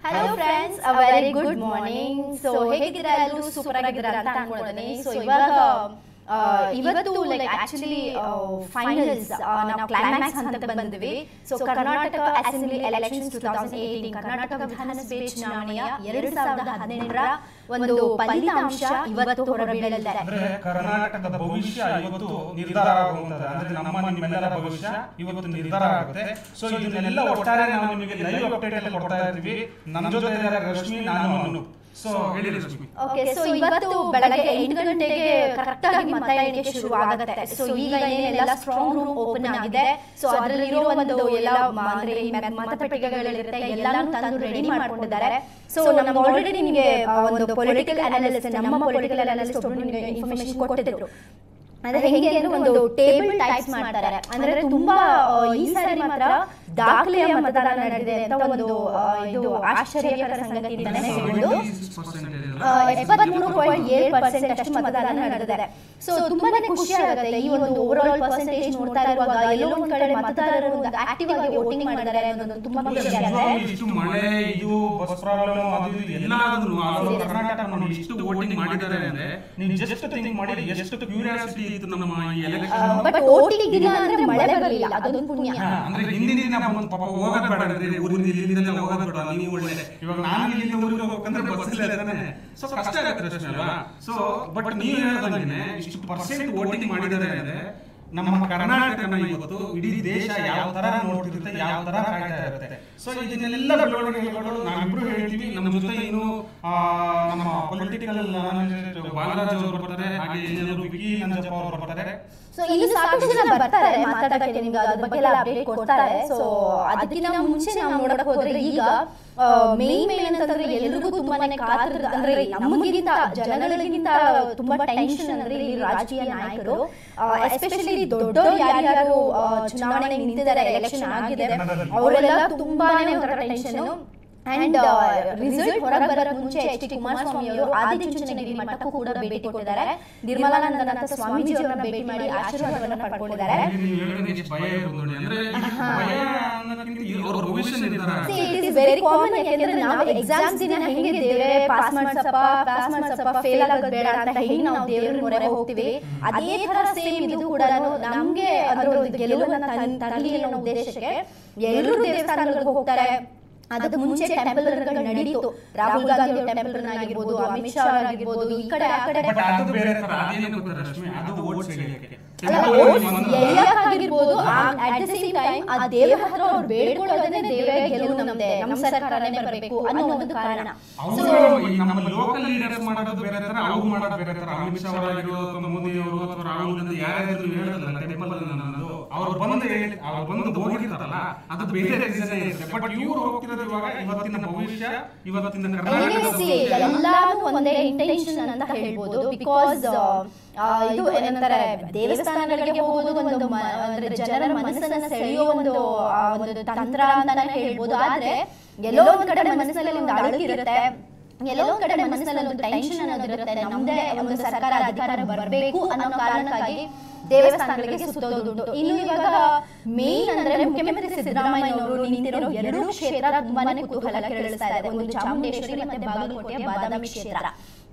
Hello friends uh very good morning so ಹೇಗಿದ್ದೀರಾ ಎಲ್ಲರೂ super ಆಗಿದ್ದೀರಾ ಅಂತ ಅನ್ಕೊಂಡಿದ್ದೀನಿ ಸೊ ಇವಾಗ ಆ, ಇವತ್ತು ಲೈಕ್ ಆಕ್ಚುಲಿ ಫೈನಲ್ಸ್ ನಾವು ಕ್ಲೈಮ್ಯಾಕ್ಸ್ ಹಂತಕ್ಕೆ ಬಂದಿವಿ so Karnataka assembly elections two thousand eighteen Karnataka ವಿಧಾನಸಭೆ ಚುನಾವಣೆಯ ಎರಡು ಸಾವಿರದ ಹದಿನೆಂಟರ ಒಂದು ಫಲಿತಾಂಶ ಇವತ್ತು ಹೊರಬೀಳಲಿದೆ ಅಂದ್ರೆ ಕರ್ನಾಟಕದ ಭವಿಷ್ಯ ಇವತ್ತು ನಿರ್ಧಾರ ಆಗುತ್ತದೆ ಅಂದ್ರೆ ನಮ್ಮ ನಿಮ್ಮೆಲ್ಲರ ಭವಿಷ್ಯ ಇವತ್ತು ನಿರ್ಧಾರ ಆಗುತ್ತೆ ಸೊ ಇದನ್ನೆಲ್ಲ ಒಟ್ಟಾರೆ ನಾವು ನಿಮಗೆ ಲೈವ್ ಅಪ್ಡೇಟ್ ಅಲ್ಲಿ ಕೊಡ್ತಾ ಇರ್ತೀವಿ ನಮ್ಮ ಜೊತೆ ಇದ್ದಾರೆ ರಶ್ಮಿ ನಾನು ಅನು ಸೊ ಹೇಳಿ ರಶ್ಮಿ ಓಕೆ ಸೊ ಇವತ್ತು ಬೆಳಗ್ಗೆ ಎಂಟು ಗಂಟೆಗೆ ಕರೆಕ್ಟ್ ಆಗಿ ಮತ ಎಣಿಕೆ ಶುರು ಆಗುತ್ತೆ ಸೊ ಈಗ ಏನೆಲ್ಲ ಸ್ಟ್ರಾಂಗ್ ರೂಮ್ ಓಪನ್ ಆಗಿದೆ ಸೊ ಅದರಲ್ಲಿರೋ ಒಂದು ಎಲ್ಲ ಮ- ಅಂದ್ರೆ ಈ ಮ- ಮತಪೆಟ್ಟಿಗೆಗಳಿರುತ್ತೆ ಎಲ್ಲಾನು ತಂದು ರೆಡಿ ಮಾಡ್ಕೊಂಡಿದ್ದಾರೆ ಸೊ ನಮ್ಗೆ ಆಲ್ರೆಡಿ ನಿಮಗೆ ಆ, ಒಂದು ಪೊಲಿಟಿಕಲ್ ಅನಾಲಿಸ್ಟ್ ನಮ್ಮ ಪೊಲಿಟಿಕಲ್ ಅನಾಲಿಸ್ಟ್ ಒಬ್ರು ನಿಮಗೆ ಇನ್ಫಾರ್ಮೇಶನ್ ಕೊಟ್ಟಿದ್ರು ಅದೇ ಹೆಂಗೆ ಅಂದ್ರೆ ಒಂದು ಟೇಬಲ್ ಟೈಪ್ಸ್ ಮಾಡ್ತಾರೆ ಅಂದ್ರೆ ತುಂಬಾ ಆ, ಈ ಸಾರಿ ಮಾತ್ರ ದಾಖಲೆಯ ಮತದಾನ ನಡೆದಿದೆ ಅಂತ ಒಂದು ಆ, ಇದು ಆಶ್ಚರ್ಯಕರ ಸಂಗತಿ ಅಂತಾನೆ ಹೇಳ್ಬೋದು ಎಪ್ಪತ್ಮೂರು ಪಾಯಿಂಟ್ ಏಳು ಪರ್ಸೆಂಟ್ ಅಷ್ಟು ಮತದಾನ ನಡೆದಿದೆ ಸೊ ತುಂಬಾನೇ ಖುಷಿ ಆಗುತ್ತೆ ಈ ಒಂದು ಓವರ್ ಆಲ್ ಪರ್ಸೆಂಟೇಜ್ ನೋಡ್ತಾ ಇರುವಾಗ ಎಲ್ಲೋ ಒಂದ್ ಕಡೆ ಮತದಾರರು ಒಂದು ಆಕ್ಟಿವ್ ಆಗಿ ವೋಟಿಂಗ್ ಮಾಡಿದ್ದಾರೆ ಅನ್ನೋದು ತುಂಬಾ ಖುಷಿ ಆಗುತ್ತೆ ಇಷ್ಟು ಮಳೆ ಇದು ಬಸ್ ಪ್ರಾಬ್ಲಮ್ ಅದು ಇದು ಎಲ್ಲ ಆದ್ರೂ ಕರ್ನಾಟಕ ನೋಡಿ ಇಷ್ಟು ವೋಟಿಂಗ್ ಮಾಡಿದ್ದಾರೆ ಅಂದ್ರೆ ನೀವು ಜಸ್ಟ್ ಥಿಂಕ್ ಮಾಡಿ ಎಷ್ಟು ಕ್ಯೂರಿಯಾಸಿಟಿ ಇತ್ತು ನಮ್ಮ ಈ ಎಲೆಕ್ಷನ್ ಬಟ್ ವೋಟಿಂಗ್ ದಿನ ಅಂದ್ರೆ ಮಳೆ ಬರಲಿಲ್ಲ ಅದೊಂದು ಪುಣ್ಯ ಅಂದ್ರೆ ಹಿಂದಿನ ದಿನ ಬಂದು ಪಾಪ ಹೋಗೋದ್ ಬೇಡ ಅಂದ್ರೆ ಊರಿಂದ ಇಲ್ಲಿಂದಲೇ ಹೋಗೋದ್ ಬೇಡ ನೀವು ಒಳ್ಳೆ ಇವಾಗ ನಾನು ಇಲ್ಲಿಂದ ಊರಿಗೆ ಹೋಗ್ಬೇಕಂದ್ರೆ ಬಸ್ ಇಲ್ಲ ತಾನೆ ಸೊ ಕಷ್ಟ ಆಗುತ್ತೆ ರಶ್ಮಿ ಅಲ್ವಾ ಸೊ ಬಟ್ ನೀವು ಹೇಳೋದಂಗೆ ಇಷ್ಟು ಪರ್ಸೆಂಟ್ ವೋಟಿಂಗ್ ಮಾಡಿದ್ದಾರೆ ಅಂದ್ರೆ ನಮ್ಮ ಕರ್ನಾಟಕನ ಇವತ್ತು ಇಡೀ ದೇಶ ಯಾವ ತರ ನೋಡ್ತಿರುತ್ತೆ ಯಾವ ತರ ಕಾಯ್ತಾ ಇರುತ್ತೆ ಸೊ ಇದನ್ನೆಲ್ಲ ಬೆಳವಣಿಗೆಗಳು ನಾವಿಬ್ರು ಹೇಳ್ತೀವಿ ನಮ್ಮ ಜೊತೆ ಇನ್ನು ಆ, ನಮ್ಮ ಪೊಲಿಟಿಕಲ್ ಬಾಲರಾಜ್ ಅವರು ಬರ್ತಾರೆ ಹಾಗೆ ಇನ್ನೊಬ್ರು ವಿಕಿ ನಂಜಪ್ಪ ಅವರು ಬರ್ತಾರೆ ಸೊ ಇಲ್ಲಿ ಸಾಕಷ್ಟು ಜನ ಬರ್ತಾರೆ ಮಾತಾಡಕ್ಕೆ ನಿಮ್ಗೆ ಅದ್ರ ಬಗ್ಗೆ ಎಲ್ಲ ಅಪ್ಡೇಟ್ ಕೊಡ್ತಾರೆ ಸೊ ಅದಕ್ಕಿಂತ ಮುಂಚೆ ನಾವು ನೋಡಕ್ ಹೋದ್ರೆ ಈಗ ಮೇನ್ ಮೇನ್ ಅಂತಂದ್ರೆ ಎಲ್ರಿಗೂ ತುಂಬಾನೇ ಕಾತರ ಅಂದ್ರೆ ನಮಗಿಂತ ಜನಗಳಿಗಿಂತ ತುಂಬಾ ಟೆನ್ಷನ್ ಅಂದ್ರೆ ಇಲ್ಲಿ ರಾಜಕೀಯ ನಾಯಕರು ಎಸ್ಪೆಷಲಿ ದೊಡ್ಡವರು ಯಾರ್ಯಾರು ಆ, ಚುನಾವಣೆಗೆ ನಿಂತಿದ್ದಾರೆ ಎಲೆಕ್ಷನ್ ಆಗಿದೆ ಅವರೆಲ್ಲ ತುಂಬಾನೇ ಒಂಥರ ಟೆನ್ಷನ್ ಅಂಡ್ ರಿಸಲ್ಟ್ ಹೊರಗೆ ಬರೋಕ್ ಮುಂಚೆ ಎಚ್ ಡಿ ಕುಮಾರಸ್ವಾಮಿ ಅವರು ಆದಿಚುಂಚನಗಿರಿ ಮಠಕ್ಕೂ ಕೂಡ ಭೇಟಿ ಕೊಟ್ಟಿದ್ದಾರೆ ನಿರ್ಮಲಾನಂದನಾಥ ಸ್ವಾಮೀಜಿ ಅವರನ್ನ ಭೇಟಿ ಮಾಡಿ ಆಶೀರ್ವಾದವನ್ನ ಪಡ್ಕೊಂಡಿದ್ದಾರೆ ನೀವು ಹೇಳಿದ್ರೆ ಎಷ್ಟು ಭಯ ಇರ್ಬೋದು ನೋಡಿ ಅಂದ್ರೆ ಭಯ ಅನ್ನೋದಕ್ಕಿಂತ ಅವ್ರ ಭವಿಷ್ಯ ನಿರ್ಧಾರ ಆಗುತ್ತೆ. ಇಟ್ ಇಸ್ ವೆರಿ ಕಾಮನ್ ಯಾಕೆಂದ್ರೆ ನಾವು ಎಕ್ಸಾಮ್ಸ್ ದಿನ ಹೆಂಗಿದ್ದೇವೆ ಪಾಸ್ ಮಾಡ್ಸಪ್ಪ ಪಾಸ್ ಮಾಡ್ಸಪ್ಪ ಫೇಲ್ ಆಗೋದು ಬೇಡ ಅಂತ ಹೆಂಗ್ ನಾವು ದೇವ್ರ ಮೊರೆ ಹೋಗ್ತೀವಿ ಅದೇ ತರ ಸೇಮ್ ಇದು ಕೂಡ ನಮ್ಗೆ ಅದ್ರ ಒಂದು ಗೆಲುವನ್ನ ತನ್- ತರಲಿ ಅನ್ನೋ ಉದ್ದೇಶಕ್ಕೆ ಎಲ್ಲರೂ ದೇವಸ್ಥಾನಗಳಿಗೆ ಹೋಗ್ತಾರೆ ಅದಕ್ಕೆ ಮುಂಚೆ ಟೆಂಪಲ್ ನಡೀತು ರಾಹುಲ್ ಗಾಂಧಿ ಅವರ ಟೆಂಪಲ್ ಆಗಿರ್ಬೋದು ಅಮಿತ್ ಶಾ ಅವರಾಗಿರ್ಬೋದು ಈ ಕಡೆ ಆ ಕಡೆ ಬಟ್ ಅದು ಬೇರೆ ತರ ಅದೇನು ಗೊತ್ತಾ ರಶ್ಮಿ ಅದು ಓಟ್ ಸೆಳೆಯಕ್ಕೆ ಅಲ್ಲ, votes ಎಳ್ಯಕ್ಕಾಗಿರ್ಬೋದು ಅಟ್ ದ ಸೇಮ್ ಟೈಮ್ ಆ ದೇವರ ಹತ್ರ ಅವ್ರು ಬೇಡ್ಕೊಳ್ಳೋದೇ ದೇವರೇ ಗೆಲುವು ನಮ್ದೆ ನಮ್ಮ ಸರ್ಕಾರನೇ ಬರಬೇಕು ಅನ್ನೋ ಒಂದು ಕಾರಣ ಅವರು ನಮ್ಮ ಲೋಕಲ್ ಲೀಡರ್ಸ್ ಮಾಡೋದು ಬೇರೆ ತರ ಅವ್ರು ಮಾಡೋದು ಬೇರೆ ತರ ಅಮಿತ್ ಶಾ ಅವರಾಗಿರೋ ಅಥವಾ ಮೋದಿ ಅವರು ಅಥವಾ ರಾಹುಲ್ ಗಾಂಧಿ ಯಾರ್ಯಾರು ಹೇಳೋದಲ್ಲ ಟೆಂಪಲ್ ಅನ್ನೋದು ಅವ್ರು ಬಂದು ಹೇಳಿ ಅವ್ರು ಬಂದು ಹೋಗಿರ್ತಾರಲ್ಲ ಅದು ಬೇರೆ ರೀಸನ್ ಇರುತ್ತೆ ಬಟ್ ಇವ್ರು ಹೋಗ್ತಿರೋದು ಇವಾಗ ಇವತ್ತಿನ ಭವಿಷ್ಯ ಇವತ್ತಿನ ಕರ್ನಾಟಕದ ಎನ್ಎಸ್ಸಿ ಭವಿಷ್ಯ ಎಲ್ಲಾನು ಒಂದೇ ಇಂಟೆನ್ಷನ್ ಅಂತ ಹೇಳ್ಬೋದು ಬಿಕಾಸ್ ಇದು ಏನಂತಾರೆ ದೇವಸ್ಥಾನಗಳಿಗೆ ಹೋಗೋದು ಒಂದು ಮ- ಅಂದ್ರೆ ಜನರ ಮನಸ್ಸನ್ನ ಸೆಳೆಯೋ ಒಂದು ಆ, ಒಂದು ತಂತ್ರ ಅಂತಾನೆ ಹೇಳ್ಬೋದು ಆದ್ರೆ ಎಲ್ಲೋ ಒಂದ್ ಕಡೆ ಮನಸ್ಸಿನಲ್ಲಿ ಒಂದು ಅಳುಕಿರುತ್ತೆ ಎಲ್ಲೋ ಒಂದ್ ಕಡೆ ಮನಸ್ಸಿನಲ್ಲಿ ಒಂದು ಟೆನ್ಷನ್ ಅನ್ನೋದಿರುತ್ತೆ ನಮ್ದೇ ಒಂದು ಸರ್ಕಾರ ಅಧಿಕಾರ ಬರಬೇಕು ಅನ್ನೋ ಕಾರಣಕ್ಕಾಗಿ ದೇವಸ್ಥಾನಗಳಿಗೆ ಸುತ್ತೋದುಂಟು ಇನ್ನು ಇವಾಗ ಮೇನ್ ಅಂದ್ರೆ ಮುಖ್ಯಮಂತ್ರಿ ಸಿದ್ದರಾಮಯ್ಯ ಅವರು ನಿಂತಿರೋ ಎರಡೂ ಕ್ಷೇತ್ರ ತುಂಬಾನೇ ಕುತೂಹಲ ಕೆರಳಿಸ್ತಾ ಇದೆ ಒಂದು ಚಾಮುಂಡೇಶ್ವರಿ ಮತ್ತೆ ಬಾಗಲಕೋಟೆಯ ಬಾದಾಮಿ ಕ್ಷೇತ್ರ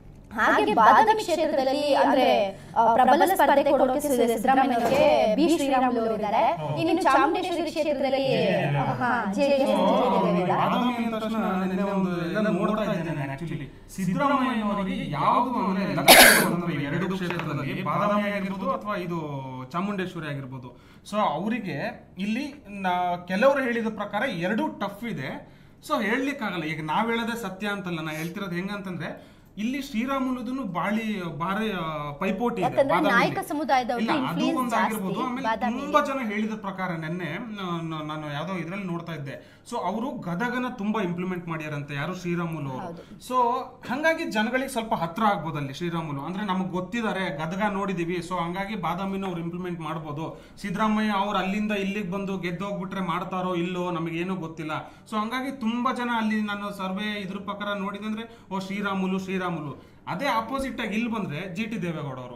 ಹಾಗೆ ಬಾದಾಮಿ ಕ್ಷೇತ್ರದಲ್ಲಿ ಅಂದ್ರೆ ಆ, ಪ್ರಬಲ ಸ್ಪರ್ಧೆ ಕೊಡೋಕೆ ಸಿ- ಸಿದ್ದರಾಮಯ್ಯ ಅವರಿಗೆ ಬಿ ಶ್ರೀರಾಮುಲು ಅವರು ಇದ್ದಾರೆ ಇನ್ನು ಚಾಮುಂಡೇಶ್ವರಿ ಕ್ಷೇತ್ರದಲ್ಲಿ ಹಾ ಜೆಡಿಎಸ್ ಬಾದಾಮಿ ಅಂದ ತಕ್ಷಣ ನಿನ್ನೆ ಒಂದು ಎಲ್ಲ ನೋಡ್ತಾ ಇದ್ದೇನೆ ಆಕ್ಚುಲಿ ಸಿದ್ದರಾಮಯ್ಯ ಅವರಿಗೆ ಯಾವುದು ಅಂದ್ರೆ ಲಕ್ಷ್ಯ ಅಂದ್ರೆ ಈ ಎರಡು ಕ್ಷೇತ್ರದಲ್ಲಿ ಬಾದಾಮಿ ಆಗಿರ್ಬೋದು ಅಥವಾ ಇದು ಚಾಮುಂಡೇಶ್ವರಿ ಆಗಿರ್ಬೋದು ಸೊ ಅವರಿಗೆ ಇಲ್ಲಿ ನಾ- ಕೆಲವರು ಹೇಳಿದ ಪ್ರಕಾರ ಎರಡು ಟಫ್ ಇದೆ ಸೊ ಹೇಳಲಿಕ್ಕಾಗಲ್ಲ ಈಗ ನಾವ್ ಹೇಳೋದೇ ಸತ್ಯ ಅಂತಲ್ಲ ನಾ ಹೇಳ್ತಿರೋದು ಹೆಂಗಂತಂದ್ರೆ ಇಲ್ಲಿ ಶ್ರೀರಾಮುಲುದನ್ನು ಬಾಳಿ ಭಾರಿ ಆ, ಪೈಪೋಟಿ ಇದೆ ಯಾಕಂದ್ರೆ ಬಾದಾಮಿಲಿ. ನಾಯಕ ಸಮುದಾಯದವ್ರಿಗೆ ಇಲ್ಲ, ಅದು influence ಒಂದು ಆಗಿರ್ಬೋದು ಜಾಸ್ತಿ ಆಮೇಲೆ ಬಾದಾಮಿಲಿ. ತುಂಬಾ ಜನ ಹೇಳಿದ ಪ್ರಕಾರ ನೆನ್ನೆ ನ- ನ- ನಾನು ಯಾವ್ದೋ ಇದ್ರಲ್ಲಿ ನೋಡ್ತಾ ಇದ್ದೆ ಸೊ ಅವರು ಗದಗನ ತುಂಬಾ ಇಂಪ್ಲಿಮೆಂಟ್ ಮಾಡ್ಯಾರಂತೆ ಯಾರು ಶ್ರೀರಾಮುಲು ಅವರು ಸೊ ಹಂಗಾಗಿ ಜನಗಳಿಗೆ ಸ್ವಲ್ಪ ಹತ್ರ ಆಗ್ಬೋದು ಅಲ್ಲಿ ಶ್ರೀರಾಮುಲು ಅಂದ್ರೆ ನಮಗ್ ಗೊತ್ತಿದ್ದಾರೆ ಗದಗ ನೋಡಿದೀವಿ ಸೊ ಹಂಗಾಗಿ ಬಾದಾಮಿನ ಅವ್ರು ಇಂಪ್ಲಿಮೆಂಟ್ ಮಾಡ್ಬೋದು ಸಿದ್ದರಾಮಯ್ಯ ಅವ್ರು ಅಲ್ಲಿಂದ ಇಲ್ಲಿಗೆ ಬಂದು ಗೆದ್ದೋಗ್ಬಿಟ್ರೆ ಮಾಡ್ತಾರೋ ಇಲ್ಲೋ ನಮಗೇನು ಗೊತ್ತಿಲ್ಲ ಸೊ ಹಂಗಾಗಿ ತುಂಬಾ ಜನ ಅಲ್ಲಿ ನಾನು ಸರ್ವೆ ಇದ್ರ ಪ್ರಕಾರ ನೋಡಿದಂದ್ರೆ ಓ ಶ್ರೀರಾಮುಲು ಶ್ರೀರಾಮುಲು ಅದೇ ಆಪೋಸಿಟ್ ಆಗಿ ಇಲ್ಲಿ ಬಂದ್ರೆ ಜಿ ಟಿ ದೇವೇಗೌಡ ಅವರು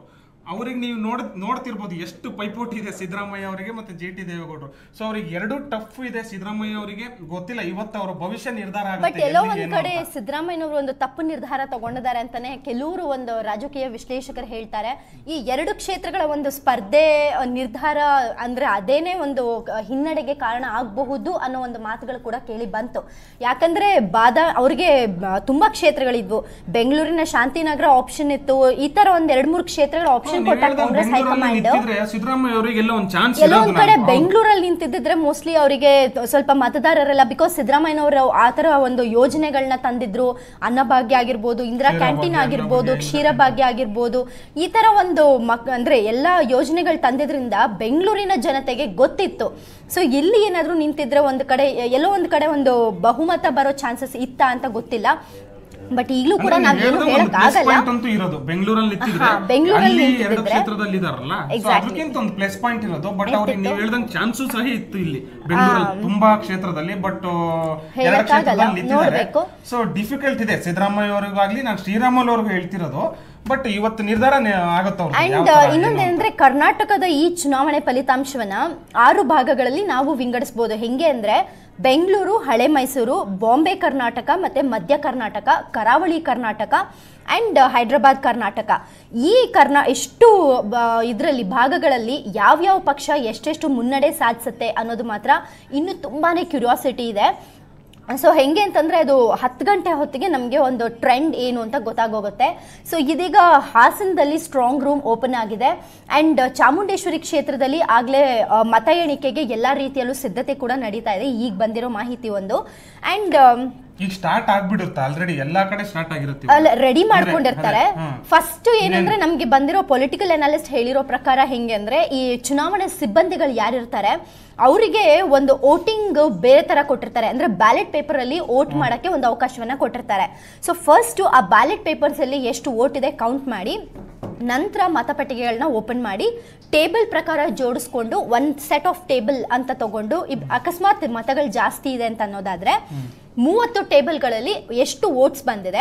ಅವ್ರಿಗೆ ನೀವು ನೋಡ್ ನೋಡ್ತಿರ್ಬೋದು ಎಷ್ಟು ಪೈಪೋಟಿ ಇದೆ ಸಿದ್ದರಾಮಯ್ಯ ಅವರಿಗೆ ಮತ್ತೆ ಜೆ ಟಿ ದೇವೇಗೌಡರು ಸೊ ಅವ್ರಿಗೆ ಎರಡು ಟಫ್ ಇದೆ ಸಿದ್ದರಾಮಯ್ಯ ಅವರಿಗೆ ಗೊತ್ತಿಲ್ಲ ಇವತ್ತು ಅವರ ಭವಿಷ್ಯ ನಿರ್ಧಾರ ಬಟ್ ಆಗುತ್ತೆ ಎಲ್ಲೋ ಎಲ್ಲಿ ಒಂದ್ ಏನು ಕಡೆ ಅಂತ. ಸಿದ್ದರಾಮಯ್ಯನವರು ಒಂದು ತಪ್ಪು ನಿರ್ಧಾರ ತಗೊಂಡಿದ್ದಾರೆ ಅಂತಾನೆ ಕೆಲವರು ಒಂದು ರಾಜಕೀಯ ವಿಶ್ಲೇಷಕರು ಹೇಳ್ತಾರೆ ಈ ಎರಡು ಕ್ಷೇತ್ರಗಳ ಒಂದು ಸ್ಪರ್ಧೆ ಆ, ನಿರ್ಧಾರ ಅಂದ್ರೆ ಅದೇನೆ ಒಂದು ಆ, ಹಿನ್ನಡೆಗೆ ಕಾರಣ ಆಗಬಹುದು ಅನ್ನೋ ಒಂದು ಮಾತುಗಳು ಕೂಡ ಕೇಳಿ ಬಂತು ಯಾಕಂದ್ರೆ ಬಾದ ಅವ್ರಿಗೆ ಬ- ತುಂಬಾ ಕ್ಷೇತ್ರಗಳಿದ್ವು ಬೆಂಗಳೂರಿನ ಶಾಂತಿನಗರ ಆಪ್ಷನ್ ಇತ್ತು ಈ ತರ ಒಂದ್ ಎರಡ್ ಮೂರು ಕ್ಷೇತ್ರಗಳ ಆಪ್ಷನ್ ನೀವ್ ಕೊಟ್ಟ ಹೇಳ್ದಂಗೆ ಕಾಂಗ್ರೆಸ್ ಬೆಂಗಳೂರಲ್ಲಿ ಹೈಕಮಾಂಡ್ ನಿಂತಿದ್ರೆ ಸಿದ್ದರಾಮಯ್ಯ ಅವರಿಗೆ ಎಲ್ಲ ಒಂದು ಚಾನ್ಸ್ ಎಲ್ಲೋ ಒಂದ್ ಕಡೆ ಬೆಂಗಳೂರಲ್ಲಿ ನಿಂತಿದ್ದಿದ್ರೆ ಮೋಸ್ಟ್ಲಿ ಅವರಿಗೆ ಸ್ವಲ್ಪ ಮತದಾರರೆಲ್ಲ ಬಿಕಾಸ್ ಸಿದ್ದರಾಮಯ್ಯನವರು ಆ ತರ ಒಂದು ಯೋಜನೆಗಳನ್ನ ತಂದಿದ್ರು ಅನ್ನಭಾಗ್ಯ ಆಗಿರ್ಬೋದು ಇಂದಿರಾ ಕ್ಷೀರ ಕ್ಯಾಂಟೀನ್ ಭಾಗ್ಯ, ಆಗಿರ್ಬೋದು ಅನ್ನಭಾಗ್ಯ, ಕ್ಷೀರ ಭಾಗ್ಯ ಆಗಿರ್ಬೋದು ಈ ತರ ಒಂದು ಮಕ್ ಅಂದ್ರೆ ಎಲ್ಲಾ ಯೋಜನೆಗಳು ತಂದಿದ್ರಿಂದ ಬೆಂಗಳೂರಿನ ಜನತೆಗೆ ಗೊತ್ತಿತ್ತು ಸೊ ಇಲ್ಲಿ ಏನಾದ್ರೂ ನಿಂತಿದ್ರೆ ಒಂದು ಕಡೆ ಎಲ್ಲೋ ಒಂದು ಕಡೆ ಒಂದು ಬಹುಮತ ಬರೋ ಚಾನ್ಸಸ್ ಇತ್ತ ಅಂತ ಗೊತ್ತಿಲ್ಲ ಬಟ್ ಈಗಲೂ ಕೂಡ ನಾವೇನು ಹೇಳಕ್ ಆಗಲ್ಲ ಅಂತೂ ಇರೋದು ಬೆಂಗಳೂರಲ್ಲಿ ನಿಂತಿದ್ರೆ ಹಾ, ಬೆಂಗಳೂರಲ್ಲಿ ಅಲ್ಲಿ ಎರಡು ನಿಂತಿದ್ರೆ- ಕ್ಷೇತ್ರದಲ್ಲಿ ಇದಾರಲ್ಲ ಸೊ Exactly. ಅದಕ್ಕಿಂತ ಒಂದು ಪ್ಲಸ್ ಪಾಯಿಂಟ್ ಇರೋದು ಬಟ್ ಅವ್ರಿಗೆ ಇರ್ತಿತ್ತು. ನೀವು ಹೇಳ್ದಂಗೆ ಚಾನ್ಸು ಸಹ ಇತ್ತು ಇಲ್ಲಿ ಬೆಂಗಳೂರಲ್ಲಿ ತುಂಬಾ ಕ್ಷೇತ್ರದಲ್ಲಿ ಬಟ್ ಎರಡು ಹೇಳಕ್ಕಾಗಲ್ಲ, ಕ್ಷೇತ್ರದಲ್ಲಿ ನಿಂತಿದ್ದಾರೆ ನೋಡ್ಬೇಕು. ಸೊ ಡಿಫಿಕಲ್ಟ್ ಇದೆ ಸಿದ್ದರಾಮಯ್ಯ ಅವ್ರಿಗಾಗ್ಲಿ ನಾನು ಶ್ರೀರಾಮುಲು ಅವ್ರಿಗೂ ಹೇಳ್ತಿರೋದು ಬಟ್ ಇವತ್ತು ನಿರ್ಧಾರ ಆಗುತ್ತೆ ಅಂಡ್ ಇನ್ನೊಂದೇನಂದ್ರೆ ಕರ್ನಾಟಕದ ಈ ಚುನಾವಣೆ ಫಲಿತಾಂಶವನ್ನ ಆರು ಭಾಗಗಳಲ್ಲಿ ನಾವು ವಿಂಗಡಿಸಬಹುದು ಹೆಂಗೆ ಅಂದ್ರೆ ಬೆಂಗಳೂರು ಹಳೆ ಮೈಸೂರು ಬಾಂಬೆ ಕರ್ನಾಟಕ ಮತ್ತೆ ಮಧ್ಯ ಕರ್ನಾಟಕ ಕರಾವಳಿ ಕರ್ನಾಟಕ ಅಂಡ್ ಹೈದ್ರಾಬಾದ್ ಕರ್ನಾಟಕ ಈ ಕರ್ನಾ ಎಷ್ಟು ಇದರಲ್ಲಿ ಭಾಗಗಳಲ್ಲಿ ಯಾವ್ಯಾವ ಪಕ್ಷ ಎಷ್ಟೆಷ್ಟು ಮುನ್ನಡೆ ಸಾಧಿಸುತ್ತೆ ಅನ್ನೋದು ಮಾತ್ರ ಇನ್ನು ತುಂಬಾನೇ ಕ್ಯೂರಿಯಾಸಿಟಿ ಇದೆ ಸೊ ಹೆಂಗೆ ಅಂತಂದ್ರೆ ಅದು ಹತ್ತು ಗಂಟೆ ಹೊತ್ತಿಗೆ ನಮಗೆ ಒಂದು ಟ್ರೆಂಡ್ ಏನು ಅಂತ ಗೊತ್ತಾಗೋಗುತ್ತೆ ಸೊ ಇದೀಗ ಹಾಸನದಲ್ಲಿ ಸ್ಟ್ರಾಂಗ್ ರೂಮ್ ಓಪನ್ ಆಗಿದೆ ಅಂಡ್ ಚಾಮುಂಡೇಶ್ವರಿ ಕ್ಷೇತ್ರದಲ್ಲಿ ಆಗಲೇ ಮತ ಎಣಿಕೆಗೆ ಎಲ್ಲ ರೀತಿಯಲ್ಲೂ ಸಿದ್ಧತೆ ಕೂಡ ನಡೀತಾ ಇದೆ ಈಗ ಬಂದಿರೋ ಮಾಹಿತಿ ಒಂದು ಅಂಡ್ ಈಗ ಸ್ಟಾರ್ಟ್ ಆಗ್ಬಿಡುತ್ತೆ ಆಲ್ರೆಡಿ ಎಲ್ಲಾ ಕಡೆ ಸ್ಟಾರ್ಟ್ ಆಗಿರುತ್ತೆ ಅಲ್ಲ ರೆಡಿ ಅಂದ್ರೆ- ಮಾಡ್ಕೊಂಡಿರ್ತಾರೆ ಅದೇ, ಹ್ಮ್. ಫಸ್ಟ್ ಏನಂದ್ರೆ ನಮ್ಗೆ ಬಂದಿರೋ ಪೊಲಿಟಿಕಲ್ ಅನಾಲಿಸ್ಟ್ ಹೇಳಿರೋ ಪ್ರಕಾರ ಹೆಂಗೆ ಅಂದ್ರೆ ಈ ಚುನಾವಣಾ ಸಿಬ್ಬಂದಿಗಳು ಯಾರಿರ್ತಾರೆ ಅವರಿಗೆ ಒಂದು ವೋಟಿಂಗ್ ಬೇರೆ ತರ ಕೊಟ್ಟಿರ್ತಾರೆ ಅಂದ್ರೆ ಬ್ಯಾಲೆಟ್ ಪೇಪರ್ ಅಲ್ಲಿ ವೋಟ್ ಮಾಡಕ್ಕೆ ಒಂದು ಅವಕಾಶವನ್ನ ಕೊಟ್ಟಿರ್ತಾರೆ ಸೊ ಫಸ್ಟ್ ಆ ಬ್ಯಾಲೆಟ್ ಪೇಪರ್ಸ್ ಅಲ್ಲಿ ಎಷ್ಟು ವೋಟ್ ಇದೆ ಕೌಂಟ್ ಮಾಡಿ ನಂತರ ಮತಪಟ್ಟಿಗೆಗಳನ್ನ ಓಪನ್ ಮಾಡಿ ಟೇಬಲ್ ಪ್ರಕಾರ ಜೋಡಿಸ್ಕೊಂಡು ಒಂದು ಸೆಟ್ ಆಫ್ ಟೇಬಲ್ ಅಂತ ತಗೊಂಡು ಇಬ್ ಅಕಸ್ಮಾತ್ ಮತಗಳು ಜಾಸ್ತಿ ಇದೆ ಅಂತ ಅನ್ನೋದಾದ್ರೆ ಮೂವತ್ತು ಟೇಬಲ್ಗಳಲ್ಲಿ ಎಷ್ಟು ವೋಟ್ಸ್ ಬಂದಿದೆ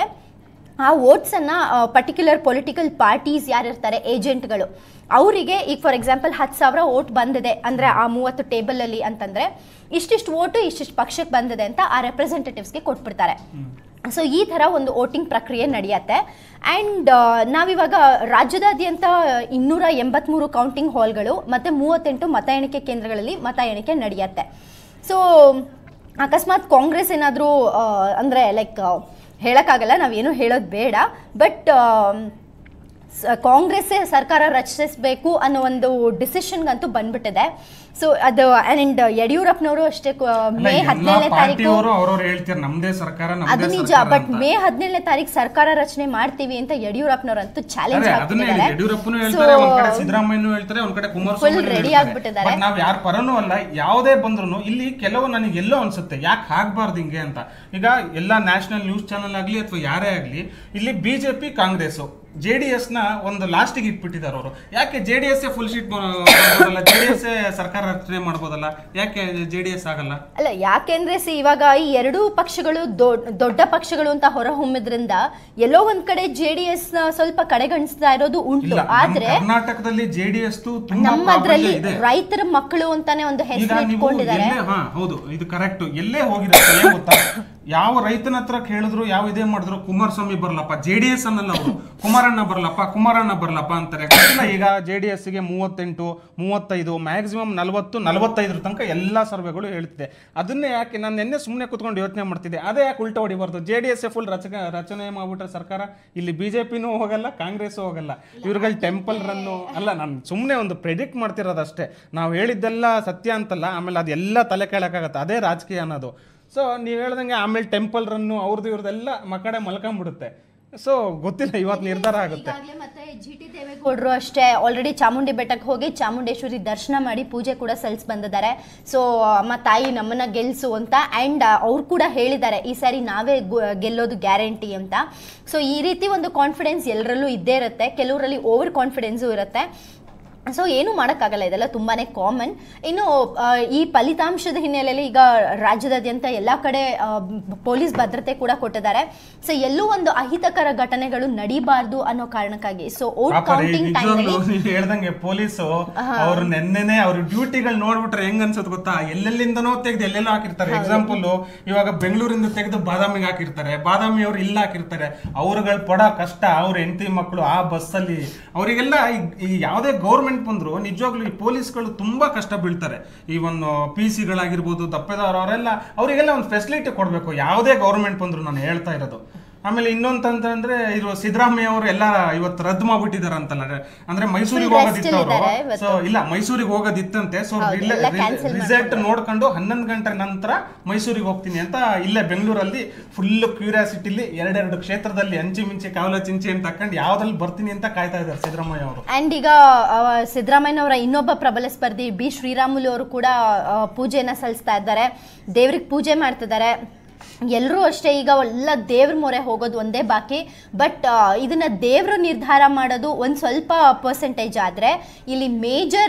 ಆ ವೋಟ್ಸನ್ನು ಪರ್ಟಿಕ್ಯುಲರ್ ಪೊಲಿಟಿಕಲ್ ಪಾರ್ಟೀಸ್ ಯಾರಿರ್ತಾರೆ ಏಜೆಂಟ್ಗಳು ಅವರಿಗೆ ಈಗ ಫಾರ್ ಎಕ್ಸಾಂಪಲ್ ಹತ್ತು ಸಾವಿರ ವೋಟ್ ಬಂದಿದೆ ಅಂದರೆ ಆ ಮೂವತ್ತು ಟೇಬಲಲ್ಲಿ ಅಂತಂದರೆ ಇಷ್ಟಿಷ್ಟು ವೋಟು ಇಷ್ಟಿಷ್ಟು ಪಕ್ಷಕ್ಕೆ ಬಂದಿದೆ ಅಂತ ಆ ರೆಪ್ರೆಸೆಂಟೇಟಿವ್ಸ್ಗೆ ಕೊಟ್ಬಿಡ್ತಾರೆ ಸೊ ಈ ಥರ ಒಂದು ವೋಟಿಂಗ್ ಪ್ರಕ್ರಿಯೆ ನಡೆಯುತ್ತೆ ಆ್ಯಂಡ್ ನಾವಿವಾಗ ರಾಜ್ಯದಾದ್ಯಂತ ಇನ್ನೂರ ಎಂಬತ್ತ್ಮೂರು ಕೌಂಟಿಂಗ್ ಹಾಲ್ಗಳು ಮತ್ತು ಮೂವತ್ತೆಂಟು ಮತ ಎಣಿಕೆ ಕೇಂದ್ರಗಳಲ್ಲಿ ಮತ ಎಣಿಕೆ ನಡೆಯುತ್ತೆ ಸೊ ಅಕಸ್ಮಾತ್ ಕಾಂಗ್ರೆಸ್ ಏನಾದರೂ ಅಂದರೆ ಲೈಕ್ ಹೇಳೋಕ್ಕಾಗಲ್ಲ ನಾವೇನು ಹೇಳೋದು ಬೇಡ ಬಟ್ ಕಾಂಗ್ರೆಸ್ಸೇ ಸರ್ಕಾರ ರಚಿಸಬೇಕು ಅನ್ನೋ ಒಂದು ಡಿಸಿಷನ್ಗಂತೂ ಬಂದ್ಬಿಟ್ಟಿದೆ ಸೊ ಅದು ಆ್ಯಂಡ್ ಯಡಿಯೂರಪ್ಪನವರು ಅಷ್ಟೇ ಕ- ಮೇ ಹದಿನೇಳನೇ ತಾರೀಕು ಪಾರ್ಟಿಯವರು ಅವ್ರವ್ರು ಹೇಳ್ತಾರೆ ನಮ್ದೇ ಸರ್ಕಾರ ಅದು ನಮ್ದೇ ನಿಜ ಸರ್ಕಾರ ಬಟ್ ಅಂತ. ಮೇ ಹದಿನೇಳನೇ ತಾರೀಕು ಸರ್ಕಾರ ರಚನೆ ಮಾಡ್ತೀವಿ ಅಂತ ಯಡಿಯೂರಪ್ಪನವರಂತೂ ಚಾಲೆಂಜ್ ಅದೇ ಅದನ್ನೇ ಹೇಳಿ ಯಡಿಯೂರಪ್ಪನು ಹೇಳ್ತಾರೆ ಒಂದ್ ಕಡೆ ಸಿದ್ದರಾಮಯ್ಯನು ಹೇಳ್ತಾರೆ ಒಂದ್ ಕಡೆ ಕುಮಾರಸ್ವಾಮಿ Full ready ಆಗ್ಬಿಟ್ಟಿದ್ದಾರೆ. ಬಟ್ ನಾವ್ ಯಾರ ಪರನೂ ಅಲ್ಲ ಯಾವುದೇ ಬಂದ್ರು ಇಲ್ಲಿ ಕೆಲವು ನನಗೆ ಎಲ್ಲೋ ಅನ್ಸುತ್ತೆ ಯಾಕೆ ಆಗ್ಬಾರ್ದು ಹಿಂಗೆ ಅಂತ ಈಗ ಎಲ್ಲಾ ನ್ಯಾಷನಲ್ ನ್ಯೂಸ್ ಚಾನಲ್ ಆಗ್ಲಿ ಅಥವಾ ಯಾರೇ ಆಗ್ಲಿ ಇಲ್ಲಿ BJP Congress J D S ನ ಒಂದು ಲಾಸ್ಟಿಗೆ ಇಟ್ಬಿಟ್ಟಿದ್ದಾರೆ ಅವರು ಯಾಕೆ J D S full seat ಮಾಡ್ಬೋದಲ್ಲ ಜೆ ಡಿ ಎಸ್ ಸರ್ಕಾರ ರಚನೆ ಮಾಡ್ಬೋದಲ್ಲ ಯಾಕೆ ಜೆ ಡಿ ಎಸ್ ಆಗಲ್ಲ ಅಲ್ಲ ಯಾಕೆಂದ್ರೆ ಸಿ ಇವಾಗ ಈ ಎರಡೂ ಪಕ್ಷಗಳು ದೊಡ್- ದೊಡ್ಡ ಪಕ್ಷಗಳು ಅಂತ ಹೊರಹೊಮ್ಮಿದ್ರಿಂದ ಎಲ್ಲೋ ಒಂದ್ ಕಡೆ ಜೆ ಡಿ ಎಸ್ ಸ್ವಲ್ಪ ಕಡೆಗಣಿಸ್ತಾ ಇರೋದು ಉಂಟು ಇಲ್ಲ ನಮ್ಮ ಆದ್ರೆ ಕರ್ನಾಟಕದಲ್ಲಿ ಜೆ ಡಿ ಎಸ್ ತುಂಬಾ ನಮ್ಮದ್ರಲ್ಲಿ ಪ್ರಾಬಲ್ಯ ಇದೆ ರೈತರ ಮಕ್ಕಳು ಅಂತಾನೆ ಒಂದು ಈಗ ಹೆಸರು ನೀವು ಇಟ್ಕೊಂಡಿದ್ದಾರೆ ಎಲ್ಲೇ ಹಾ ಹೌದು ಇದು ಕರೆಕ್ಟ್ ಎಲ್ಲೇ ಹೋಗಿರುತ್ತೆ ಏನ್ ಗೊತ್ತಾ ಯಾವ ರೈತನ ಹತ್ರ ಕೇಳಿದ್ರು ಯಾವ ಇದೇ ಮಾಡಿದ್ರು ಕುಮಾರಸ್ವಾಮಿ ಬರ್ಲಪ್ಪ ಜೆ ಡಿ ಎಸ್ ಅನ್ನಲ್ಲ ಅವರು ಕುಮಾರಣ್ಣ ಬರ್ಲಪ್ಪ ಕುಮಾರಣ್ಣ ಬರ್ಲಪ್ಪ ಅಂತಾರೆ ಗೊತ್ತಿಲ್ಲ ಈಗ ಜೆ ಡಿ ಎಸ್ಗೆ ಮೂವತ್ತೆಂಟು ಮೂವತ್ತೈದು ಮ್ಯಾಕ್ಸಿಮಮ್ ನಲವತ್ತು ನಲವತ್ತೈದರ ತನಕ ಎಲ್ಲಾ ಸರ್ವೆಗಳು ಹೇಳ್ತಿದೆ ಅದನ್ನೇ ಯಾಕೆ ನಾನು ನಿನ್ನೆ ಸುಮ್ಮನೆ ಕುತ್ಕೊಂಡು ಯೋಚನೆ ಮಾಡ್ತಿದ್ದೆ ಅದೇ ಯಾಕೆ ಉಲ್ಟಾ ಹೊಡಿಬಾರ್ದು ಜೆ ಡಿ ಎಸ್ ಫುಲ್ ರಚನೆ ರಚನೆ ಮಾಡ್ಬಿಟ್ರೆ ಸರ್ಕಾರ ಇಲ್ಲಿ ಬಿಜೆಪಿನೂ ಹೋಗಲ್ಲ ಕಾಂಗ್ರೆಸ್ ಹೋಗಲ್ಲ ಇವ್ರುಗಳ ಟೆಂಪಲ್ ರನ್ನು ಅಲ್ಲ ನಾನು ಸುಮ್ಮನೆ ಒಂದು ಪ್ರೆಡಿಕ್ಟ್ ಮಾಡ್ತಿರೋದಷ್ಟೇ ನಾವು ಹೇಳಿದ್ದೆಲ್ಲ ಸತ್ಯ ಅಂತಲ್ಲ ಆಮೇಲೆ ಅದೆಲ್ಲ ತಲೆ ಕೇಳಕ್ಕಾಗತ್ತೆ ಅದೇ ರಾಜಕೀಯ ಅನ್ನೋದು ಸೊ ನೀವು ಹೇಳ್ದಂಗೆ ಆಮೇಲೆ ಟೆಂಪಲ್ ರನ್ನು ಅವ್ರದ್ದು ಇವ್ರದ್ದೆಲ್ಲ ಮಕ್ಕಡೆ ಮಲ್ಕೊಂಡ್ಬಿಡುತ್ತೆ ಸೊ ಗೊತ್ತಿಲ್ಲ ಇವತ್ತು ನಿರ್ಧಾರ ಆಗುತ್ತೆ ಈಗಾಗ್ಲೇ ಮತ್ತೆ ಜಿ ಟಿ ದೇವೇಗೌಡರು ಅಷ್ಟೇ ಆಲ್ರೆಡಿ ಚಾಮುಂಡಿ ಬೆಟ್ಟಕ್ಕೆ ಹೋಗಿ ಚಾಮುಂಡೇಶ್ವರಿ ದರ್ಶನ ಮಾಡಿ ಪೂಜೆ ಕೂಡ ಸಲ್ಲಿಸಿ ಬಂದಿದ್ದಾರೆ ಸೊ ಅಮ್ಮ ತಾಯಿ ನಮ್ಮನ್ನ ಗೆಲ್ಸು ಅಂತ ಆ್ಯಂಡ್ ಅವ್ರು ಕೂಡ ಹೇಳಿದ್ದಾರೆ ಈ ಸಾರಿ ನಾವೇ ಗು- ಗೆಲ್ಲೋದು ಗ್ಯಾರಂಟಿ ಅಂತ ಸೊ ಈ ರೀತಿ ಒಂದು ಕಾನ್ಫಿಡೆನ್ಸ್ ಎಲ್ಲರಲ್ಲೂ ಇದ್ದೇ ಇರುತ್ತೆ ಕೆಲವರಲ್ಲಿ ಓವರ್ ಕಾನ್ಫಿಡೆನ್ಸು ಇರುತ್ತೆ ಸೊ ಏನು ಮಾಡೋಕ್ಕಾಗಲ್ಲ ಇದೆಲ್ಲ ತುಂಬಾನೇ ಕಾಮನ್ ಇನ್ನು ಆ, ಈ ಫಲಿತಾಂಶದ ಹಿನ್ನೆಲೆಯಲ್ಲಿ ಈಗ ರಾಜ್ಯದಾದ್ಯಂತ ಎಲ್ಲ ಕಡೆ ಆ, ಪೊಲೀಸ್ ಭದ್ರತೆ ಕೂಡ ಕೊಟ್ಟಿದ್ದಾರೆ ಸೊ ಎಲ್ಲೂ ಒಂದು ಅಹಿತಕರ ಘಟನೆಗಳು ನಡೀಬಾರ್ದು ಅನ್ನೋ ಕಾರಣಕ್ಕಾಗಿ ಸೊ ಓಟ್ ಪಾಪ ರೀ, ಕೌಂಟಿಂಗ್ ನಿಜವಾಗ್ಲೂ ಟೈಮಲ್ಲಿ ನೀವ್ ಹೇಳ್ದಂಗೆ ಪೊಲೀಸು ಅವ್ರು ನೆನ್ನೆನೆ ಅವ್ರ ಡ್ಯೂಟಿಗಳು ನೋಡ್ಬಿಟ್ರೆ ಹೆಂಗ್ ಅನ್ಸುತ್ತೆ ಗೊತ್ತಾ ಎಲ್ಲೆಲ್ಲಿಂದನೋ ತೆಗೆದು ಎಲ್ಲೆಲ್ಲೋ ಹಾಕಿರ್ತಾರೆ ಎಕ್ಸಾಂಪಲ್ ಇವಾಗ ಬೆಂಗಳೂರಿಂದ ತೆಗೆದು ಬಾದಾಮಿಗೆ ಹಾಕಿರ್ತಾರೆ ಬಾದಾಮಿ ಅವ್ರು ಇಲ್ಲ ಹಾಕಿರ್ತಾರೆ ಅವ್ರುಗಳು ಪಡೋ ಕಷ್ಟ ಅವ್ರ ಹೆಂಡತಿ ಮಕ್ಕಳು ಆ ಬಸ್ಸಲ್ಲಿ ಅವರಿಗೆಲ್ಲ ಈ ಯಾವುದೇ ಗೌರ್ಮೆಂಟ್ ಬಂದ್ರು ನಿಜವಾಗ್ಲೂ ಈ ಪೊಲೀಸ್ಗಳು ತುಂಬಾ ಕಷ್ಟ ಬೀಳ್ತಾರೆ ಈವನ್ ಪಿ ಸಿಗಳಾಗಿರ್ಬೋದು ದಪ್ಪೆದವ್ರು ಅವರೆಲ್ಲ ಅವರಿಗೆಲ್ಲ ಒಂದು ಫೆಸಿಲಿಟಿ ಕೊಡಬೇಕು ಯಾವುದೇ ಗೌರ್ಮೆಂಟ್ ಬಂದ್ರು ನಾನು ಹೇಳ್ತಾ ಇರೋದು ಆಮೇಲೆ ಇನ್ನೊಂತಂದ್ರೆ ಇದು ಸಿದ್ದರಾಮಯ್ಯ ಅವರು ಎಲ್ಲ ಇವತ್ತು ರದ್ದು ಮಾಡ್ಬಿಟ್ಟಿದಾರೆ ಅಂತಲ್ಲ ಅಂದ್ರೆ ಮೈಸೂರಿಗೆ Full ಹೋಗೋದಿತ್ತು rest ಅಲ್ಲಿದ್ದಾರೆ ಅವರು ಇವತ್ತು. ಸೊ ಇಲ್ಲ ಮೈಸೂರಿಗೆ ಹೋಗೋದಿತ್ತಂತೆ ಸೊ ಹೌದು, ಎಲ್ಲ cancel ರಿಸಲ್ಟ್ ನೋಡ್ಕೊಂಡು ಹನ್ನೊಂದು ಗಂಟೆ ನಂತರ ಮೈಸೂರಿಗೆ ಹೋಗ್ತೀನಿ ಅಂತ ಇಲ್ಲೇ ಬೆಂಗಳೂರಲ್ಲಿ ಫುಲ್ ಕ್ಯೂರಿಯಾಸಿಟಿಲಿ ಎರಡೆರಡು ಕ್ಷೇತ್ರದಲ್ಲಿ ಅಂಚಿ ಮಿಂಚಿ ಕಾವಲ ಚಿಂಚಿ ಅಂತ ತಕೊಂಡು ಯಾವ್ದ್ರಲ್ಲಿ ಬರ್ತೀನಿ ಅಂತ ಕಾಯ್ತಾ ಇದ್ದಾರೆ ಸಿದ್ದರಾಮಯ್ಯ ಅವರು ಅಂಡ್ ಈಗ ಸಿದ್ದರಾಮಯ್ಯನವರ ಇನ್ನೊಬ್ಬ ಪ್ರಬಲ ಸ್ಪರ್ಧಿ ಬಿ ಶ್ರೀರಾಮುಲು ಅವರು ಕೂಡ ಆ, ಪೂಜೆಯನ್ನ ಸಲ್ಲಿಸ್ತಾ ಇದ್ದಾರೆ ದೇವ್ರಿಗೆ ಪೂಜೆ ಮಾಡ್ತಿದ್ದಾರೆ ಎಲ್ಲರೂ ಅಷ್ಟೇ ಈಗ ಎಲ್ಲ ದೇವ್ರ ಮೊರೆ ಹೋಗೋದು ಒಂದೇ ಬಾಕಿ ಬಟ್ ಇದನ್ನ ದೇವರು ನಿರ್ಧಾರ ಮಾಡೋದು ಒಂದು ಸ್ವಲ್ಪ ಪರ್ಸೆಂಟೇಜ್ ಆದರೆ ಇಲ್ಲಿ ಮೇಜರ್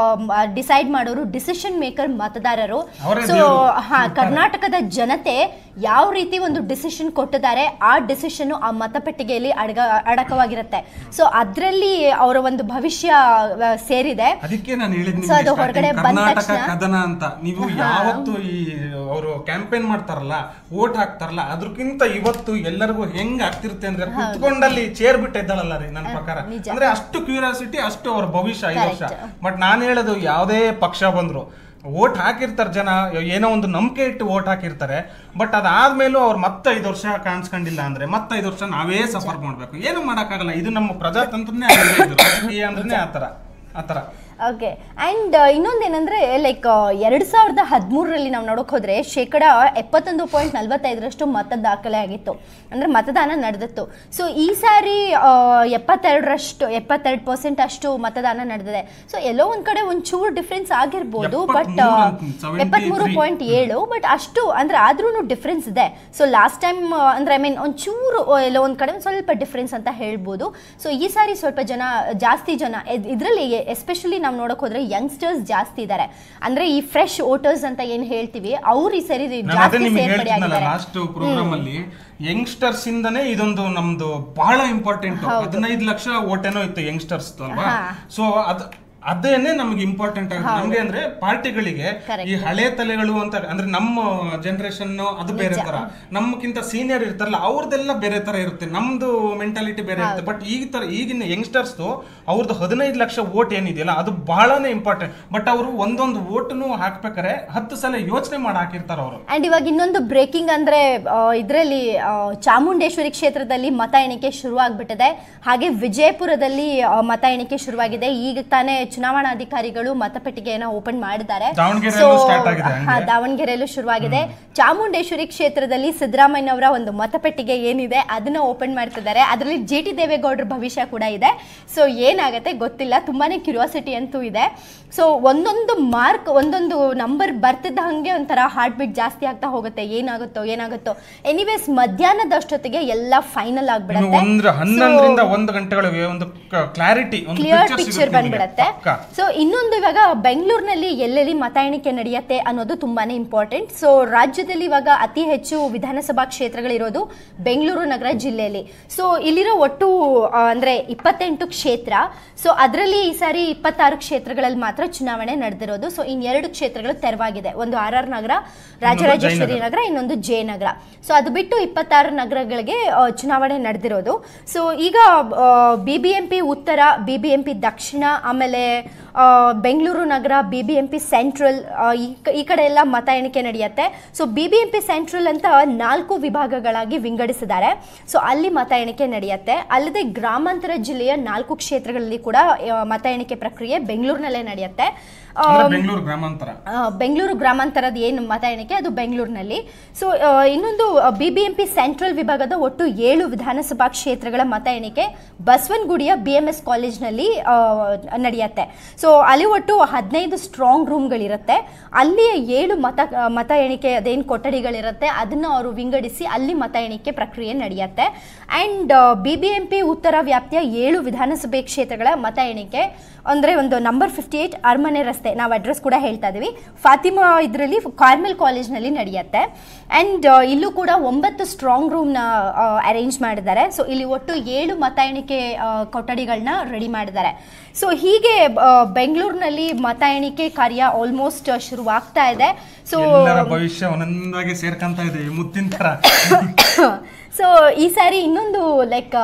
ಡಿಸೈಡ್ ಮಾಡೋರು ಡಿಸಿಷನ್ ಮೇಕರ್ ಮತದಾರರು ಅವರೇ ಸೊ ದೇವ್ರು. ಹಾ ಕರ್ನಾಟಕದ ಜನತೆ ಯಾವ ರೀತಿ ಒಂದು ಡಿಸಿಷನ್ ಕೊಟ್ಟಿದ್ದಾರೆ ಆ ಡಿಸಿಷನ್ ಆ ಮತಪೆಟ್ಟಿಗೆಯಲ್ಲಿ ಅಡಗ ಅಡಕವಾಗಿರುತ್ತೆ ಸೊ ಅದರಲ್ಲಿ ಅವರ ಒಂದು ಭವಿಷ್ಯ ಆ, ಸೇರಿದೆ ಅದಕ್ಕೆ ನಾನು ಹೇಳಿದ್ So, ಅದು ಹೊರಗಡೆ ಬಂದ ಕರ್ನಾಟಕ ತಕ್ಷಣ- ಕದನ ಅಂತ ನೀವು ಯಾವತ್ತು ಈ ಅವರು ಕ್ಯಾಂಪೇನ್ ಮಾಡ್ತಾರಲ್ಲ ವೋಟ್ ಹಾಕ್ತಾರಲ್ಲ ಅದ್ರಕ್ಕಿಂತ ಇವತ್ತು ಎಲ್ಲರಿಗೂ ಹೆಂಗ್ ಆಗ್ತಿರುತ್ತೆ ಅಂದ್ರೆ ಕುತ್ಕೊಂಡಲ್ಲಿ ಚೇರ್ ಬಿಟ್ಟು ಇದ್ದಾಳಲ್ಲ ರೀ ನನ್ನ ಪ್ರಕಾರ ನಿಜ. ಅಂದ್ರೆ ಅಷ್ಟು ಕ್ಯೂರಿಯಾಸಿಟಿ ಅಷ್ಟು ಅವ್ರ ಭವಿಷ್ಯ ಐದು ವರ್ಷ Correct. ಬಟ್ ನಾನು ಹೇಳೋದು ಯಾವುದೇ ಪಕ್ಷ ಬಂದ್ರು ವೋಟ್ ಹಾಕಿರ್ತಾರೆ ಜನ ಏನೋ ಒಂದು ನಂಬಿಕೆ ಇಟ್ಟು ವೋಟ್ ಹಾಕಿರ್ತಾರೆ ಬಟ್ ಅದಾದ್ಮೇಲೂ ಅವ್ರು ಮತ್ತೆ ಐದು ವರ್ಷ ಕಾಣಿಸ್ಕೊಂಡಿಲ್ಲ ಅಂದ್ರೆ ಮತ್ತೆ ಐದು ವರ್ಷ ನಾವೇ ಸಫರ್ ಮಾಡ್ಬೇಕು ಏನು ಮಾಡಕ್ಕಾಗಲ್ಲ ಇದು ನಮ್ಮ ಪ್ರಜಾತಂತ್ರನೇ ಆಗಿದೆ ಇದು. ರಾಜಕೀಯ ಅಂದ್ರೆ ಆತರ ಆತರ ಓಕೆ ಆ್ಯಂಡ್ ಇನ್ನೊಂದೇನೆಂದರೆ ಲೈಕ್ ಎರಡು ಸಾವಿರದ ಹದಿಮೂರರಲ್ಲಿ ನಾವು ನೋಡೋಕೆ ಹೋದರೆ ಶೇಕಡ ಎಪ್ಪತ್ತೊಂದು ಪಾಯಿಂಟ್ ನಲವತ್ತೈದರಷ್ಟು ಮತ ದಾಖಲೆ ಆಗಿತ್ತು ಅಂದರೆ ಮತದಾನ ನಡೆದಿತ್ತು ಸೊ ಈ ಸಾರಿ ಆ, ಎಪ್ಪತ್ತೆರಡರಷ್ಟು ಎಪ್ಪತ್ತೆರಡು ಪರ್ಸೆಂಟ್ ಅಷ್ಟು ಮತದಾನ ನಡೆದಿದೆ ಸೊ ಎಲ್ಲೋ ಒಂದು ಕಡೆ ಒಂಚೂರು ಡಿಫ್ರೆನ್ಸ್ ಆಗಿರ್ಬೋದು ಬಟ್ ಎಪ್ಪತ್ಮೂರು ಅಂತೀನಿ, 73. ಎಪ್ಪತ್ತ್ಮೂರು ಪಾಯಿಂಟ್ ಏಳು ಬಟ್ ಅಷ್ಟು ಅಂದರೆ ಆದ್ರೂ ಡಿಫ್ರೆನ್ಸ್ ಇದೆ ಸೊ ಲಾಸ್ಟ್ ಟೈಮ್ ಅಂದರೆ ಐ ಮೀನ್ ಒಂಚೂರು ಎಲ್ಲೋ ಒಂದು ಕಡೆ ಒಂದು ಸ್ವಲ್ಪ ಡಿಫ್ರೆನ್ಸ್ ಅಂತ ಹೇಳ್ಬೋದು ಸೊ ಈ ಸಾರಿ ಸ್ವಲ್ಪ ಜನ ಜಾಸ್ತಿ ಜನ ಇದರಲ್ಲಿ ಎಸ್ಪೆಷಲಿ ನಾವು ನೋಡಕ್ ಹೋದ್ರೆ ಯಂಗ್ಸ್ಟರ್ಸ್ ಜಾಸ್ತಿ ಇದ್ದಾರೆ ಅಂದ್ರೆ ಈ ಫ್ರೆಶ್ ವೋಟರ್ಸ್ ಅಂತ ಏನ್ ಹೇಳ್ತೀವಿ ಅವ್ರು ಈ ಸರಿ ನಾನು ಅದೇ ಜಾಸ್ತಿ ನಿಮ್ಗೆ ಸೇರ್ಪಡೆ ಹೇಳ್ತಿದ್ನಲ್ಲ ಆಗಿದ್ದಾರೆ ಲಾಸ್ಟ್ ಪ್ರೋಗ್ರಾಮ್ ಅಲ್ಲಿ ಯಂಗ್ಸ್ಟರ್ಸ್ ಇಂದನೇ ಇದೊಂದು ನಮ್ದು ಬಹಳ ಇಂಪಾರ್ಟೆಂಟ್ ಹದಿನೈದು ಲಕ್ಷ ಓಟೇನೋ ಇತ್ತು ಯಂಗ್ಸ್ಟರ್ಸ್ ಅಲ್ವಾ ಹಾ. ಸೊ ಅದ್ ಅದೇನೆ ನಮ್ಗೆ ಇಂಪಾರ್ಟೆಂಟ್ ಆಗುತ್ತೆ ನಮ್ಗೆ ಅಂದ್ರೆ ಪಾರ್ಟಿಗಳಿಗೆ Correct. ಈ ಹಳೆ ತಲೆಗಳು ಅಂತ ಅಂದ್ರೆ ನಮ್ಮ ಜನರೇಷನ್ ಅದು ಬೇರೆ ತರ ನಮ್ಗಿಂತ ಸೀನಿಯರ್ ಇರ್ತಾರಲ್ಲ ಅವ್ರದ್ದೆಲ್ಲ ಬೇರೆ ತರ ಇರುತ್ತೆ ನಮ್ದು ಮೆಂಟಾಲಿಟಿ ಬೇರೆ ಇರುತ್ತೆ ಬಟ್ ಈಗ ತರ ಈಗಿನ ಯಂಗ್ಸ್ಟರ್ಸ್ ಅವ್ರದ್ದು ಹದಿನೈದು ಲಕ್ಷ ಓಟ್ ಏನಿದೆಯಲ್ಲ ಅದು ಬಹಳನೇ ಇಂಪಾರ್ಟೆಂಟ್ ಬಟ್ ಅವರು ಒಂದೊಂದು ಓಟ್ನು ಹಾಕ್ಬೇಕಾರೆ ಹತ್ತು ಸಲ ಯೋಚನೆ ಮಾಡಿ ಹಾಕಿರ್ತಾರ ಅವರು ಅಂಡ್ ಇವಾಗ ಇನ್ನೊಂದು ಬ್ರೇಕಿಂಗ್ ಅಂದ್ರೆ ಇದರಲ್ಲಿ ಚಾಮುಂಡೇಶ್ವರಿ ಕ್ಷೇತ್ರದಲ್ಲಿ ಮತ ಎಣಿಕೆ ಶುರುವಾಗ್ಬಿಟ್ಟಿದೆ ಹಾಗೆ ವಿಜಯಪುರದಲ್ಲಿ ಆ, ಮತ ಎಣಿಕೆ ಶುರುವಾಗಿದೆ ಈಗ ತಾನೇ ಚುನಾವಣಾಧಿಕಾರಿಗಳು ಮತಪೆಟ್ಟಿಗೆಯನ್ನ ಓಪನ್ ಮಾಡಿದ್ದಾರೆ ದಾವಣಗೆರೆಯಲ್ಲೂ So, start ಆಗಿದೆ ಹಂಗೆ. ಹಾ, ದಾವಣಗೆರೆಯಲ್ಲೂ ಶುರುವಾಗಿದೆ ಚಾಮುಂಡೇಶ್ವರಿ ಕ್ಷೇತ್ರದಲ್ಲಿ ಸಿದ್ದರಾಮಯ್ಯನವರ ಒಂದು ಮತಪೆಟ್ಟಿಗೆ ಏನಿದೆ ಅದನ್ನ ಓಪನ್ ಮಾಡ್ತಿದ್ದಾರೆ ಅದರಲ್ಲಿ ಜಿ ಟಿ ದೇವೇಗೌಡರ ಭವಿಷ್ಯ ಕೂಡ ಇದೆ ಸೊ ಏನಾಗುತ್ತೆ ಗೊತ್ತಿಲ್ಲ ತುಂಬಾನೇ ಕ್ಯೂರಿಯಾಸಿಟಿ ಅಂತೂ ಇದೆ ಸೊ ಒಂದೊಂದು ಮಾರ್ಕ್ ಒಂದೊಂದು ನಂಬರ್ ಬರ್ತಿದ್ದ ಹಾಗೆ ಒಂಥರ ಹಾರ್ಟ್ ಬೀಟ್ ಜಾಸ್ತಿ ಆಗ್ತಾ ಹೋಗುತ್ತೆ ಏನಾಗುತ್ತೋ ಏನಾಗುತ್ತೋ ಎನಿವೇಸ್ ಮಧ್ಯಾಹ್ನದಷ್ಟೊತ್ತಿಗೆ ಎಲ್ಲ ಫೈನಲ್ ಇನ್ನು ಆಗ್ಬಿಡುತ್ತೆ ಒಂದ್ರ ಹನ್ನೊಂದರಿಂದ ಒಂದು ಗಂಟೆಗಳಿಗೆ ಒಂದು ಕ್ಲಾರಿಟಿ ಒಂದು ಕ್ಲಿಯರ್ picture ಪಿಕ್ಚರ್ ಸಿಗುತ್ತೆ ನಿಮ್ಗೆ. ಬಂದ್ಬಿಡತ್ತೆ ಪಕ್ಕ. ಸೊ ಇನ್ನೊಂದು ಇವಾಗ ಬೆಂಗಳೂರಿನಲ್ಲಿ ಎಲ್ಲೆಲ್ಲಿ ಮತ ಎಣಿಕೆ ನಡೆಯುತ್ತೆ ಅನ್ನೋದು ತುಂಬಾನೇ ಇಂಪಾರ್ಟೆಂಟ್ ಸೊ ರಾಜ್ಯದಲ್ಲಿ ಇವಾಗ ಅತಿ ಹೆಚ್ಚು ವಿಧಾನಸಭಾ ಕ್ಷೇತ್ರಗಳಿರೋದು ಬೆಂಗಳೂರು ನಗರ ಜಿಲ್ಲೆಯಲ್ಲಿ ಸೊ ಇಲ್ಲಿರೋ ಒಟ್ಟು ಆ, ಅಂದ್ರೆ ಇಪ್ಪತ್ತೆಂಟು ಕ್ಷೇತ್ರ ಸೊ ಅದರಲ್ಲಿ ಈ ಸಾರಿ ಇಪ್ಪತ್ತಾರು ಕ್ಷೇತ್ರಗಳಲ್ಲಿ ಮಾತ್ರ ಚುನಾವಣೆ ನಡೆದಿರೋದು ಸೊ ಇನ್ನೆರಡು ಕ್ಷೇತ್ರಗಳು ತೆರವಾಗಿದೆ ಒಂದು ಆರ್ ಆರ್ ನಗರ ರಾಜರಾಜೇಶ್ವರಿ ನಗರ ಇನ್ನೊಂದು ಜಯನಗರ ಸೊ ಅದು ಬಿಟ್ಟು ಇಪ್ಪತ್ತಾರು ನಗರಗಳಿಗೆ ಆ, ಚುನಾವಣೆ ನಡೆದಿರೋದು ಸೊ ಈಗ ಬಿ ಬಿ ಎಂ ಪಿ ಉತ್ತರ ಬಿ ಬಿ ಎಂ ಪಿ ದಕ್ಷಿಣ ಆಮೇಲೆ ಆ, ಬೆಂಗಳೂರು ನಗರ B B M P central ಆ, ಈ ಕ- ಈ ಕಡೆ ಎಲ್ಲ ಮತ ಎಣಿಕೆ ನಡೆಯುತ್ತೆ so B B M P central ಅಂತ ನಾಲ್ಕು ವಿಭಾಗಗಳಾಗಿ ವಿಂಗಡಿಸಿದ್ದಾರೆ ಸೊ ಅಲ್ಲಿ ಮತ ಎಣಿಕೆ ನಡೆಯುತ್ತೆ ಅಲ್ಲದೆ ಗ್ರಾಮಾಂತರ ಜಿಲ್ಲೆಯ ನಾಲ್ಕು ಕ್ಷೇತ್ರಗಳಲ್ಲಿ ಕೂಡ ಆ, ಮತ ಎಣಿಕೆ ಪ್ರಕ್ರಿಯೆ ಬೆಂಗಳೂರಿನಲ್ಲೇ ನಡೆಯುತ್ತೆ ಆ, ಅಂದ್ರೆ ಬೆಂಗಳೂರು ಗ್ರಾಮಾಂತರ ಆ, ಬೆಂಗಳೂರು ಗ್ರಾಮಾಂತರದ ಏನು ಮತ ಎಣಿಕೆ ಅದು ಬೆಂಗಳೂರಿನಲ್ಲಿ ಸೊ ಇನ್ನೊಂದು B B M P central ವಿಭಾಗದ ಒಟ್ಟು ಏಳು ವಿಧಾನಸಭಾ ಕ್ಷೇತ್ರಗಳ ಮತ ಎಣಿಕೆ ಬಸವನಗುಡಿಯ ಬಿ ಎಂ ಎಸ್ ಕಾಲೇಜ್ನಲ್ಲಿ ಆ, ನಡೆಯುತ್ತೆ ನಡೆಯುತ್ತೆ ಸೊ ಅಲ್ಲಿ ಒಟ್ಟು ಹದಿನೈದು ಸ್ಟ್ರಾಂಗ್ ರೂಮ್ಗಳಿರುತ್ತೆ ಅಲ್ಲಿ ಏಳು ಮತ ಮತ ಎಣಿಕೆ ಅದೇನು ಕೊಠಡಿಗಳಿರುತ್ತೆ ಅದನ್ನು ಅವರು ವಿಂಗಡಿಸಿ ಅಲ್ಲಿ ಮತ ಎಣಿಕೆ ಪ್ರಕ್ರಿಯೆ ನಡೆಯುತ್ತೆ and B B M P ಉತ್ತರ ವ್ಯಾಪ್ತಿಯ ಏಳು ವಿಧಾನಸಭೆ ಕ್ಷೇತ್ರಗಳ ಮತ ಎಣಿಕೆ ಅಂದರೆ ಒಂದು ನಂಬರ್ ಫಿಫ್ಟಿ ಏಯ್ಟ್ ಅರಮನೆ ರಸ್ತೆ ನಾವು ಅಡ್ರೆಸ್ ಕೂಡ ಹೇಳ್ತಾ ಇದ್ದೀವಿ ಫಾತಿಮಾ ಇದರಲ್ಲಿ ಕಾರ್ಮೆಲ್ ಕಾಲೇಜ್ನಲ್ಲಿ ನಡೆಯುತ್ತೆ ಆ್ಯಂಡ್ ಇಲ್ಲೂ ಕೂಡ ಒಂಬತ್ತು ಸ್ಟ್ರಾಂಗ್ ರೂಮ್ನ ಅರೇಂಜ್ ಮಾಡಿದ್ದಾರೆ ಸೊ ಇಲ್ಲಿ ಒಟ್ಟು ಏಳು ಮತ ಎಣಿಕೆ ಆ, ಕೊಠಡಿಗಳನ್ನ ರೆಡಿ ಮಾಡಿದ್ದಾರೆ ಸೊ ಹೀಗೆ ಆ, ಬೆಂಗಳೂರಿನಲ್ಲಿ ಮತ ಎಣಿಕೆ ಕಾರ್ಯ ಆಲ್ಮೋಸ್ಟ್ ಶುರುವಾಗ್ತಾ ಇದೆ ಸೊ ಎಲ್ಲರ ಭವಿಷ್ಯ ಒಂದೊಂದಾಗಿ ಸೇರ್ಕಂತ ಇದೆ ಈ ಮುತ್ತಿನ ತರ ಸೊ ಈ ಸಾರಿ ಇನ್ನೊಂದು ಲೈಕ್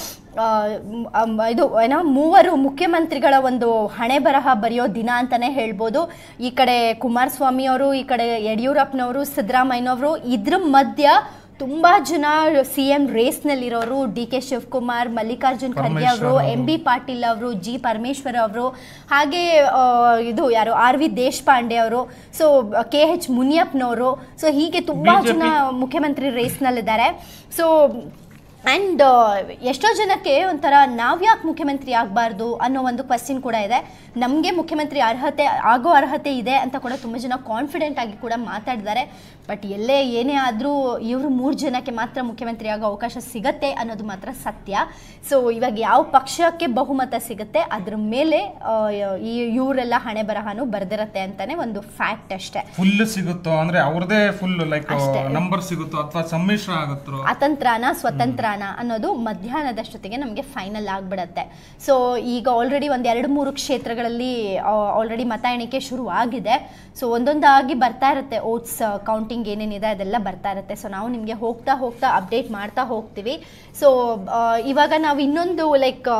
ಇದು ಏನೋ ಮೂವರು ಮುಖ್ಯಮಂತ್ರಿಗಳ ಒಂದು ಹಣೆ ಬರಹ ಬರೆಯೋ ದಿನ ಅಂತಾನೆ ಹೇಳ್ಬೋದು ಈ ಕಡೆ ಕುಮಾರಸ್ವಾಮಿ ಅವರು ಈ ಕಡೆ ಯಡಿಯೂರಪ್ಪನವರು ಸಿದ್ದರಾಮಯ್ಯನವರು ಇದ್ರ ಮಧ್ಯ ತುಂಬಾ ಜನ ಸಿ ಎಂ ರೇಸ್ನಲ್ಲಿರೋರು ಡಿ ಕೆ ಶಿವಕುಮಾರ್ ಮಲ್ಲಿಕಾರ್ಜುನ್ ಖರ್ಗೆ ಅವರು ಪರಮೇಶ್ವರ್ ಎಂ ಬಿ ಪಾಟೀಲ್ ಅವರು ಜಿ ಪರಮೇಶ್ವರ್ ಅವರು ಹಾಗೆ ಆ, ಇದು ಯಾರು ಆರ್ ವಿ ದೇಶಪಾಂಡೆ ಅವರು ಸೊ ಕೆ ಎಚ್ ಮುನಿಯಪ್ಪನವರು ಸೊ ಹೀಗೆ ತುಂಬಾ BJP. ಜನ ಮುಖ್ಯಮಂತ್ರಿ ರೇಸ್ನಲ್ಲಿದ್ದಾರೆ ಸೊ ಆ್ಯಂಡ್ ಎಷ್ಟೋ ಜನಕ್ಕೆ ಒಂಥರ ನಾವ್ಯಾಕೆ ಮುಖ್ಯಮಂತ್ರಿ ಆಗಬಾರ್ದು ಅನ್ನೋ ಒಂದು ಕ್ವಶನ್ ಕೂಡ ಇದೆ ನಮಗೆ ಮುಖ್ಯಮಂತ್ರಿ ಅರ್ಹತೆ ಆಗೋ ಅರ್ಹತೆ ಇದೆ ಅಂತ ಕೂಡ ತುಂಬ ಜನ ಕಾನ್ಫಿಡೆಂಟ್ ಆಗಿ ಕೂಡ ಮಾತಾಡಿದ್ದಾರೆ ಬಟ್ ಎಲ್ಲೇ ಏನೇ ಆದರೂ ಇವರು ಮೂರು ಜನಕ್ಕೆ ಮಾತ್ರ ಮುಖ್ಯಮಂತ್ರಿ ಆಗೋ ಅವಕಾಶ ಸಿಗತ್ತೆ ಅನ್ನೋದು ಮಾತ್ರ ಸತ್ಯ ಸೊ ಇವಾಗ ಯಾವ ಪಕ್ಷಕ್ಕೆ ಬಹುಮತ ಸಿಗುತ್ತೆ ಅದ್ರ ಮೇಲೆ ಆ, ಈ ಇವರೆಲ್ಲ ಹಣೆ ಬರಹನೂ ಬರ್ದಿರತ್ತೆ ಅಂತಾನೆ ಒಂದು ಫ್ಯಾಕ್ಟ್ ಅಷ್ಟೇ ಫುಲ್ ಸಿಗುತ್ತೋ ಅಂದ್ರೆ ಅವ್ರದೇ ಫುಲ್ ಲೈಕ್ ಅಷ್ಟೇ. ನಂಬರ್ ಸಿಗುತ್ತೋ ಅಥವಾ ಸಮ್ಮಿಶ್ರ ಆಗುತ್ತೋ ಅತಂತ್ರನ ಸ್ವತಂತ್ರನ ಅನ್ನೋದು ಮಧ್ಯಾಹ್ನದಷ್ಟೊತ್ತಿಗೆ ನಮಗೆ ಫೈನಲ್ ಆಗಿಬಿಡತ್ತೆ ಸೊ ಈಗ ಆಲ್ರೆಡಿ ಒಂದು ಎರಡು ಮೂರು ಕ್ಷೇತ್ರಗಳಲ್ಲಿ ಆಲ್ರೆಡಿ ಮತ ಎಣಿಕೆ ಶುರು ಆಗಿದೆ ಸೊ ಒಂದೊಂದಾಗಿ ಬರ್ತಾ ಇರುತ್ತೆ ಓಟ್ಸ್ ಕೌಂಟಿಂಗ್ ಏನೇನಿದೆ ಅದೆಲ್ಲ ಬರ್ತಾ ಇರುತ್ತೆ ಸೊ ನಾವು ನಿಮಗೆ ಹೋಗ್ತಾ ಹೋಗ್ತಾ ಅಪ್ಡೇಟ್ ಮಾಡ್ತಾ ಹೋಗ್ತೀವಿ ಸೊ ಇವಾಗ ನಾವು ಇನ್ನೊಂದು ಲೈಕ್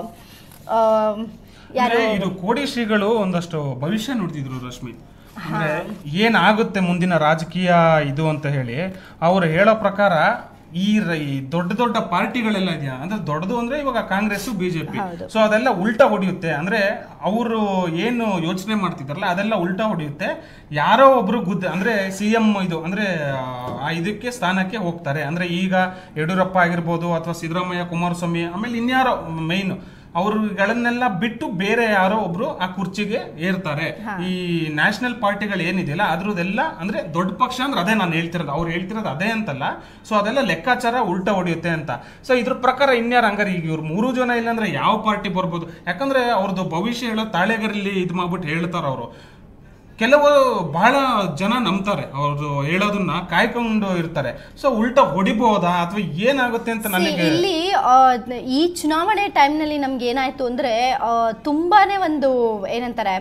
ಯಾರು ಅಂದ್ರೆ ಇದು ಕೋಡಿ ಶ್ರೀಗಳು ಒಂದಷ್ಟು ಭವಿಷ್ಯ ನುಡಿದಿದ್ರು ರಶ್ಮಿ ಅಂದ್ರೆ ಏನಾಗುತ್ತೆ ಮುಂದಿನ ರಾಜಕೀಯ ಇದು ಅಂತ ಹೇಳಿ ಅವ್ರು ಹೇಳೋ ಪ್ರಕಾರ ಈ ರ- ಈ ದೊಡ್ಡ ದೊಡ್ಡ ಪಾರ್ಟಿಗಳೆಲ್ಲ ಇದೆಯಾ ಅಂದ್ರೆ ದೊಡ್ಡದು ಅಂದ್ರೆ ಇವಾಗ ಕಾಂಗ್ರೆಸ್ ಬಿಜೆಪಿ ಹೌದು. ಸೊ ಅದೆಲ್ಲ ಉಲ್ಟಾ ಹೊಡೆಯುತ್ತೆ ಅಂದ್ರೆ ಅವರು ಏನು ಯೋಚನೆ ಮಾಡ್ತಿದ್ದಾರಲ್ಲ ಅದೆಲ್ಲ ಉಲ್ಟಾ ಹೊಡೆಯುತ್ತೆ ಯಾರೋ ಒಬ್ರು ಗುದ್ದ ಅಂದ್ರೆ ಸಿ ಎಂ ಇದು ಅಂದ್ರೆ ಆ ಇದಕ್ಕೆ ಸ್ಥಾನಕ್ಕೆ ಹೋಗ್ತಾರೆ ಅಂದ್ರೆ ಈಗ ಯಡಿಯೂರಪ್ಪ ಆಗಿರ್ಬೋದು ಅಥವಾ ಸಿದ್ದರಾಮಯ್ಯ ಕುಮಾರಸ್ವಾಮಿ ಆಮೇಲೆ ಇನ್ಯಾರೋ ಮೈನ್ ಅವ್ರುಗಳನ್ನೆಲ್ಲ ಬಿಟ್ಟು ಬೇರೆ ಯಾರೋ ಒಬ್ರು ಆ ಕುರ್ಚಿಗೆ ಏರ್ತಾರೆ ಈ ನ್ಯಾಷನಲ್ ಪಾರ್ಟಿಗಳು ಏನಿದೆಯಲ್ಲ ಅದ್ರದ್ದೆಲ್ಲ ಅಂದ್ರೆ ದೊಡ್ಡ ಪಕ್ಷ ಅಂದ್ರೆ ಅದೇ ನಾನು ಹೇಳ್ತಿರೋದು ಅವ್ರು ಹೇಳ್ತಿರೋದು ಅದೇ ಅಂತಲ್ಲ ಸೊ ಅದೆಲ್ಲ ಲೆಕ್ಕಾಚಾರ ಉಲ್ಟಾ ಹೊಡೆಯುತ್ತೆ ಅಂತ ಸೊ ಇದ್ರ ಪ್ರಕಾರ ಇನ್ಯಾರು ಹಂಗಾರೆ ಈಗ ಇವ್ರು ಮೂರು ಜನ ಇಲ್ಲಾಂದ್ರೆ ಯಾವ ಪಾರ್ಟಿ ಬರ್ಬೋದು ಯಾಕಂದ್ರೆ ಅವ್ರದ್ದು ಭವಿಷ್ಯ ಹೇಳೋ ತಾಳೆಗರಲ್ಲಿ ಇದು ಮಾಡ್ಬಿಟ್ಟು ಹೇಳ್ತಾರ ಅವರು ಕೆಲವು ಬಹಳ ಜನ ನಂಬ್ತಾರೆ ಅವ್ರು ಹೇಳೋದನ್ನ ಕಾಯ್ಕೊಂಡು ಇರ್ತಾರೆ ಸೊ ಉಲ್ಟಾ ಹೊಡಿಬಹುದಾ ಅಥವಾ ಏನಾಗುತ್ತೆ ಅಂತ See, ನನಗೆ ಇಲ್ಲಿ ಆ, ಈ ಚುನಾವಣೆ ಟೈಮ್ನಲ್ಲಿ ನಮ್ಗೆ ಏನಾಯ್ತು ಅಂದ್ರೆ ಆ, ತುಂಬಾನೇ ಒಂದು ಏನಂತಾರೆ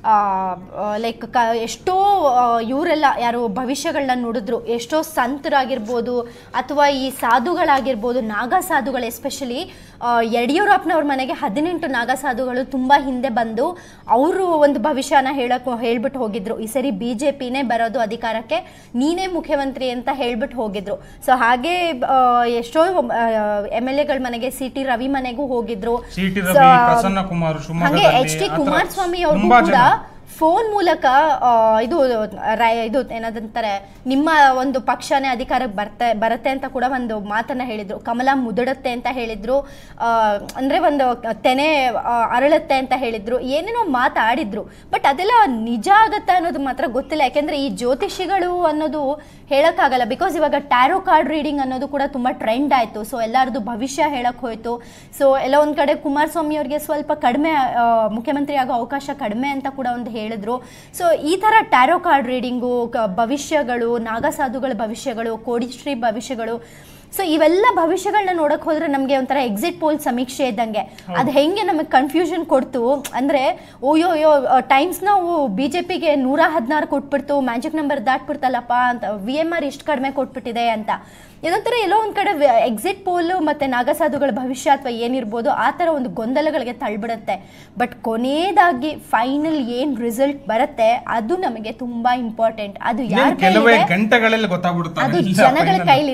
ಲೈಕ್ ಕ ಎಷ್ಟೋ ಆ, ಇವರೆಲ್ಲ ಯಾರು ಭವಿಷ್ಯಗಳನ್ನ ನುಡಿದ್ರು ಎಷ್ಟೋ ಸಂತರಾಗಿರ್ಬೋದು ಅಥವಾ ಈ ಸಾಧುಗಳಾಗಿರ್ಬೋದು ನಾಗ ಸಾಧುಗಳು ಎಸ್ಪೆಷಲಿ ಯಡಿಯೂರಪ್ಪನವ್ರ ಮನೆಗೆ ಹದಿನೆಂಟು ನಾಗ ಸಾಧುಗಳು ತುಂಬ ಹಿಂದೆ ಬಂದು ಅವರು ಒಂದು ಭವಿಷ್ಯನ ಹೇಳಕ್ ಹೇಳ್ಬಿಟ್ಟು ಹೋಗಿದ್ರು ಈ ಸರಿ ಬಿ ಜೆ ಪಿನೇ ಬರೋದು ಅಧಿಕಾರಕ್ಕೆ ನೀನೇ ಮುಖ್ಯಮಂತ್ರಿ ಅಂತ ಹೇಳ್ಬಿಟ್ಟು ಹೋಗಿದ್ರು ಸೊ ಹಾಗೆ ಆ, ಎಷ್ಟೋ ಎಮ್ ಎಲ್ ಎಗಳ ಮನೆಗೆ ಸಿ ಟಿ ರವಿ ಮನೆಗೂ ಹೋಗಿದ್ರು C T So, Ravi Prasanna Kumar ಹಾಗೆ ಶಿವಮೊಗ್ಗದಲ್ಲಿ ಎಚ್ ಡಿ ಆ ಥರ ಕುಮಾರಸ್ವಾಮಿ ಅವ್ರಿಗೂ ತುಂಬಾ ಕೂಡ ಜನ ಫೋನ್ ಮೂಲಕ ಆ, ಇದು ರ- ಇದು ಏನದಂತಾರೆ ನಿಮ್ಮ ಒಂದು ಪಕ್ಷನೇ ಅಧಿಕಾರಕ್ಕೆ ಬರ್ತೆ ಬರುತ್ತೆ ಅಂತ ಕೂಡ ಒಂದು ಮಾತನ್ನ ಹೇಳಿದ್ರು ಕಮಲ ಮುದುಡುತ್ತೆ ಅಂತ ಹೇಳಿದ್ರು ಆ, ಅಂದ್ರೆ ಒಂದು ತೆನೆ ಆ, ಅರಳುತ್ತೆ ಅಂತ ಹೇಳಿದ್ರು ಏನೇನೋ ಮಾತಾಡಿದ್ರು ಬಟ್ ಅದೆಲ್ಲ ನಿಜ ಆಗತ್ತಾ ಅನ್ನೋದು ಮಾತ್ರ ಗೊತ್ತಿಲ್ಲ ಯಾಕೆಂದ್ರೆ ಈ ಜ್ಯೋತಿಷಿಗಳು ಅನ್ನೋದು ಹೇಳಕ್ಕಾಗಲ್ಲ ಬಿಕಾಸ್ ಇವಾಗ ಟ್ಯಾರೋ ಕಾರ್ಡ್ ರೀಡಿಂಗ್ ಅನ್ನೋದು ಕೂಡ ತುಂಬಾ ಟ್ರೆಂಡ್ ಆಯ್ತು ಸೊ ಎಲ್ಲರದು ಭವಿಷ್ಯ ಹೇಳಕ್ ಹೋಯ್ತು ಸೊ ಎಲ್ಲ ಒಂದ್ ಕಡೆ ಕುಮಾರಸ್ವಾಮಿ ಅವ್ರಿಗೆ ಸ್ವಲ್ಪ ಕಡಿಮೆ ಆ, ಮುಖ್ಯಮಂತ್ರಿ ಆಗೋ ಅವಕಾಶ ಕಡಿಮೆ ಅಂತ ಕೂಡ ಒಂದು ಹೇಳಿದ್ರು ಸೊ ಈ ತರ ಟ್ಯಾರೋ ಕಾರ್ಡ್ ರೀಡಿಂಗು ಭವಿಷ್ಯಗಳು ನಾಗಸಾಧುಗಳ ಭವಿಷ್ಯಗಳು ಕೋಡಿಶ್ರೀ ಭವಿಷ್ಯಗಳು ಸೊ ಇವೆಲ್ಲ ಭವಿಷ್ಯಗಳನ್ನ ನೋಡಕ್ ಹೋದ್ರೆ ನಮಗೆ ಒಂಥರ ಎಕ್ಸಿಟ್ ಪೋಲ್ ಸಮೀಕ್ಷೆ ಇದ್ದಂಗೆ ಅದು ಹೆಂಗೆ ನಮಗೆ ಕನ್ಫ್ಯೂಷನ್ ಕೊಡ್ತು ಅಂದ್ರೆ ಓಯೋ ಯೋ ಟೈಮ್ಸ್ ನಾವು ಬಿ ಜೆ ಪಿಗೆ ನೂರ ಹದಿನಾರು ಕೊಟ್ಬಿಡ್ತು ಮ್ಯಾಜಿಕ್ ನಂಬರ್ ದಾಟ್ಬಿಡ್ತಲ್ಲಪ್ಪ ಅಂತ ವಿ ಎಮ್ ಆರ್ ಇಷ್ಟು ಕಡಿಮೆ ಕೊಟ್ಬಿಟ್ಟಿದೆ ಅಂತ ಇದೊಂಥರ ಎಲ್ಲೋ ಒಂದು ಕಡೆ ಎಕ್ಸಿಟ್ ಪೋಲ್ ಮತ್ತೆ ನಾಗಸಾಧುಗಳ ಭವಿಷ್ಯ ಅಥವಾ ಏನಿರ್ಬೋದು ಆ ಥರ ಒಂದು ಗೊಂದಲಗಳಿಗೆ ತಳ್ಬಿಡುತ್ತೆ ಬಟ್ ಕೊನೆಯದಾಗಿ ಫೈನಲ್ ಏನ್ ರಿಸಲ್ಟ್ ಬರುತ್ತೆ ಅದು ನಮಗೆ ತುಂಬಾ ಇಂಪಾರ್ಟೆಂಟ್ ಅದು ಯಾರ ಇನ್ನೇನ್ ಕೆಲವೇ ಕೈಲಿದೆ ಗಂಟೆಗಳಲ್ಲಿ ಗೊತ್ತಾಗ್ಬಿಡುತ್ತೆ ಅದು ಅದೆಲ್ಲ ಜನಗಳ final. ಕೈಲಿದೆ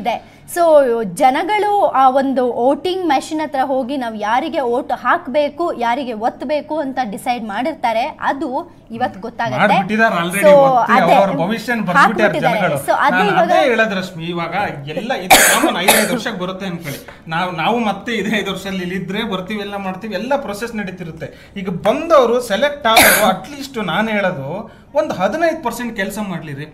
ಸೊ ಜನಗಳು ಆ ಒಂದು ವೋಟಿಂಗ್ ಮೆಷಿನ್ ಹತ್ರ ಹೋಗಿ ನಾವು ಯಾರಿಗೆ ಓಟ್ ಹಾಕಬೇಕು ಯಾರಿಗೆ ಒತ್ತಬೇಕು ಅಂತ ಡಿಸೈಡ್ ಮಾಡಿರ್ತಾರೆ ಅದು ಇವತ್ತು ಗೊತ್ತಾಗುತ್ತೆ ಮಾಡ್ಬಿಟ್ಟಿದಾರೆ ಆಲ್ರೆಡಿ So, ಒತ್ತಿ ಅದೇ, ಅವ್ರ ಭವಿಷ್ಯ ಬರ್ಬಿಟ್ಟಾರೆ ಹಾಕ್ಬಿಟ್ಟಿದ್ದಾರೆ. ಜನಗಳು So, ಅದು ನಾನು ಇವಾಗ ಅದೇ ಹೇಳದ್ ರಶ್ಮಿ ಇವಾಗ ಎಲ್ಲ ಇದು ಕಾಮನ್ ಐದೈದು ವರ್ಷಕ್ಕೆ ಬರುತ್ತೆ ಅನ್ಕೊಳ್ಳಿ ನಾವು ನಾವು ಮತ್ತೆ ಇದೇ ಐದು ವರ್ಷದಲ್ಲಿ ಇಲ್ಲಿದ್ರೆ ಬರ್ತೀವಿ ಎಲ್ಲ ಮಾಡ್ತೀವಿ ಎಲ್ಲ ಪ್ರೊಸೆಸ್ ನಡೀತಿರುತ್ತೆ ಈಗ ಬಂದವರು ಸೆಲೆಕ್ಟ್ ಆದವರು ಅಟ್ಲೀಸ್ಟ್ ನಾನು ಹೇಳೋದು ಒಂದು ಹದಿನೈದು ಪರ್ಸೆಂಟ್ ಕೆಲಸ ಮಾಡ್ಲಿರಿ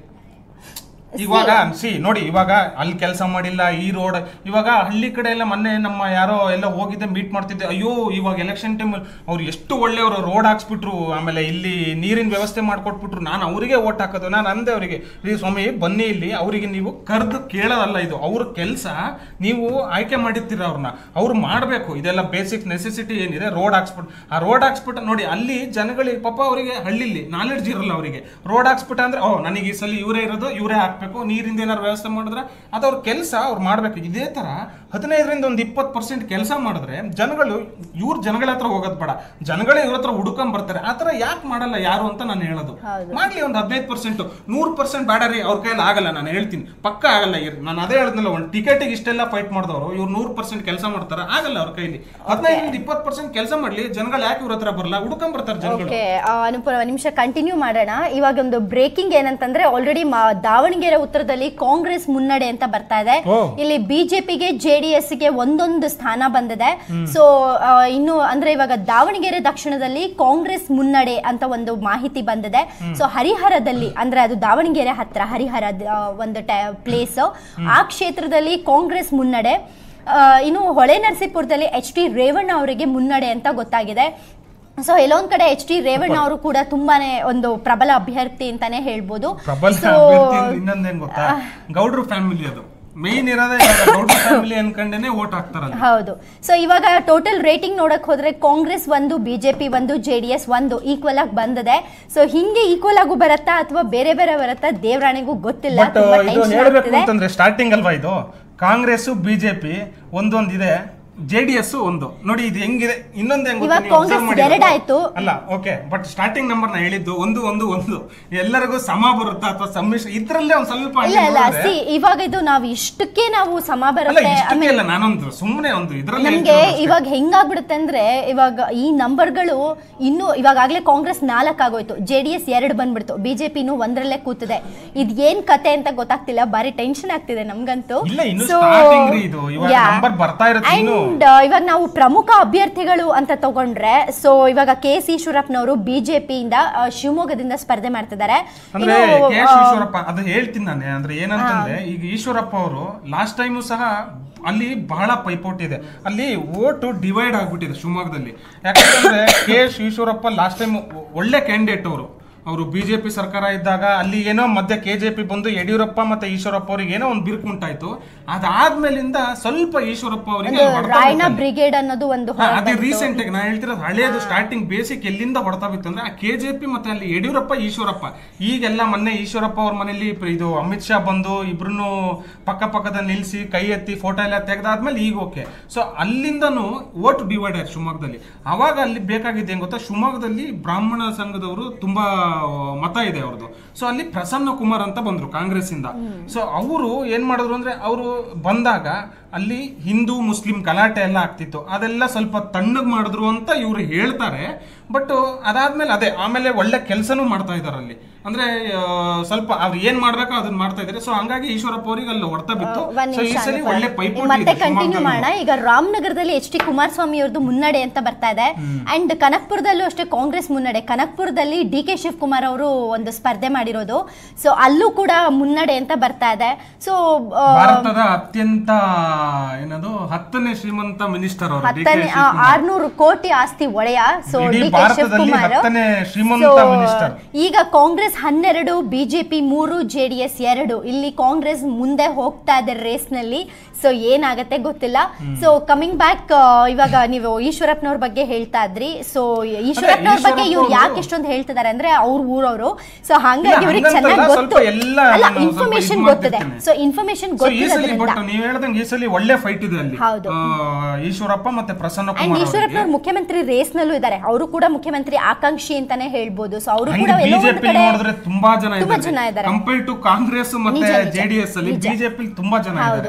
ಇವಾಗ ಸಿ ನೋಡಿ ಇವಾಗ ಅಲ್ಲಿ ಕೆಲಸ ಮಾಡಿಲ್ಲ ಈ ರೋಡ್ ಇವಾಗ ಹಳ್ಳಿ ಕಡೆ ಎಲ್ಲ ಮೊನ್ನೆ ನಮ್ಮ ಯಾರೋ ಎಲ್ಲ ಹೋಗಿದ್ದೆ ಮೀಟ್ ಮಾಡ್ತಿದ್ದೆ ಅಯ್ಯೋ ಇವಾಗ ಎಲೆಕ್ಷನ್ ಟೈಮ್ ಅವ್ರು ಎಷ್ಟು ಒಳ್ಳೆಯವರು ರೋಡ್ ಹಾಕ್ಸ್ಬಿಟ್ರು ಆಮೇಲೆ ಇಲ್ಲಿ ನೀರಿನ ವ್ಯವಸ್ಥೆ ಮಾಡ್ಕೊಟ್ಬಿಟ್ರು ನಾನು ಅವರಿಗೆ ಓಟ್ ಹಾಕೋದು ನಾನು ಅಂದೆ ಅವರಿಗೆ ರೀ ಸ್ವಾಮಿ ಬನ್ನಿ ಇಲ್ಲಿ ಅವರಿಗೆ ನೀವು ಕರೆದು ಕೇಳೋದಲ್ಲ ಇದು ಅವ್ರ ಕೆಲಸ ನೀವು ಆಯ್ಕೆ ಮಾಡಿರ್ತೀರ ಅವ್ರನ್ನ ಅವ್ರು ಮಾಡಬೇಕು ಇದೆಲ್ಲ ಬೇಸಿಕ್ ನೆಸೆಸಿಟಿ ಏನಿದೆ ರೋಡ್ ಹಾಕ್ಸ್ಬಿಟ್ಟು ಆ ರೋಡ್ ಹಾಕ್ಸ್ಬಿಟ್ಟು ನೋಡಿ ಅಲ್ಲಿ ಜನಗಳಿಗೆ ಪಾಪ ಅವರಿಗೆ ಹಳ್ಳಿಲಿ ನಾಲೆಡ್ಜ್ ಇರಲ್ಲ ಅವರಿಗೆ ರೋಡ್ ಹಾಕ್ಸ್ಬಿಟ್ಟ ಅಂದ್ರೆ ಓ ನನಗೆ ಈ ಸಲ ಇವರೇ ಇರೋದು ಇವರೇ ಹಾಕ್ಬೇಕು ನೀರಿಂದ ಏನಾರು ವ್ಯವಸ್ಥೆ ಮಾಡಿದ್ರೆ ಅದು ಅವ್ರ ಕೆಲಸ ಅವ್ರು ಮಾಡ್ಬೇಕು ಇದೇ ತರ ಹದಿನೈದರಿಂದ ಒಂದು ಇಪ್ಪತ್ತು ಪರ್ಸೆಂಟ್ ಕೆಲಸ ಮಾಡಿದ್ರೆ ಜನಗಳು ಇವ್ರ ಜನಗಳ ಹತ್ರ ಹೋಗೋದು ಬೇಡ ಜನಗಳೇ ಇವ್ರ ಹತ್ರ ಹುಡುಕೊಂಡ್ ಬರ್ತಾರೆ ಆ ತರ ಯಾಕೆ ಮಾಡಲ್ಲ ಯಾರು ಅಂತ ನಾನು ಹೇಳೋದು ಹೌದು. ಮಾಡ್ಲಿ ಒಂದು ಹದಿನೈದು ಪರ್ಸೆಂಟ್ ನೂರು ಪರ್ಸೆಂಟ್ ಬೇಡ ರೀ ಅವ್ರ ಕೈಯಲ್ಲಿ ಆಗಲ್ಲ ನಾನು ಹೇಳ್ತೀನಿ ಪಕ್ಕ ಆಗಲ್ಲ ಇರ್- ನಾನು ಅದೇ ಹೇಳಿದ್ನಲ್ಲ ಒಂದು ಟಿಕೆಟಿಗೆ ಇಷ್ಟೆಲ್ಲ ಫೈಟ್ ಮಾಡಿದವರು ಇವ್ರು ನೂರು ಪರ್ಸೆಂಟ್ ಕೆಲಸ ಮಾಡ್ತಾರ ಆಗಲ್ಲ ಅವ್ರ ಕೈಲಿ ಹದಿನೈದರಿಂದ ಇಪ್ಪತ್ತು ಪರ್ಸೆಂಟ್ ಕೆಲಸ ಮಾಡ್ಲಿ ಜನಗಳು ಯಾಕೆ ಇವ್ರ ಹತ್ರ ಬರಲ್ಲ ಹುಡುಕೊಂಡ್ ಬರ್ತಾರೆ ಜನಗಳು ಓಕೆ ಅನುಪುರ ಒಂದು ನಿಮಿಷ ಕಂಟಿನ್ಯೂ ಮಾಡೋಣ ಇವಾಗ ಒಂದು ಬ್ರೇಕಿಂಗ್ ಏನಂತಂದ್ರೆ ಆಲ್ರೆಡಿ ದಾವಣಗೆರೆ ಉತ್ತರದಲ್ಲಿ ಕಾಂಗ್ರೆಸ್ ಮುನ್ನಡೆ ಅಂತ ಬರ್ತಾ ಇದೆ ಓ. ಇಲ್ಲಿ ಬಿಜೆಪಿಗೆ ಜೆ ಡಿ ಗೆ ಒಂದೊಂದು ಸ್ಥಾನ ಬಂದಿದೆ ಸೊ ಇನ್ನು ಅಂದ್ರೆ ಇವಾಗ ದಾವಣಗೆರೆ ದಕ್ಷಿಣದಲ್ಲಿ ಕಾಂಗ್ರೆಸ್ ಮುನ್ನಡೆ ಅಂತ ಒಂದು ಮಾಹಿತಿ ಬಂದಿದೆ ಸೊ ಹರಿಹರದಲ್ಲಿ ಅಂದ್ರೆ ಅದು ದಾವಣಗೆರೆ ಹತ್ರ ಹರಿಹರ ಆ, ಒಂದು ಪ್ಲೇಸ್ ಆ ಕ್ಷೇತ್ರದಲ್ಲಿ ಕಾಂಗ್ರೆಸ್ ಮುನ್ನಡೆ ಆ, ಇನ್ನು ಹೊಳೆ ನರಸೀಪುರದಲ್ಲಿ ಎಚ್ ಡಿ ರೇವಣ್ಣ ಅವರಿಗೆ ಮುನ್ನಡೆ ಅಂತ ಗೊತ್ತಾಗಿದೆ ಸೊ ಎಲ್ಲೊಂದ್ ಕಡೆ ಎಚ್ ಡಿ ರೇವಣ್ಣ ಅವರು ಕೂಡ ತುಂಬಾನೇ ಒಂದು ಪ್ರಬಲ ಅಭ್ಯರ್ಥಿ ಅಂತಾನೆ ಹೇಳ್ಬೋದು ಪ್ರಬಲ So, ಅಭ್ಯರ್ಥಿ ಅಂದ್ರೆ ಇನ್ನೊಂದೇನ್ ಗೊತ್ತಾ ಗೌಡ್ರ ಫ್ಯಾಮಿಲಿ ಅದು ಮೇನ್ ಇರೋದೇ ಇವಾಗ ಗೌಡ್ರ ಫ್ಯಾಮಿಲಿ ಅನ್ಕೊಂಡೇನೆ ಓಟ್ ಹಾಕ್ತಾರಲ್ಲ ಹೌದು ಸೊ ಇವಾಗ ಟೋಟಲ್ ರೇಟಿಂಗ್ ನೋಡಕ್ ಹೋದ್ರೆ ಕಾಂಗ್ರೆಸ್ ಒಂದು ಬಿಜೆಪಿ ಒಂದು ಜೆ ಡಿ ಎಸ್ ಒಂದು ಈಕ್ವಲ್ ಆಗಿ ಬಂದಿದೆ ಸೊ ಹಿಂಗೆ ಈಕ್ವಲ್ ಆಗು ಬರತ್ತಾ ಅಥವಾ ಬೇರೆ ಬೇರೆ ಬರತ್ತಾ ದೇವರಾಣಿಗೂ ಗೊತ್ತಿಲ್ಲ ಬಟ್ ತುಂಬಾ ಇದು ಟೆನ್ಷನ್ ಹೇಳ್ಬೇಕು ಆಗ್ತಿದೆ ಅಂತಂದ್ರೆ ಸ್ಟಾರ್ಟಿಂಗ್ ಅಲ್ವಾ ಇದು ಕಾಂಗ್ರೆಸ್ ಬಿಜೆಪಿ ಒಂದೊಂದಿದೆ ಜೆ ಡಿ ಎಸ್ ಒಂದು ನೋಡಿ ಇದು ಹೆಂಗಿದೆ ಇನ್ನೊಂದು ಹೆಂಗ್ ಗೊತ್ತಾ ಇವಾಗ ನೀವು observe ಕಾಂಗ್ರೆಸ್ ಮಾಡಿರೋದು? ಎರಡಾಯ್ತು. ಅಲ್ಲ ಓಕೆ ಬಟ್ ಸ್ಟಾರ್ಟಿಂಗ್ ನಂಬರ್ ನಾ ಹೇಳಿದ್ದು ಒಂದು ಒಂದು ಒಂದು ಎಲ್ಲರಿಗೂ ಸಮ ಬರುತ್ತಾ ಅಥವಾ ಸಮ್ಮಿಶ್ರ ಇದ್ರಲ್ಲೇ ಒಂದ್ ಸ್ವಲ್ಪ ಇಲ್ಲ ಹಂಗೆ ಇಲ್ಲ ನೋಡಿದ್ರೆ- ಸಿ ಇವಾಗ ಇದು ನಾವು ಇಷ್ಟಕ್ಕೆ ನಾವು ಸಮ ಅಲ್ಲ ಬರುತ್ತೆ ಇಷ್ಟಕ್ಕೆ ಅಲ್ಲ ನಾನೊಂದು ಸುಮ್ಮನೆ ಒಂದು ಇದ್ರಲ್ಲಿ ನಮ್ಗೆ ಹೇಳ್ತಿರೋದು ಅಷ್ಟೇ. ಇವಾಗ ಹೆಂಗಾಗ್ಬಿಡುತ್ತೆ ಅಂದ್ರೆ ಇವಾಗ ಈ ನಂಬರ್ಗಳು ಇನ್ನು ಇವಾಗಲೇ ಕಾಂಗ್ರೆಸ್ ನಾಲ್ಕು ಆಗೋಯ್ತು ಜೆ ಡಿ ಎಸ್ ಎರಡು ಬಂದ್ಬಿಡ್ತು ಬಿಜೆಪಿ ಇನ್ನೂ ಒಂದರಲ್ಲೇ ಕೂತಿದೆ ಇದ್ ಏನ್ ಕತೆ ಅಂತ ಗೊತ್ತಾಗ್ತಿಲ್ಲ ಬಾರಿ ಟೆನ್ಷನ್ ಆಗ್ತಿದೆ ನಮ್ಗಂತೂ ಇಲ್ಲ, ಇನ್ನು So, starting ರೀ ಇದು. ಇವಾಗ yeah. number ಬರ್ತಾ ಇರುತ್ತೆ ಇನ್ನು. And, ಆ, ಇವಾಗ ನಾವು ಪ್ರಮುಖ ಅಭ್ಯರ್ಥಿಗಳು ಅಂತ ತಗೊಂಡ್ರೆ ಸೊ ಇವಾಗ ಕೆ ಎಸ್ ಈಶ್ವರಪ್ಪನವರು ಬಿಜೆಪಿಯಿಂದ ಶಿವಮೊಗ್ಗದಿಂದ ಸ್ಪರ್ಧೆ ಮಾಡ್ತಿದ್ದಾರೆ ಅಂದ್ರೆ ಇನ್ನು, ಕೆ ಆ, ಈಶ್ವರಪ್ಪ ಅದು ಹೇಳ್ತೀನಿ ನಾನು ಅಂದ್ರೆ ಏನಂತಂದ್ರೆ ಈಗ ಈಶ್ವರಪ್ಪ ಅವರು ಲಾಸ್ಟ್ ಟೈಮು ಸಹ ಅಲ್ಲಿ ಬಹಳ ಪೈಪೋಟಿ ಇದೆ ಅಲ್ಲಿ ಓಟು ಡಿವೈಡ್ ಆಗ್ಬಿಟ್ಟಿದೆ ಶಿವಮೊಗ್ಗದಲ್ಲಿ ಯಾಕಂತಂದ್ರೆ K S Eshwarappa last time ಒಳ್ಳೆ ಕ್ಯಾಂಡಿಡೇಟ್ ಅವರು ಅವರು ಬಿಜೆಪಿ ಸರ್ಕಾರ ಇದ್ದಾಗ ಅಲ್ಲಿ ಏನೋ ಮಧ್ಯೆ ಕೆ ಜೆ ಪಿ ಬಂದು ಯಡಿಯೂರಪ್ಪ ಮತ್ತೆ ಈಶ್ವರಪ್ಪ ಅವರಿಗೆ ಏನೋ ಒಂದು ಬಿರುಕು ಉಂಟಾಯ್ತು ಅದಾದ್ಮೇಲಿಂದ ಸ್ವಲ್ಪ ಈಶ್ವರಪ್ಪ ಅವರಿಗೆ ಒಂದು ರಾಯಣ್ಣ ಬ್ರಿಗೇಡ್ ಅನ್ನೋದು ಒಂದು ಹಾ, ಹೊರಗೆ ಅದೇ ಬಂತು. ರೀಸೆಂಟ್ ಆಗಿ ನಾ ಹೇಳ್ತಿರೋದು ಹಳೇದು ಸ್ಟಾರ್ಟಿಂಗ್ ಬೇಸಿಕ್ ಎಲ್ಲಿಂದ ಹೊಡ್ತಾ ಬಿತ್ತು ಅಂದ್ರೆ ಆ ಕೆಜೆಪಿ ಮತ್ತೆ ಅಲ್ಲಿ ಯಡಿಯೂರಪ್ಪ ಈಶ್ವರಪ್ಪ ಈಗೆಲ್ಲ ಮೊನ್ನೆ ಈಶ್ವರಪ್ಪ ಅವ್ರ ಮನೇಲಿ ಪ್ರ- ಇದು ಅಮಿತ್ ಶಾ ಬಂದು ಇಬ್ರು ಪಕ್ಕ ಪಕ್ಕದ ನಿಲ್ಸಿ ಕೈ ಎತ್ತಿ ಫೋಟೋ ಎಲ್ಲ ತೆಗೆದಾದ್ಮೇಲೆ ಈಗ ಓಕೆ ಸೊ ಅಲ್ಲಿಂದನೂ ಓಟ್ ಡಿವೈಡ್ ಆಯ್ತು ಶಿವಮೊಗ್ಗದಲ್ಲಿ ಅವಾಗ ಅಲ್ಲಿ ಬೇಕಾಗಿದ್ದು ಏನ್ ಗೊತ್ತಾ ಶಿವಮೊಗ್ಗದಲ್ಲಿ ಬ್ರಾಹ್ಮಣ ಸಂಘದವರು ತುಂಬಾ ಮತ ಇದೆ ಅವ್ರದ್ದು ಸೊ ಅಲ್ಲಿ ಪ್ರಸನ್ನ ಕುಮಾರ್ ಅಂತ ಬಂದ್ರು ಕಾಂಗ್ರೆಸ್ ಇಂದ ಸೊ ಅವರು ಏನ್ ಮಾಡಿದ್ರು ಅಂದ್ರೆ ಅವರು ಬಂದಾಗ ಅಲ್ಲಿ ಹಿಂದೂ ಮುಸ್ಲಿಂ ಗಲಾಟೆ ಎಲ್ಲ ಆಗ್ತಿತ್ತು ಅದೆಲ್ಲ ಸ್ವಲ್ಪ ತಣ್ಣಗ್ ಮಾಡಿದ್ರು ಅಂತ ಇವ್ರು ಹೇಳ್ತಾರೆ ಬಟ್ ಅದಾದ್ಮೇಲೆ ಅದೇ ಆಮೇಲೆ ಒಳ್ಳೆ ಕೆಲಸನೂ ಮಾಡ್ತಾ ಇದಾರೆ ಅಲ್ಲಿ ಅಂದ್ರೆ ಆ, ಸ್ವಲ್ಪ ಅವ್ರು ಏನ್ ಮಾಡ್ಬೇಕೋ ಅದನ್ನ ಮಾಡ್ತಾ ಇದಾರೆ ಸೊ ಹಂಗಾಗಿ ಈಶ್ವರಪ್ಪ ಅವರಿಗೆ ಅಲ್ಲಿ ಹೊಡ್ತಾ ಬಿತ್ತು ಒಂದ್ ಸೊ ಈ ನಿಮಿಷ ಸಲ ಅನುಪಮ. ಒಳ್ಳೆ ಪೈಪೋಟಿ ಮತ್ತೆ ಇದೆ ಕಂಟಿನ್ಯೂ ಶಿವಮೊಗ್ಗದಲ್ಲಿ. ಮಾಡೋಣ ಈಗ ರಾಮನಗರದಲ್ಲಿ ಎಚ್ ಡಿ ಕುಮಾರಸ್ವಾಮಿ ಅವ್ರದ್ದು ಮುನ್ನಡೆ ಅಂತ ಬರ್ತಾ ಇದೆ ಅಂಡ್ ಕನಕ್ಪುರದಲ್ಲೂ ಅಷ್ಟೇ ಕಾಂಗ್ರೆಸ್ ಮುನ್ನಡೆ ಕನಕ್ಪುರದಲ್ಲಿ ಡಿ ಕೆ ಶಿವಕುಮಾರ್ ಅವರು ಒಂದು ಸ್ಪರ್ಧೆ ಮಾಡಿರೋದು ಸೊ ಅಲ್ಲೂ ಕೂಡ ಮುನ್ನಡೆ ಅಂತ ಬರ್ತಾ ಇದೆ ಸೊ ಭಾರತದ ಅತ್ಯಂತ ಏನದು ಹತ್ತನೇ ಶ್ರೀಮಂತ ಮಿನಿಸ್ಟರ್ ಅವರು ಡಿ ಕೆ ಹತ್ತನೇ ಆರ್ನೂರು ಕೋಟಿ ಆಸ್ತಿ ಒಡೆಯ ಸೊ ಇಡೀ ಡಿ ಕೆ ಭಾರತದಲ್ಲಿ ಶಿವಕುಮಾರ್ ಹತ್ತನೇ ಶ್ರೀಮಂತ So, ಮಿನಿಸ್ಟರ್. ಈಗ ಕಾಂಗ್ರೆಸ್ ಹನ್ನೆರಡು ಬಿಜೆಪಿ ಮೂರು ಜೆ ಡಿ ಎಸ್ ಎರಡು ಇಲ್ಲಿ ಕಾಂಗ್ರೆಸ್ ಮುಂದೆ ಹೋಗ್ತಾ ಇದೆ ರೇಸ್ ನಲ್ಲಿ ಸೊ ಏನಾಗತ್ತೆ ಗೊತ್ತಿಲ್ಲ ಸೊ ಕಮಿಂಗ್ ಬ್ಯಾಕ್ ಇವಾಗ ನೀವು ಈಶ್ವರಪ್ಪನವ್ರ ಬಗ್ಗೆ ಹೇಳ್ತಾ ಇದ್ರಿ ಸೊ ಈಶ್ವರಪ್ಪನವ್ರ ಬಗ್ಗೆ ಇವ್ರು ಈಶ್ವರಪ್ಪ ಯಾಕೆ ಇಷ್ಟೊಂದು ಹೇಳ್ತಿದ್ದಾರೆ ಅಂದ್ರೆ ಅವ್ರ ಊರವರು ಸೊ ಹಾಗಾಗಿ ಇಲ್ಲ, ಇವ್ರಿಗೆ ಹಂಗಂತಲ್ಲ, ಚೆನ್ನಾಗಿ ಸ್ವಲ್ಪ ಗೊತ್ತು ಎಲ್ಲ ಅಲ್ಲ ನಾನು ಸ್ವಲ್ಪ ಇನ್ಫಾರ್ಮೇಶನ್ ಇದ್ ಗೊತ್ತಿದೆ ಮಾಡ್ತಿರ್ತೀನಿ. ಸೊ ಇನ್ಫಾರ್ಮೇಶನ್ ಸೊ ಈ ಸಲ ಗೊತ್ತಿರೋದ್ರಿಂದ ಬಟ್ ನೀವ್ ಹೇಳ್ದಂಗೆ ಈ ಸಲ ಒಳ್ಳೆ ಫೈಟ್ ಇದೆ ಅಲ್ಲಿ ಹೌದು. ಆ, ಈಶ್ವರಪ್ಪ ಮತ್ತೆ ಪ್ರಸನ್ನ ಅಂಡ್ ಕುಮಾರ್ ಅವರಿಗೆ. ಈಶ್ವರಪ್ಪನವ್ರು ಮುಖ್ಯಮಂತ್ರಿ ರೇಸ್ ನಲ್ಲೂ ಇದ್ದಾರೆ ಅವರು ಕೂಡ ಮುಖ್ಯಮಂತ್ರಿ ಆಕಾಂಕ್ಷಿ ಅಂತಾನೆ ಹೇಳ್ಬೋದು ಸೊ ಅವರು ಕೂಡ ಹಂಗೆ ಎಲ್ಲೋ ಒಂದ್ ಬಿಜೆಪಿ ಕಡೆ ನೋಡಿದ್ರೆ ತುಂಬಾ ಜನ ತುಂಬಾ ಜನ ಇದ್ದಾರೆ. ಕಂಪೇರ್ ಟು ಕಾಂಗ್ರೆಸ್ ಮತ್ತೆ ನಿಜ, ನಿಜ. ಜೆಡಿಎಸ್ ಅಲ್ಲಿ ನಿಜ. ಬಿಜೆಪಿ ತುಂಬಾ ಜನ ಹೌದು ಇದ್ದಾರೆ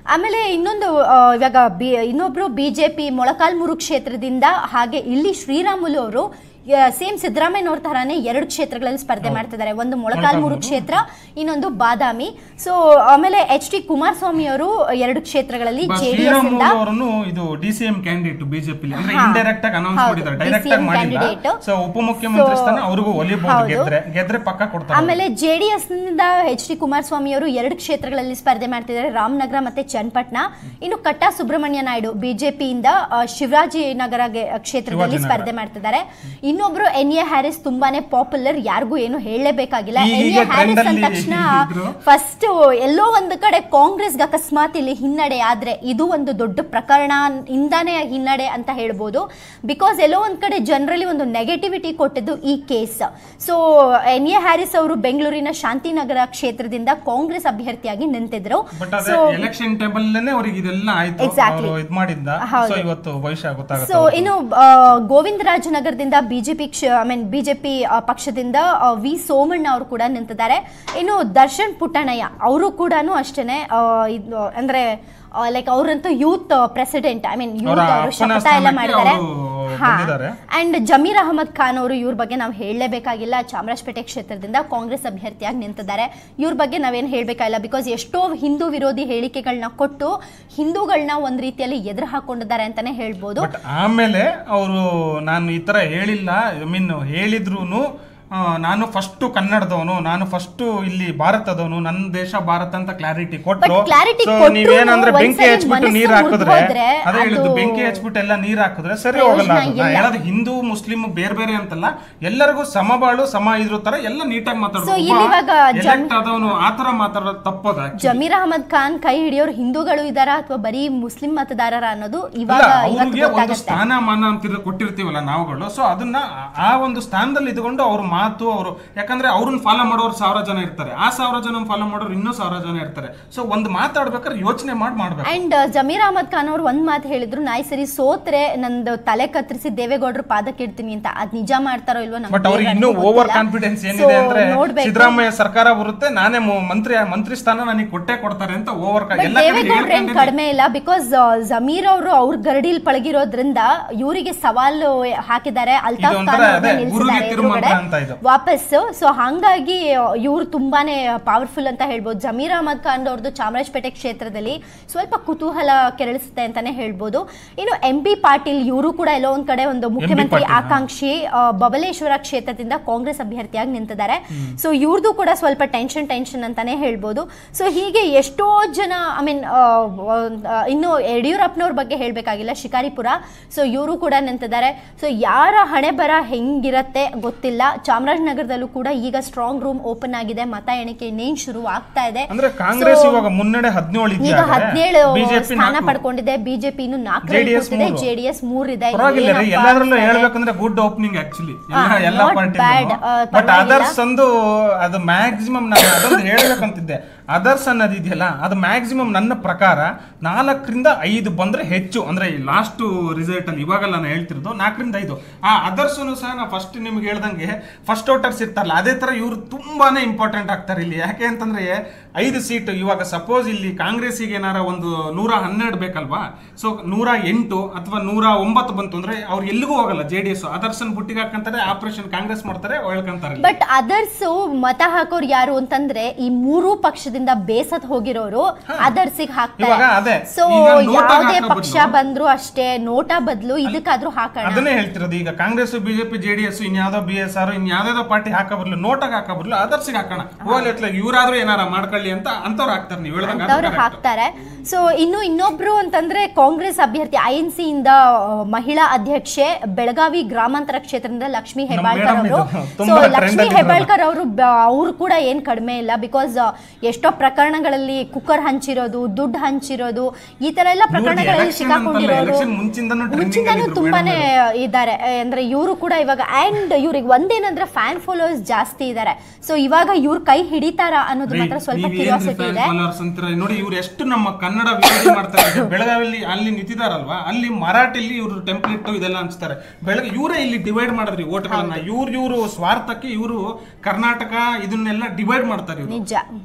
ಆಮೇಲೆ ಇನ್ನೊಂದು ಆ, ಇವಾಗ ಬಿ ಇನ್ನೊಬ್ರು ಬಿಜೆಪಿ ಮೊಳಕಾಲ್ಮೂರು ಕ್ಷೇತ್ರದಿಂದ ಹಾಗೆ ಇಲ್ಲಿ ಶ್ರೀರಾಮುಲು ಅವರು ಸೇಮ್ ಸಿದ್ದರಾಮಯ್ಯನವ್ರ ತರಾನೇ ಎರಡು ಕ್ಷೇತ್ರಗಳಲ್ಲಿ ಸ್ಪರ್ಧೆ ಮಾಡ್ತಿದ್ದಾರೆ ಒಂದು ಮೊಳಕಾಲ್ಮೂರು ಕ್ಷೇತ್ರ ಇನ್ನೊಂದು ಬಾದಾಮಿ ಸೊ ಆಮೇಲೆ ಎಚ್ ಡಿ ಕುಮಾರಸ್ವಾಮಿ ಅವರು ಎರಡು ಕ್ಷೇತ್ರಗಳಲ್ಲಿ ಬ- ಜೆ ಡಿ ಎಸ್ ಶ್ರೀರಾಮುಲು ಇಂದ ಅವರನ್ನು ಇದು D C M candidate BJP ಅಂದ್ರೆ ಹಾ. ಇಂಡೈರೆಕ್ಟ್ ಆಗಿ ಅನೌನ್ಸ್ ಹೌದು, ಮಾಡಿದ್ದಾರೆ ಡೈರೆಕ್ಟ್ ಆಗಿ DCM ಮಾಡಿಲ್ಲ candidate. ಸೊ ಉಪಮುಖ್ಯಮಂತ್ರಿ So, ಸ್ಥಾನ ಅವ್ರಿಗೂ ಒಲಿಬಹುದು ಹೌದು. ಗೆದ್ರೆ ಗೆದ್ರೆ ಪಕ್ಕ ಕೊಡ್ತಾರೆ ಆಮೇಲೆ ಜೆ ಡಿ ಎಸ್ ನಿಂದ ಎಚ್ ಡಿ ಕುಮಾರಸ್ವಾಮಿ ಅವರು ಎರಡು ಕ್ಷೇತ್ರಗಳಲ್ಲಿ ಸ್ಪರ್ಧೆ ಮಾಡ್ತಿದ್ದಾರೆ ರಾಮನಗರ ಮತ್ತೆ ಚನ್ನಪಟ್ಟಣ ಇನ್ನು ಕಟ್ಟಾ ಸುಬ್ರಹ್ಮಣ್ಯ ನಾಯ್ಡು ಬಿಜೆಪಿಯಿಂದ ಶಿವರಾಜನಗರ ಗೆ- ಕ್ಷೇತ್ರದಲ್ಲಿ ಶಿವಾಜಿನಗರ. ಸ್ಪರ್ಧೆ ಮಾಡ್ತಿದ್ದಾರೆ ಇನ್ನೊಬ್ರು ಎನ್ ಎ ಹ್ಯಾರಿಸ್ ತುಂಬಾನೇ ಪಾಪ್ಯುಲರ್ ಯಾರಿಗೂ ಏನು ಹೇಳಲೇಬೇಕಾಗಿಲ್ಲ ಈಗ ಎನ್ ಎ ಹ್ಯಾರಿಸ್ ಅಂದ trend ಅಲ್ಲಿ ತಕ್ಷಣ ಇದ್ರು. ಫಸ್ಟ್ ಎಲ್ಲೋ ಒಂದು ಕಡೆ ಕಾಂಗ್ರೆಸ್ಗೆ ಅಕಸ್ಮಾತ್ ಇಲ್ಲಿ ಹಿನ್ನಡೆ ಆದ್ರೆ ಇದು ಒಂದು ದೊಡ್ಡ ಪ್ರಕರಣ ಇಂದಾನೆ ಹಿನ್ನಡೆ ಅಂತ ಹೇಳ್ಬೋದು ಬಿಕಾಸ್ ಎಲ್ಲೋ ಒಂದ್ ಕಡೆ ಜನರಲಿ ಒಂದು ನೆಗೆಟಿವಿಟಿ ಕೊಟ್ಟಿದ್ದು ಈ case so N A Haris ಅವರು ಬೆಂಗಳೂರಿನ ಶಾಂತಿನಗರ ಕ್ಷೇತ್ರದಿಂದ ಕಾಂಗ್ರೆಸ್ ಅಭ್ಯರ್ಥಿಯಾಗಿ ನಿಂತಿದ್ರು ಬಟ್ ಅದೇ ಸೊ ಎಲೆಕ್ಷನ್ ಟೈಮಲ್ಲಿ ಅವ್ರಿಗೆ ಇದೆಲ್ಲ ಆಯ್ತು Exactly. ಅವರು ಇದ್ ಮಾಡಿದ್ದ ಹೌದು. ಸೊ ಇವತ್ತು ಭವಿಷ್ಯ ಗೊತ್ತಾಗುತ್ತೆ ಸೊ ಅವ್ರಿಗೆ. ಇನ್ನು ಆ, ಗೋವಿಂದರಾಜನಗರದಿಂದ ಬಿಜೆಪಿ ಐ ಮೀನ್ ಬಿಜೆಪಿ ಪಕ್ಷದಿಂದ ಆ, ವಿ ಸೋಮಣ್ಣ ಅವರು ಕೂಡ ನಿಂತಿದ್ದಾರೆ ಇನ್ನು ದರ್ಶನ್ ಪುಟ್ಟಣಯ್ಯ ಅವರು ಕೂಡ ಅಷ್ಟೇನೆ ಆ, ಇದು ಅಂದ್ರೆ ಲೈಕ್ ಅವರಂತೂ ಯೂತ್ ಪ್ರೆಸಿಡೆಂಟ್ ಐ ಮೀನ್ ಅವರ ಯೂತ್ ಅವರು ಅಪ್ಪನ ಶಪಥ ಎಲ್ಲ ಸ್ಥಾನಕ್ಕೆ ಮಾಡಿದ್ದಾರೆ ಅವರು ಹಾ ಬಂದಿದ್ದಾರೆ. ಅಂಡ್ ಜಮೀರ್ ಅಹಮದ್ ಖಾನ್ ಅವರು ಇವ್ರ ಬಗ್ಗೆ ನಾವು ಹೇಳಲೇಬೇಕಾಗಿಲ್ಲ ಚಾಮರಾಜಪೇಟೆ ಕ್ಷೇತ್ರದಿಂದ ಕಾಂಗ್ರೆಸ್ ಅಭ್ಯರ್ಥಿಯಾಗಿ ನಿಂತಿದ್ದಾರೆ ಇವ್ರ ಬಗ್ಗೆ ನಾವೇನು ಹೇಳಬೇಕಾಗಿಲ್ಲ ಬಿಕಾಸ್ ಎಷ್ಟೋ ಹಿಂದೂ ವಿರೋಧಿ ಹೇಳಿಕೆಗಳನ್ನ ಕೊಟ್ಟು ಹಿಂದೂಗಳನ್ನ ಒಂದ್ ರೀತಿಯಲ್ಲಿ ಎದುರು ಹಾಕೊಂಡಿದ್ದಾರೆ ಅಂತಾನೆ ಹೇಳ್ಬೋದು ಬಟ್ ಆಮೇಲೆ ಅವರು ನಾನು ಈ ತರ ಹೇಳಿಲ್ಲ ಐ ಮೀನ್ ಹೇಳಿದ್ರು ನಾನು ಫಸ್ಟ್ ಕನ್ನಡದವನು ನಾನು ಫಸ್ಟ್ ಇಲ್ಲಿ ಭಾರತದವನು ನನ್ನ ದೇಶ ಭಾರತ ಅಂತ ಕ್ಲಾರಿಟಿ ಕೊಟ್ರು But clarity So, ಕೊಟ್ರು ನೀವೇನಂದ್ರೆ ಬೆಂಕಿ ಒಂದ್ಸರಿ ಹಚ್ಬಿಟ್ಟು ನೀರ್ ಮನಸ್ಸು ಹಾಕಿದ್ರೆ ಮುಗ್ದೋದ್ರೆ ಅದೇ ಹೇಳಿದ್ದು ಅದು ಬೆಂಕಿ ಹಚ್ಬಿಟ್ಟು ಎಲ್ಲ ನೀರ್ ಹಾಕಿದ್ರೆ ಸರಿ ಪ್ರಯೋಜನ ಹೋಗಲ್ಲ ಅದು. ನಾ ಇಲ್ಲ. ಹೇಳೋದು ಹಿಂದೂ ಮುಸ್ಲಿಂ ಬೇರೆ ಬೇರೆ ಅಂತಲ್ಲ ಎಲ್ಲರಿಗೂ ಸಮಬಾಳು ಸಮ ಇದ್ರ ತರ ಎಲ್ಲ ನೀಟಾಗಿ So, ಇಲ್ಲಿ ಇವಾಗ ಜಮ್- ಮಾತಾಡೋದು ಆದವನು ಆತರ ಮಾತಾಡೋದು ತಪ್ಪೋದ ಜಮೀರ್ ಅಹಮದ್ ಖಾನ್ ಕೈ ಹಿಡಿಯೋರು ಹಿಂದೂಗಳು ಇದಾರ ಅಥವಾ ಬರೀ ಮುಸ್ಲಿಂ ಮತದಾರರ ಅನ್ನೋದು ಇವಾಗ ಅಲ್ಲ ಇವತ್ತು ಅವ್ರಿಗೆ ಒಂದು ಗೊತ್ತಾಗುತ್ತೆ ಸ್ಥಾನಮಾನ ಅಂತ ಕೊಟ್ಟಿರ್ತೀವಲ್ಲ ನಾವುಗಳು ಸೊ ಅದನ್ನ ಆ- ಆ ಒಂದು ಸ್ಥಾನದಲ್ಲಿ ಇದ್ಕೊಂಡು ಅವ್ರ ಮಾತು ಅವರು ಯಾಕಂದ್ರೆ ಅವ್ರನ್ನ ಫಾಲೋ ಮಾಡೋರು ಸಾವಿರ ಜನ ಇರ್ತಾರೆ ಆ ಸಾವಿರ ಜನ ಫಾಲೋ ಮಾಡೋರು ಇನ್ನೂ ಸಾವಿರ ಜನ ಇರ್ತಾರೆ ಸೊ ಒಂದು ಮಾತಾಡ್ಬೇಕಾದ್ರೆ ಯೋಚನೆ ಮಾಡಿ ಮಾಡ್ಬೇಕು ಅಂಡ್ ಜಮೀರ್ ಅಹಮದ್ ಖಾನ್ ಅವ್ರು ಒಂದ್ ಮಾತು ಹೇಳಿದ್ರು ನಾಯಿ ಸರಿ ಸೋತ್ರೆ ನಂದು ತಲೆ ಕತ್ತರಿಸಿ ದೇವೇಗೌಡರು ಪಾದಕ್ಕೆ ಇಡ್ತೀನಿ ಅಂತ ಅದ್ ನಿಜ ಮಾಡ್ತಾರೋ ಇಲ್ವೋ ನಮ್ಗೆ ಬಟ್ ಅವ್ರಿಗೆ ಇನ್ನೂ ಗೊತ್ತಿಲ್ಲ. ಓವರ್ ಕಾನ್ಫಿಡೆನ್ಸ್ So, ಏನಿದೆ ಅಂದ್ರೆ ನೋಡ್ಬೇಕು. ಸಿದ್ದರಾಮಯ್ಯ ಸರ್ಕಾರ ಬರುತ್ತೆ ನಾನೇ ಮು- ಮಂತ್ರಿ ಮಂತ್ರಿ ಸ್ಥಾನ ನನಗೆ ಕೊಟ್ಟೆ ಕೊಡ್ತಾರೆ ಅಂತ ಓವರ್ But ಎಲ್ಲ ಕಡೆ ದೇವೇಗೌಡ್ರು ಏನ್ ಹೇಳ್ಕೊಂಡಿದ್ದಾರೆ. ಕಡಿಮೆ ಇಲ್ಲ ಬಿಕಾಸ್ ಜಮೀರ್ ಅವರು ಅವ್ರ ಗರಡಿಲ್ ಪಳಗಿರೋದ್ರಿಂದ ಇವರಿಗೆ ಸವಾಲು ಹಾಕಿದ್ದಾರೆ ಅಲ್ತಾಫ್ ಇದೊಂಥರ ಖಾನ್ ಅವ್ರನ್ನ ಅದೇ ಗುರುಗೆ ನಿಲ್ಸಿದ್ದಾರೆ ತಿರುಮಂತ್ರ ಎದುರುಗಡೆ ಅಂತ ಇದು. ವಾಪಸ್ ಸೊ ಹಂಗಾಗಿ ಇವ್ರು ತುಂಬಾನೇ ಪವರ್ಫುಲ್ ಅಂತ ಹೇಳ್ಬೋದು ಜಮೀರ್ ಅಹಮದ್ ಖಾನ್ ಅವ್ರದ್ದು ಚಾಮರಾಜಪೇಟೆ ಕ್ಷೇತ್ರದಲ್ಲಿ ಸ್ವಲ್ಪ ಕುತೂಹಲ ಕೆರಳಿಸುತ್ತೆ ಅಂತಾನೆ ಹೇಳ್ಬೋದು ಇನ್ನು ಎಂ ಪಿ ಪಾಟೀಲ್ ಇವರು ಕೂಡ ಎಲ್ಲೋ ಒಂದ್ ಕಡೆ ಒಂದು ಮುಖ್ಯಮಂತ್ರಿ ಪಾಟೀಲ್, ಹಾ. ಆಕಾಂಕ್ಷಿ ಆ, ಬಬಲೇಶ್ವರ ಕ್ಷೇತ್ರದಿಂದ ಕಾಂಗ್ರೆಸ್ ಅಭ್ಯರ್ಥಿಯಾಗಿ ನಿಂತಿದ್ದಾರೆ ಸೊ ಇವ್ರದ್ದು ಕೂಡ ಸ್ವಲ್ಪ ಟೆನ್ಷನ್ ಟೆನ್ಷನ್ ಅಂತಾನೆ ಹೇಳ್ಬೋದು ಸೊ ಹೀಗೆ ಎಷ್ಟೋ ಜನ ಐ ಮೀನ್ ಇನ್ನು ಯಡಿಯೂರಪ್ಪನವ್ರ ಬಗ್ಗೆ ಹೇಳಬೇಕಾಗಿಲ್ಲ ಶಿಕಾರಿಪುರ ಸೊ ಇವರು ಕೂಡ ನಿಂತಿದ್ದಾರೆ ಸೊ ಯಾರ ಹಣೆ ಬರ ಹೆಂಗಿರತ್ತೆ ಗೊತ್ತಿಲ್ಲ ಚಾಮರಾಜನಗರದಲ್ಲೂ ಕೂಡ ಈಗ ಸ್ಟ್ರಾಂಗ್ ರೂಮ್ ಓಪನ್ ಆಗಿದೆ ಮತ ಎಣಿಕೆ ಇನ್ನೇನ್ ಶುರು ಆಗ್ತಾ ಇದೆ ಅಂದ್ರೆ ಕಾಂಗ್ರೆಸ್ So, ಇವಾಗ ಮುನ್ನಡೆ ಹದಿನೇಳು ಈಗ ಹದಿನೇಳು ಬಿಜೆಪಿ ಸ್ಥಾನ ಪಡ್ಕೊಂಡಿದೆ ಬಿಜೆಪಿ ಇನ್ನು ನಾಲ್ಕರಲ್ಲಿ JDS ಕೂತಿದೆ ಮೂರು. ಜೆಡಿಎಸ್ ಮೂರಿದೆ ಪರವಾಗಿಲ್ಲ ರೀ ಏನಪ್ಪಾ ಎಲ್ಲಾದ್ರಲ್ಲೂ ಅಂತಾರೆ? ಹೇಳ್ಬೇಕಂದ್ರೆ ಗುಡ್ ಓಪನಿಂಗ್ ಆಕ್ಚುಲಿ ಹಾ, ಎಲ್ಲ not ಪಾರ್ಟಿ bad, ಆ, ಬಟ್ ಪರವಾಗಿಲ್ಲ. ಅದರ್ಸ್ ಅಂದು ಅದು ಮ್ಯಾಕ್ಸಿಮಮ್ ನಾನು ಅದೊಂದು ಹೇಳ್ಬೇಕಂತಿದ್ದೆ ಅದರ್ಸ್ ಅನ್ನೋದು ಇದೆಯಲ್ಲ ಅದು ಮ್ಯಾಕ್ಸಿಮಮ್ ನನ್ನ ಪ್ರಕಾರ ನಾಲ್ಕರಿಂದ ಐದು ಬಂದ್ರೆ ಹೆಚ್ಚು ಅಂದ್ರೆ ಲಾಸ್ಟ್ ರಿಸಲ್ಟ್ ಅಲ್ಲಿ ಇವಾಗ ನಾನು ಹೇಳ್ತಿರೋದು ನಾಲ್ಕರಿಂದ ಐದು ಆ ಅದರ್ಸ್ ಸಹ ನಾ ಫಸ್ಟ್ ನಿಮ್ಗೆ ಹೇಳ್ದಂಗೆ ಫಸ್ಟ್ ಔಟರ್ಸ್ ಇರ್ತಾರಲ್ಲ ಅದೇ ತರ ಇವ್ರು ತುಂಬಾನೇ ಇಂಪಾರ್ಟೆಂಟ್ ಆಗ್ತಾರೆ ಇಲ್ಲಿ ಯಾಕೆ ಅಂತಂದ್ರೆ ಐದು ಸೀಟ್ ಇವಾಗ ಸಪೋಸ್ ಇಲ್ಲಿ ಕಾಂಗ್ರೆಸ್ಸಿಗೆ ಏನಾರ ಒಂದು ನೂರ ಹನ್ನೆರಡು ಬೇಕಲ್ವಾ ಸೊ ನೂರ ಎಂಟು ಅಥವಾ ನೂರ ಒಂಬತ್ತು ಬಂತು ಅಂದ್ರೆ ಅವ್ರು ಎಲ್ಲಿಗೂ ಹೋಗಲ್ಲ ಜೆ ಡಿ ಎಸ್ ಅದರ್ಸನ್ ಬುಟ್ಟಿಗೆ ಹಾಕಂತಾರೆ ಆಪರೇಷನ್ ಕಾಂಗ್ರೆಸ್ ಮಾಡ್ತಾರೆ ಹೇಳ್ಕೊಂತಾರೆ ಇಲ್ಲಿ. ಬಟ್ ಅದರ್ಸ್ ಮತ ಹಾಕೋರು ಯಾರು ಅಂತಂದ್ರೆ ಈ ಮೂರು ಪಕ್ಷದಿಂದ ಬೇಸತ್ ಹೋಗಿರೋರು ಅದರ್ಸಿಗೆ ಇವಾಗ ಅದೇ, ಹಾಕ್ತಾರೆ ಸೊ ಈಗ ನೋಟಾ ಯಾವುದೇ ಹಾಕೋ ಪಕ್ಷ ಬದ್ಲು- ಬಂದ್ರು ಅಷ್ಟೇ ನೋಟಾ ಬದಲು ಇದಕ್ಕಾದ್ರೂ ಹಾಕೋಣ ಅದನ್ನೇ ಹೇಳ್ತಿರೋದು ಈಗ Congress BJP J D S ಇನ್ಯಾವುದೋ ಬಿ ಎಸ್ ಆರ್ ಇನ್ಯಾವುದೋ ಪಾರ್ಟಿ ಹಾಕಬರ್ಲು ನೋಟಾಗ ಹಾಕಬರ್ಲು ಅದರ್ಸಿಗೆ ಹಾಕೋಣ ಹೋಗ್ಲಿ ಅತ್ಲಾಗ ಇವರಾದ್ರೂ ಏನಾರ ಮಾಡ್ಕೊಳ್ಳಿ ಅಂತ ಅಂತವ್ರು ಹಾಕ್ತಾರೆ ನೀವು ಹೇಳ್ದಂಗೆ ಅದು ಅಂತವ್ರು correct. ಹಾಕ್ತಾರೆ ಸೊ ಇನ್ನು ಇನ್ನೊಬ್ರು ಅಂತಂದ್ರೆ ಕಾಂಗ್ರೆಸ್ ಅಭ್ಯರ್ಥಿ ಐ ಎನ್ ಸಿ ಇಂದ ಆ, ಮಹಿಳಾ ಅಧ್ಯಕ್ಷೆ ಬೆಳಗಾವಿ ಗ್ರಾಮಾಂತರ ಕ್ಷೇತ್ರದಿಂದ ಲಕ್ಷ್ಮಿ ಹೆಬ್ಬಾಳ್ಕರ್ madam ಅವರು ಇದು ಸೊ ತುಂಬಾ trend ಲಕ್ಷ್ಮಿ ಅಲ್ಲಿ ಹೆಬ್ಬಾಳ್ಕರ್ ಅವರು ಅವರು ಕೂಡ ಏನ್ ಕಡಿಮೆ ಇಲ್ಲ ಬಿಕಾಸ್ ಎಷ್ಟೋ ಪ್ರಕರಣಗಳಲ್ಲಿ ಕುಕ್ಕರ್ ಹಂಚಿರೋದು ದುಡ್ಡು ಹಂಚಿರೋದು ಈ ತರ ಎಲ್ಲ ಪ್ರಕರಣಗಳಲ್ಲಿ election ಅಂತಲ್ಲ, ಸಿಕ್ಕಾಕೊಂಡಿರೋರು election ಮುಂಚಿಂದನೂ trending ಮುಂಚಿಂದನೂ ಅಲ್ಲಿದ್ರು ತುಂಬಾನೇ madam ಇದ್ದಾರೆ ಅಂದ್ರೆ ಇವರು ಕೂಡ ಇವಾಗ ಅಂಡ್ ಇವ್ರಿಗೆ ಒಂದೇನಂದ್ರೆ ಫ್ಯಾನ್ ಫಾಲೋವರ್ಸ್ ಜಾಸ್ತಿ ಇದ್ದಾರೆ ಸೊ ಇವಾಗ ಇವ್ರ ಕೈ ಹಿಡಿತಾರ ಅನ್ನೋದು ಮಾತ್ರ ಸ್ವಲ್ಪ ನೀವೇನ್ರಿ ಕ್ಯೂರಿಯಾಸಿಟಿ fan ಇದೆ followers ಅಂತೀರ? ನೋಡಿ ಇವ್ರು ಎಷ್ಟು ನಮ್ಮ ಕನ್ನಡ ವಿರೋಧಿ ಮಾಡ್ತಾರೆ ಈಗ ಬೆಳಗಾವಿಯಲ್ಲಿ ಅಲ್ಲಿ ನಿಂತಿದಾರಲ್ವಾ ಅಲ್ಲಿ ಮರಾಠಿಲಿ ಇವರು ಟೆಂಪ್ಲೇಟ್ ಇದೆಲ್ಲ ಹಂಚ್ತಾರೆ ಬೆಳಗ್ಗೆ ಇವರೇ ಇಲ್ಲಿ ಡಿವೈಡ್ ಮಾಡಿದ್ರಿ ಓಟ್ಗಳನ್ನ ಇವ್ರು ಇವರು ಸ್ವಾರ್ಥಕ್ಕೆ ಇವರು ಕರ್ನಾಟಕ ಇದನ್ನೆಲ್ಲ ಡಿವೈಡ್ ಮಾಡ್ತಾರೆ ಇವ್ರು ನಿಜ ಈ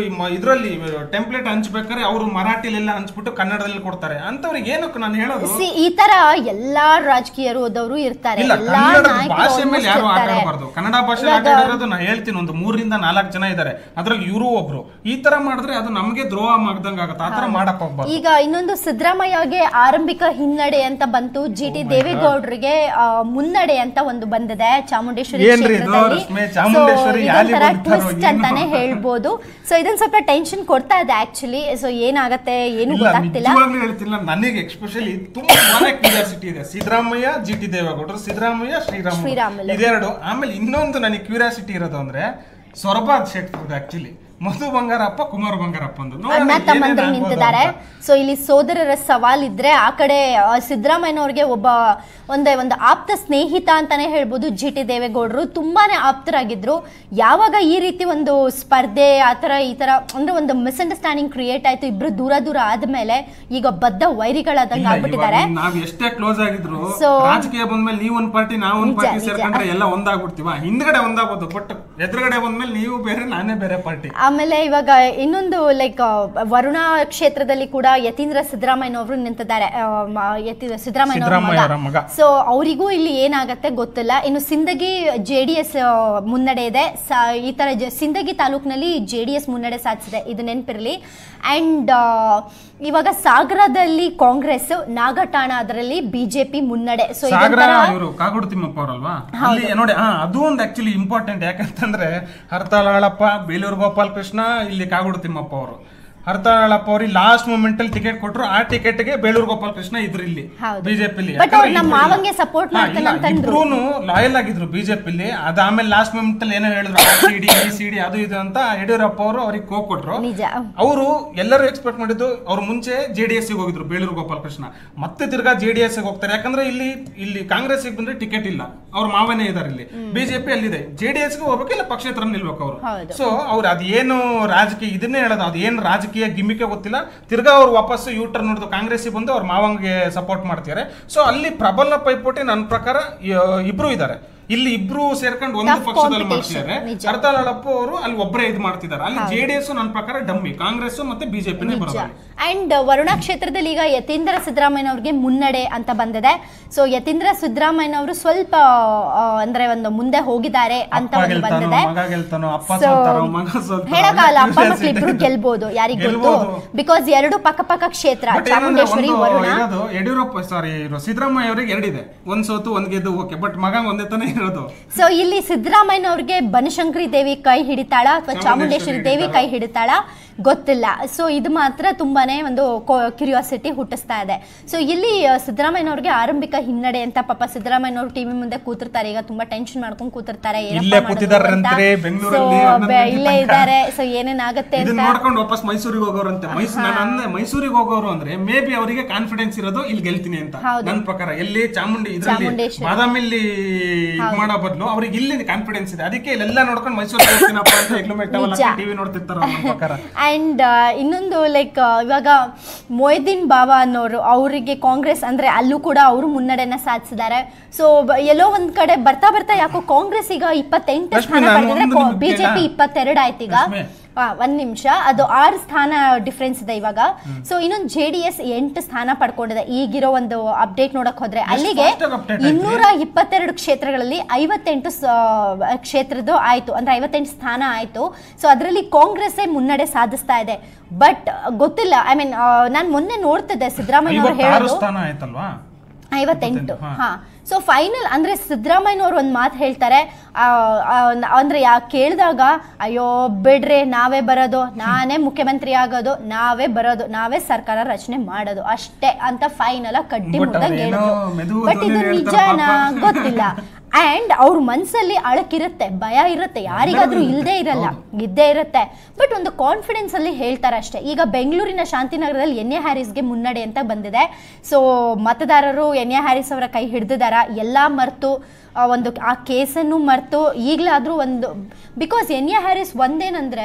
ಇದರಲ್ಲಿ ಟೆಂಪ್ಲೇಟ್ ಹಂಚ್ಬೇಕಾದ್ರೆ ಅವರು ಮರಾಠಿಲೆಲ್ಲ ಹಂಚ್ಬಿಟ್ಟು ಕನ್ನಡದಲ್ಲಿ ಕೊಡ್ತಾರೆ ಅಂತವ್ರಿಗೆ ಏನಕ್ಕೆ ನಾನು ಹೇಳೋದು ಸಿ ಈ ತರ ಎಲ್ಲಾ ರಾಜಕೀಯರು ಹೋದವರು ಇರ್ತಾರೆ ಇಲ್ಲ ಎಲ್ಲಾ ಕನ್ನಡದ ನಾಯಕರು ಭಾಷೆ ಮೇಲೆ almost ಯಾರು ಆಟ ಇರ್ತಾರೆ. ಆಡಬಾರ್ದು ಕನ್ನಡ ಭಾಷೆ ಆಟ ಇವಾಗ- ಆಡಿರೋದು ನಾ ಹೇಳ್ತೀನಿ ಒಂದು ಮೂರರಿಂದ ನಾಲ್ಕು ಜನ ಇದ್ದಾರೆ ಅದ್ರಲ್ಲಿ ಇವರು ಒಬ್ರು ಈ ತರ ಮಾಡಿದ್ರೆ ಅದು ನಮಗೆ ದ್ರೋಹ ಮಾಡ್ದಂಗ ಆಗುತ್ತೆ ಆ ತರ ಮಾಡಕ್ ಹೋಗ್ಬಾರ್ದು ಈಗ ಇನ್ನೊಂದು ಸಿದ್ದರಾಮಯ್ಯಗೆ ಆರಂಭಿಕ ಹಿನ್ನಡೆ ಅಂತ ಬಂತು ಜಿ ಟಿ ದೇವೇಗೌಡರಿಗೆ ಆ, ಮುನ್ನಡೆ ಅಂತ ಒಂದು ಬಂದಿದೆ ಚಾಮುಂಡೇಶ್ವರಿ ಏನ್ರಿ ಇದು? ಕ್ಷೇತ್ರದಲ್ಲಿ. ರಶ್ಮಿ, ಚಾಮುಂಡೇಶ್ವರಿ So, ಯಾಲಿ ಇದೊಂಥರ ಬಂದಿದ್ದಾರೋ twist ಏನೋ? ಅಂತಾನೆ ಹೇಳ್ಬೋದು ಸೊ ಇದೊಂದ್ ಸ್ವಲ್ಪ ಟೆನ್ಷನ್ ಕೊಡ್ತಾ ಇದೆ ಆಕ್ಚುಲಿ ಸೊ ಏನಾಗತ್ತೆ ಏನು ಇಲ್ಲ ಗೊತ್ತಾಗ್ತಿಲ್ಲ ನಿಜವಾಗ್ಲೂ ಹೇಳ್ತಿಲ್ಲ ನನಗೆ ಎಕ್ಸ್ಪೆಷಲಿ ತುಂಬಾನೇ ಕ್ಯೂರಿಯಾಸಿಟಿ ಇದೆ ಸಿದ್ದರಾಮಯ್ಯ ಜಿ ಟಿ ದೇವೇಗೌಡರು ಸಿದ್ದರಾಮಯ್ಯ ಶ್ರೀರಾಮ್ ಶ್ರೀರಾಮುಲು. ಇದೆರಡು ಆಮೇಲೆ ಇನ್ನೊಂದು ನನಗೆ ಕ್ಯೂರಿಯಾಸಿಟಿ ಇರೋದು ಅಂದ್ರೆ ಸೊರಬಾದ್ ಶೆಟ್ರ್ ಆಕ್ಚುಲಿ ಮಧು ಬಂಗಾರಪ್ಪ ಕುಮಾರ್ ಬಂಗಾರಪ್ಪ ಒಂದು ನೋಡೋಣ ಅಣ್ಣ ಏನೇನ್ ತಮ್ಮಂದ್ರು ಆಗ್ಬೋದು ನಿಂತಿದ್ದಾರೆ ಅಂತ. ಸೊ ಇಲ್ಲಿ ಸೋದರರ ಸವಾಲ್ ಇದ್ರೆ ಆ ಕಡೆ ಆ, ಸಿದ್ದರಾಮಯ್ಯನವ್ರಿಗೆ ಒಬ್ಬ ಒಂದೇ ಒಂದು ಆಪ್ತ ಸ್ನೇಹಿತ ಅಂತಾನೆ ಹೇಳ್ಬೋದು ಜಿ ಟಿ ದೇವೇಗೌಡರು ತುಂಬಾನೇ ಆಪ್ತರಾಗಿದ್ರು ಯಾವಾಗ ಈ ರೀತಿ ಒಂದು ಸ್ಪರ್ಧೆ ಆತರ ಈ ತರ ಅಂದ್ರೆ ಒಂದು ಮಿಸ್ಅಂಡರ್ಸ್ಟ್ಯಾಂಡಿಂಗ್ ಕ್ರಿಯೇಟ್ ಆಯ್ತು ಇಬ್ರು ದೂರ ದೂರ ಆದ್ಮೇಲೆ ಈಗ ಬದ್ಧ ವೈರಿಗಳಾದಂಗೆ ಇಲ್ಲ, ಆಗ್ಬಿಟ್ಟಿದ್ದಾರೆ ಇವಾಗ ನಾವ್ ಎಷ್ಟೇ ಕ್ಲೋಸ್ ಆಗಿದ್ರು So- ರಾಜಕೀಯ ಬಂದ್ಮೇಲೆ ನೀವ್ ಒಂದ್ ಪಾರ್ಟಿ ನಾವ್ ಒಂದ್ ನಿಜ, ಪಾರ್ಟಿ ನಿಜ. ಸೇರ್ಕೊಂಡ್ರೆ ಎಲ್ಲ ಒಂದಾಗ್ಬಿಡ್ತೀವ ಹಿಂದ್ಗಡೆ ಒಂದಾಗ್ಬೋದು ಬಟ್ ಎದುರುಗಡೆ ಬಂದ್ಮೇಲೆ ನೀವು ಬೇರೆ ನಾನೇ ಬೇರೆ ಪಾರ್ಟಿ ಆಮೇಲೆ ಇವಾಗ ಇನ್ನೊಂದು ಲೈಕ್ ವರುಣ ಕ್ಷೇತ್ರದಲ್ಲಿ ಕೂಡ ಯತೀಂದ್ರ ಸಿದ್ದರಾಮಯ್ಯನವರು ನಿಂತಿದ್ದಾರೆ ಆ, ಮ- ಯತಿ ಸಿದ್ದರಾಮಯ್ಯ ಸಿದ್ದರಾಮಯ್ಯ ಅವರ ಮಗ. ಸೊ ಅವರಿಗೂ ಇಲ್ಲಿ ಏನಾಗತ್ತೆ ಗೊತ್ತಿಲ್ಲ ಇನ್ನು ಸಿಂದಗಿ ಜೆ ಡಿ ಎಸ್ ಮುನ್ನಡೆ ಇದೆ ಸ- ಈ ತರ ಜ- ಸಿಂದಗಿ ತಾಲೂಕಿನಲ್ಲಿ ಜೆ ಡಿ ಎಸ್ ಮುನ್ನಡೆ ಸಾಧಿಸಿದೆ ಇದು ನೆನಪಿರಲಿ ಅಂಡ್ ಇವಾಗ ಸಾಗರದಲ್ಲಿ ಕಾಂಗ್ರೆಸ್ ನಾಗಠಾಣ ಅದರಲ್ಲಿ ಬಿಜೆಪಿ ಮುನ್ನಡೆ ಸೊ ಸಾಗರ ಇವರು ಕಾಗೋಡು ತಿಮ್ಮಪ್ಪ ಅವರಲ್ವಾ ಅಲ್ಲಿ ನೋಡಿ ಹಾ ಅದು ಒಂದು ಆಕ್ಚುಲಿ ಇಂಪಾರ್ಟೆಂಟ್ ಯಾಕಂತಂದ್ರೆ ಹರ್ತಾಳಪ್ಪ ಬೇಲೂರು ಗೋಪಾಲ್ ಕೃಷ್ಣ ಇಲ್ಲಿ ಕಾಗೋಡು ತಿಮ್ಮಪ್ಪ ಅವರು ಹರ್ತಾಳಪ್ಪ ಅವ್ರಿಗೆ ಲಾಸ್ಟ್ ಮೂಮೆಂಟ್ ಅಲ್ಲಿ ಟಿಕೆಟ್ ಕೊಟ್ರು ಆ ಟಿಕೆಟ್ ಗೆ ಬೇಲೂರು ಗೋಪಾಲ್ ಕೃಷ್ಣ ಇದ್ರು ಇಲ್ಲಿ ಹೌದು. ಬಿಜೆಪಿಲಿ But ಅವ್ರು ನಮ್ಮ ಮಾವಂಗೆ support ಮಾಡ್ತಾನೆ ಅಂತಂದ್ರು. ಇಬ್ರು ಲಾಯಲ್ ಆಗಿದ್ರು ಬಿಜೆಪಿಲಿ ಅದಾದ್ಮೇಲೆ ಲಾಸ್ಟ್ ಮೂಮೆಂಟ್ ಅಲ್ಲಿ ಏನೋ ಹೇಳಿದ್ರು ಆ ಸಿ ಡಿ ಈ ಸಿ ಡಿ ಅದು ಇದು ಅಂತ ಯಡಿಯೂರಪ್ಪ ಅವರು ಅವ್ರಿಗೆ ಕೋ ಕೊಟ್ರು ನಿಜ ಅವರು ಎಲ್ಲರೂ ಎಕ್ಸ್ಪೆಕ್ಟ್ ಮಾಡಿದ್ದು ಅವ್ರು ಮುಂಚೆ ಜೆ ಡಿ ಎಸ್ ಹೋಗಿದ್ರು ಬೇಲೂರು ಗೋಪಾಲ್ ಕೃಷ್ಣ ಮತ್ತೆ ತಿರ್ಗಾ ಜೆ ಡಿ ಎಸ್ ಹೋಗ್ತಾರೆ ಯಾಕಂದ್ರೆ ಇಲ್ಲಿ ಇಲ್ಲಿ ಕಾಂಗ್ರೆಸ್ ಬಂದ್ರೆ ಟಿಕೆಟ್ ಇಲ್ಲ ಅವ್ರ ಮಾವನೇ ಇದಾರೆ ಇಲ್ಲಿ ಬಿಜೆಪಿ ಅಲ್ಲಿದೆ ಜೆ ಡಿ ಎಸ್ ಹೋಗ್ಬೇಕು ಇಲ್ಲ ಪಕ್ಷೇತರ ನಿಲ್ಬೇಕು ಅವರು ಹೌದು. ಸೊ ಅವ್ರು ಅದೇನು ರಾಜಕೀಯ ಇದನ್ನೇ ಹೇಳೋದು ಅದೇನು ರಾಜಕೀಯ ಗಿಮಿಕೆ ಗೊತ್ತಿಲ್ಲ ತಿರ್ಗಾ ಅವ್ರು ವಾಪಸ್ ಯೂ ಟರ್ನ್ ನೋಡಿದ್ರು ಕಾಂಗ್ರೆಸ್ ಬಂದು ಅವ್ರ ಮಾವಂಗೆ ಸಪೋರ್ಟ್ ಮಾಡ್ತಾರೆ ಸೊ ಅಲ್ಲಿ ಪ್ರಬಲ ಪೈಪೋಟಿ ನನ್ನ ಪ್ರಕಾರ ಯ- ಇಬ್ರು ಇದ್ದಾರೆ ಇಲ್ಲಿ ಇಬ್ರು ಸೇರ್ಕೊಂಡು ಒಂದು Tough ಪಕ್ಷದಲ್ಲಿ competition, ಮಾಡ್ತಿದ್ದಾರೆ ನಿಜ. ಹರತಾಳಪ್ಪ ಅವರು ಅಲ್ಲಿ ಒಬ್ಬರೇ ಇದು ಮಾಡ್ತಿದ್ದಾರೆ ಅಲ್ಲಿ ಜೆ ಡಿ ಎಸ್ ನನ್ನ ಪ್ರಕಾರ ಡಮ್ಮಿ ಕಾಂಗ್ರೆಸ್ ಮತ್ತೆ ಬಿಜೆಪಿನೇ ನಿಜ ಬರೋದು ಅಂಡ್ ವರುಣಾ ಕ್ಷೇತ್ರದಲ್ಲಿ ಈಗ ಯತೀಂದ್ರ ಸಿದ್ದರಾಮಯ್ಯನವ್ರಿಗೆ ಮುನ್ನಡೆ ಅಂತ ಬಂದಿದೆ ಸೊ ಯತೀಂದ್ರ ಸಿದ್ದರಾಮಯ್ಯನವರು ಸ್ವಲ್ಪ ಆ, ಅಂದ್ರೆ ಒಂದು ಮುಂದೆ ಹೋಗಿದ್ದಾರೆ ಅಂತ ಅಪ್ಪ ಒಂದು ಗೆಲ್ತಾನೋ ಬಂದಿದೆ ಮಗ ಗೆಲ್ತಾನೋ ಅಪ್ಪ So, ಸೋಲ್ತಾರೋ ಮಗ ಸೋಲ್ತಾರೋ ಹೇಳಕ್ಕಾಗಲ್ಲ ಅಪ್ಪ ಅನ್ನೋ ಮಕ್ಳು ಇಬ್ರು curiosity. ಗೆಲ್ಬೋದು ಯಾರಿಗ್ ಗೊತ್ತು ಗೆಲ್ಬೋದು. ಬಿಕಾಸ್ ಎರಡು ಪಕ್ಕ ಪಕ್ಕ ಕ್ಷೇತ್ರ But ಏನಂದ್ರೆ ಚಾಮುಂಡೇಶ್ವರಿ ಒಂದು ವರುಣ ಇರೋದು ಯಡಿಯೂರಪ್ಪ ಸಾರಿ ಸಿದ್ದರಾಮಯ್ಯ ಅವರಿಗೆ ಎರಡಿದೆ ಒಂದ್ ಸೋತು ಒಂದ್ ಗೆದ್ದು ಓಕೆ ಬಟ್ ಮಗ ಒಂದೇ ತಾನೇ ಇರೋದು ಸೊ ಇಲ್ಲಿ ಸಿದ್ದರಾಮಯ್ಯನವ್ರಿಗೆ ಬನಶಂಕರಿ ದೇವಿ ಕೈ ಹಿಡಿತಾಳ ಅಥವಾ ಚಾಮುಂಡೇಶ್ವರಿ ದೇವಿ ಕೈ ಹಿಡಿತಾಳ ಗೊತ್ತಿಲ್ಲ ಸೊ ಇದು ಮಾತ್ರ ತುಂಬಾನೇ ಒಂದು ಕ್ಯೂರಿಯಾಸಿಟಿ ಹುಟ್ಟಿಸ್ತಾ ಇದೆ ಸೊ ಇಲ್ಲಿ ಆ, ಸಿದ್ದರಾಮಯ್ಯನವ್ರಿಗೆ ಆರಂಭಿಕ ಹಿನ್ನಡೆ ಅಂತ ಪಾಪ ಸಿದ್ದರಾಮಯ್ಯನವರು ಟಿವಿ ಮುಂದೆ ಕೂತಿರ್ತಾರೆ ಈಗ ತುಂಬಾ ಟೆನ್ಷನ್ ಮಾಡ್ಕೊಂಡು ಕೂತಿರ್ತಾರೆ ಏನಪ್ಪಾ ಇಲ್ಲೇ ಮಾಡೋದು ಕೂತಿದಾರಂತ್ರಿ, ಅಂತ. ಬೆಂಗಳೂರಲ್ಲಿ So, ಹನ್ನೊಂದು ಬೆ- ಗಂಟೆ ಇಲ್ಲೇ ತನಕ. ಇದ್ದಾರೆ ಸೊ ಏನೇನಾಗತ್ತೆ ಇದನ್ನ ಅಂತ ನೋಡ್ಕೊಂಡು ವಾಪಸ್ ಮೈಸೂರಿಗೆ ಹೋಗೋರಂತೆ ಮೈಸೂರು ನಾನು ಅಂದೆ ಮೈಸೂರಿಗೆ ಹೋಗೋರು ಅಂದ್ರೆ ಮೇ ಬಿ ಅವರಿಗೆ ಕಾನ್ಫಿಡೆನ್ಸ್ ಇರೋದು ಇಲ್ಲಿ ಗೆಲ್ತೀನಿ ಅಂತ ಹೌದು. ನನ್ನ ಪ್ರಕಾರ ಎಲ್ಲಿ ಚಾಮುಂಡಿ ಇದ್ರಲ್ಲಿ ಚಾಮುಂಡೇಶ್ವರಿ. ಬಾದಾಮಿಲಿ ಇದ್ ಮಾಡೋ ಬದಲು ಅವ್ರಿಗೆ ಇಲ್ಲಿ ಕಾನ್ಫಿಡೆನ್ಸ್ ಇದೆ ಅದಕ್ಕೆ ಇಲ್ಲೆಲ್ಲ ನೋಡ್ಕೊಂಡು ಮೈಸೂರಿಗೆ ಹೋಗ್ತೀನಪ್ಪ ಅಂತ ಹೆಗ್ಲುಮೆಟ್ ನಿಜ. ಟಿವಿ ನೋಡ್ತಿರ್ತಾರ ನನ್ನ ಪ್ರಕಾರ ಅಂಡ್ ಇನ್ನೊಂದು ಲೈಕ್ ಇವಾಗ ಮೊಯ್ದೀನ್ ಬಾಬಾ ಅನ್ನೋರು ಅವರಿಗೆ ಕಾಂಗ್ರೆಸ್ ಅಂದ್ರೆ ಅಲ್ಲೂ ಕೂಡ ಅವರು ಮುನ್ನಡೆನ ಸಾಧಿಸಿದ್ದಾರೆ ಸೊ ಎಲ್ಲೋ ಒಂದ್ ಕಡೆ ಬರ್ತಾ ಬರ್ತಾ ಯಾಕೋ ಕಾಂಗ್ರೆಸ್ ಈಗ ಇಪ್ಪತ್ತೆಂಟು ರಶ್ಮಿ, ಸ್ಥಾನ ನಾನು ಪಡೆದಿದ್ರೆ ಒಂದು ನಿಮ್ಗೆ ಬಿಜೆಪಿ ಕೇಳಾ? ಇಪ್ಪತ್ತೆರಡು ಆಯ್ತು ಈಗ ರಶ್ಮಿ. ಆ, ಒಂದ್ ನಿಮಿಷ ಅದು ಆರು ಸ್ಥಾನ ಡಿಫ್ರೆನ್ಸ್ ಇದೆ ಇವಾಗ ಸೊ ಇನ್ನೊಂದು ಜೆ ಡಿ ಎಸ್ ಎಂಟು ಸ್ಥಾನ ಪಡ್ಕೊಂಡಿದೆ ಈಗಿರೋ ಒಂದು ಅಪ್ಡೇಟ್ ನೋಡಕ್ ಹೋದ್ರೆ ಅಲ್ಲಿಗೆ fast ಆಗಿ update ಆಯ್ತು? ಇನ್ನೂರ ಇಪ್ಪತ್ತೆರಡು ಕ್ಷೇತ್ರಗಳಲ್ಲಿ ಐವತ್ತೆಂಟು ಸ- ಕ್ಷೇತ್ರದ್ದು ಆಯ್ತು ಅಂದ್ರೆ ಐವತ್ತೆಂಟು ಸ್ಥಾನ ಆಯ್ತು ಸೊ ಅದರಲ್ಲಿ ಕಾಂಗ್ರೆಸ್ಸೇ ಮುನ್ನಡೆ ಸಾಧಿಸ್ತಾ ಇದೆ ಬಟ್ ಗೊತ್ತಿಲ್ಲ ಐ ಮೀನ್ ನಾನು ಮೊನ್ನೆ ನೋಡ್ತಿದ್ದೆ ಸಿದ್ದರಾಮಯ್ಯ ಅವರು ಐವತ್ತಾರು ಹೇಳೋದು ಸ್ಥಾನ ಆಯ್ತಲ್ವಾ ಐವತ್ತೆಂಟು ಹಾ. ಹಾ ಸೊ ಫೈನಲ್ ಅಂದ್ರೆ ಸಿದ್ದರಾಮಯ್ಯನವ್ರು ಒಂದು ಮಾತು ಹೇಳ್ತಾರೆ ಆ, ಆ, ನ- ಅಂದ್ರೆ ಯಾ ಕೇಳಿದಾಗ ಅಯ್ಯೋ ಬಿಡ್ರಿ ನಾವೇ ಬರೋದು ನಾನೇ ಮುಖ್ಯಮಂತ್ರಿ ಆಗೋದು ನಾವೇ ಬರೋದು ನಾವೇ ಸರ್ಕಾರ ರಚನೆ ಮಾಡೋದು ಅಷ್ಟೇ ಅಂತ ಫೈನಲ್ ಕಡ್ಡಿ But ಮುಟ್ಟಾಗ ಅವ್ರೇನೋ ಹೇಳಿದ್ರು ಮೆದು ಬಟ್ ಇದು ಧ್ವನಿಯಲ್ಲಿ ನಿಜಾನ ಹೇಳ್ತಾರೆ ಪಾಪ. ಗೊತ್ತಿಲ್ಲ ಅಂಡ್ ಅವ್ರ ಮನ್ಸಲ್ಲಿ ಅಳಕಿರುತ್ತೆ ಭಯ ಇರುತ್ತೆ ಯಾರಿಗಾದ್ರೂ ಇಲ್ಲದೆ ಇರಲ್ಲ ಇದ್ದೇ ಇರುತ್ತೆ ಬಟ್ ಒಂದು ಕಾನ್ಫಿಡೆನ್ಸ್ ಅಲ್ಲಿ ಹೇಳ್ತಾರೆ ಅಷ್ಟೇ ಈಗ ಬೆಂಗಳೂರಿನ ಶಾಂತಿನಗರದಲ್ಲಿ ಎನ್ ಎ ಹ್ಯಾರಿಸ್ಗೆ ಮುನ್ನಡೆ ಅಂತ ಬಂದಿದೆ ಸೊ ಮತದಾರರು ಎನ್ ಎ ಹ್ಯಾರಿಸ್ ಅವರ ಕೈ ಹಿಡಿದಿದಾರ ಎಲ್ಲ ಮರೆತು ಆ ಒಂದು ಆ ಕೇಸನ್ನು ಮರೆತು ಈಗಲಾದರೂ ಒಂದು ಬಿಕಾಸ್ ಎನ್ ಎ ಹ್ಯಾರಿಸ್ ಒಂದೇನಂದ್ರೆ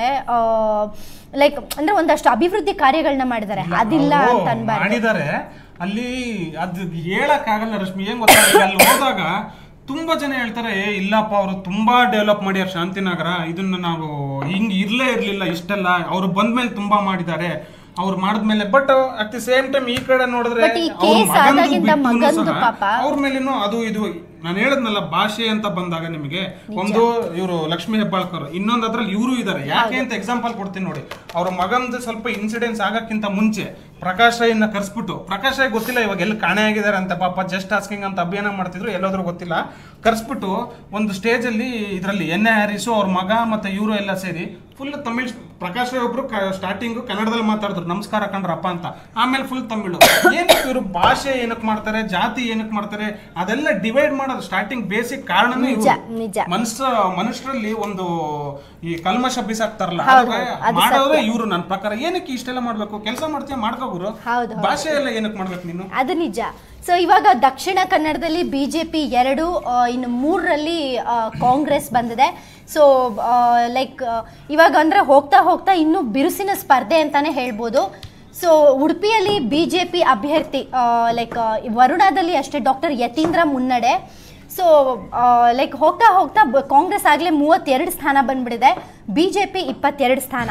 ಲೈಕ್ ಅಂದ್ರೆ ಒಂದಷ್ಟು ಅಭಿವೃದ್ಧಿ ಕಾರ್ಯಗಳನ್ನ ಮಾಡಿದ್ದಾರೆ ಅದಿಲ್ಲ ಅವ್ರು ಅಂತ ಅನ್ಬಾರ್ದು ಮಾಡಿದ್ದಾರೆ ಅಲ್ಲಿ ಅದು ಹೇಳಕ್ ಆಗಲ್ಲ ರಶ್ಮಿ ಏನ್ ಗೊತ್ತಾ ಈಗ ಅಲ್ಲಿ ಹೋದಾಗ ತುಂಬಾ ಜನ ಹೇಳ್ತಾರೆ "ಏ, ಇಲ್ಲಪ್ಪ ಅವರು ತುಂಬಾ ಡೆವಲಪ್ ಮಾಡ್ಯಾರ ಶಾಂತಿನಗರ ಇದನ್ನ ನಾವು ಹಿಂಗ್ ಇರ್ಲೇ ಇರ್ಲಿಲ್ಲ ಇಷ್ಟೆಲ್ಲ ಅವ್ರು ಬಂದ್ಮೇಲೆ ತುಂಬಾ ಮಾಡಿದ್ದಾರೆ ಅವ್ರು ಮಾಡಿದ್ಮೇಲೆ but at the same time ಈ ಕಡೆ ನೋಡಿದ್ರೆ But ಈ ಅವ್ರ case ಮಗಂದು ಆದಾಗಿಂದ ಬಿಟ್ಟುನು ಮಗಂದು ಸಹ ಪಾಪ. ಅವ್ರ ಮೇಲೇನು ಅದು ಇದು ನಾನು ಹೇಳದ್ನಲ್ಲ ಭಾಷೆ ಅಂತ ಬಂದಾಗ ನಿಮಗೆ ಒಂದು ಇವರು ಲಕ್ಷ್ಮೀ ಹೆಬ್ಬಾಳ್ಕರ್ ಇನ್ನೊಂದು ಅದ್ರಲ್ಲಿ ಇವರು ಇದ್ದಾರೆ ಯಾಕೆ ಅಂತ ಎಕ್ಸಾಂಪಲ್ ಕೊಡ್ತೀನಿ ನೋಡಿ ಅವ್ರ ಮಗಂದು ಸ್ವಲ್ಪ ಇನ್ಸಿಡೆನ್ಸ್ ಆಗಕ್ಕಿಂತ ಮುಂಚೆ ಪ್ರಕಾಶ್ ರೈನ ಕರ್ಸ್ಬಿಟ್ಟು ಪ್ರಕಾಶ್ ರೈ ಗೊತ್ತಿಲ್ಲ ಇವಾಗ ಎಲ್ಲಿ ಕಾಣೆ ಆಗಿದ್ದಾರೆ ಅಂತ ಪಾಪ ಜಸ್ಟ್ ಆಸ್ಕಿಂಗ್ ಅಂತ ಅಭಿಯಾನ ಮಾಡ್ತಿದ್ರು ಎಲ್ಲಾದ್ರೂ ಗೊತ್ತಿಲ್ಲ ಕರ್ಸ್ಬಿಟ್ಟು ಒಂದು ಸ್ಟೇಜ್ ಅಲ್ಲಿ ಇದರಲ್ಲಿ ಎನ್ ಎ ಹ್ಯಾರಿಸು ಅವ್ರ ಮಗ ಮತ್ತೆ ಇವರು ಎಲ್ಲ ಸೇರಿ ಫುಲ್ ತಮಿಳ್ ಪ್ರಕಾಶ್ ರೈ ಒಬ್ರು ಸ್ಟಾರ್ಟಿಂಗ್ ಕನ್ನಡದಲ್ಲಿ ಮಾತಾಡಿದ್ರು ನಮಸ್ಕಾರ ಕಂಡ್ರಪ್ಪ ಅಂತ ಆಮೇಲೆ ಫುಲ್ ತಮಿಳು ಏನಕ್ಕೆ ಇವರು ಭಾಷೆ ಏನಕ್ಕೆ ಮಾಡ್ತಾರೆ ಜಾತಿ ಏನಕ್ಕೆ ಮಾಡ್ತಾರೆ ಅದೆಲ್ಲ ಡಿವೈಡ್ ಮಾಡೋದು ಸ್ಟಾರ್ಟಿಂಗ್ ಬೇಸಿಕ್ ಕಾರಣನೇ ನಿಜ, ನಿಜ. ಮನಸ್ಸ ಮನುಷ್ಯರಲ್ಲಿ ಒಂದು ಈ ಕಲ್ಮಶ ಬಿಸಾಕ್ತಾರಲ್ಲ ಹೌದು, ಅದ್ರಾಗ ಅದು ಮಾಡೋದೇ ಇವರು ನನ್ನ ಪ್ರಕಾರ ಏನಕ್ಕೆ ಇಷ್ಟೆಲ್ಲ ಮಾಡ್ಬೇಕು ಕೆಲಸ ಮಾಡ್ತೀಯ ಮಾಡ್ಕೋಗುರು ಹೌದು, ಹೌದು. ಭಾಷೆ ಎಲ್ಲ ಏನಕ್ಕೆ ಮಾಡ್ಬೇಕು ನೀನು ಅದು ನಿಜ ಸೊ ಇವಾಗ ದಕ್ಷಿಣ ಕನ್ನಡದಲ್ಲಿ ಬಿಜೆಪಿ ಎರಡು ಆ, ಇನ್ನು ಮೂರರಲ್ಲಿ ಆ, ಕಾಂಗ್ರೆಸ್ ಬಂದಿದೆ ಸೊ ಲೈಕ್ ಇವಾಗ ಅಂದ್ರೆ ಹೋಗ್ತಾ ಹೋಗ್ತಾ ಇನ್ನೂ ಬಿರುಸಿನ ಸ್ಪರ್ಧೆ ಅಂತಾನೆ ಹೇಳ್ಬೋದು ಸೊ ಉಡುಪಿಯಲ್ಲಿ ಬಿ ಜೆ ಪಿ ಅಭ್ಯರ್ಥಿ ಲೈಕ್ ವರುಣಾದಲ್ಲಿ ಅಷ್ಟೇ ಡಾಕ್ಟರ್ ಯತೀಂದ್ರ ಮುನ್ನಡೆ ಸೊ ಲೈಕ್ ಹೋಗ್ತಾ ಹೋಗ್ತಾ ಬ- ಕಾಂಗ್ರೆಸ್ ಆಗಲೇ ಮೂವತ್ತೆರಡು ಸ್ಥಾನ ಬಂದ್ಬಿಟ್ಟಿದೆ ಬಿ ಜೆ ಪಿ ಇಪ್ಪತ್ತೆರಡು ಸ್ಥಾನ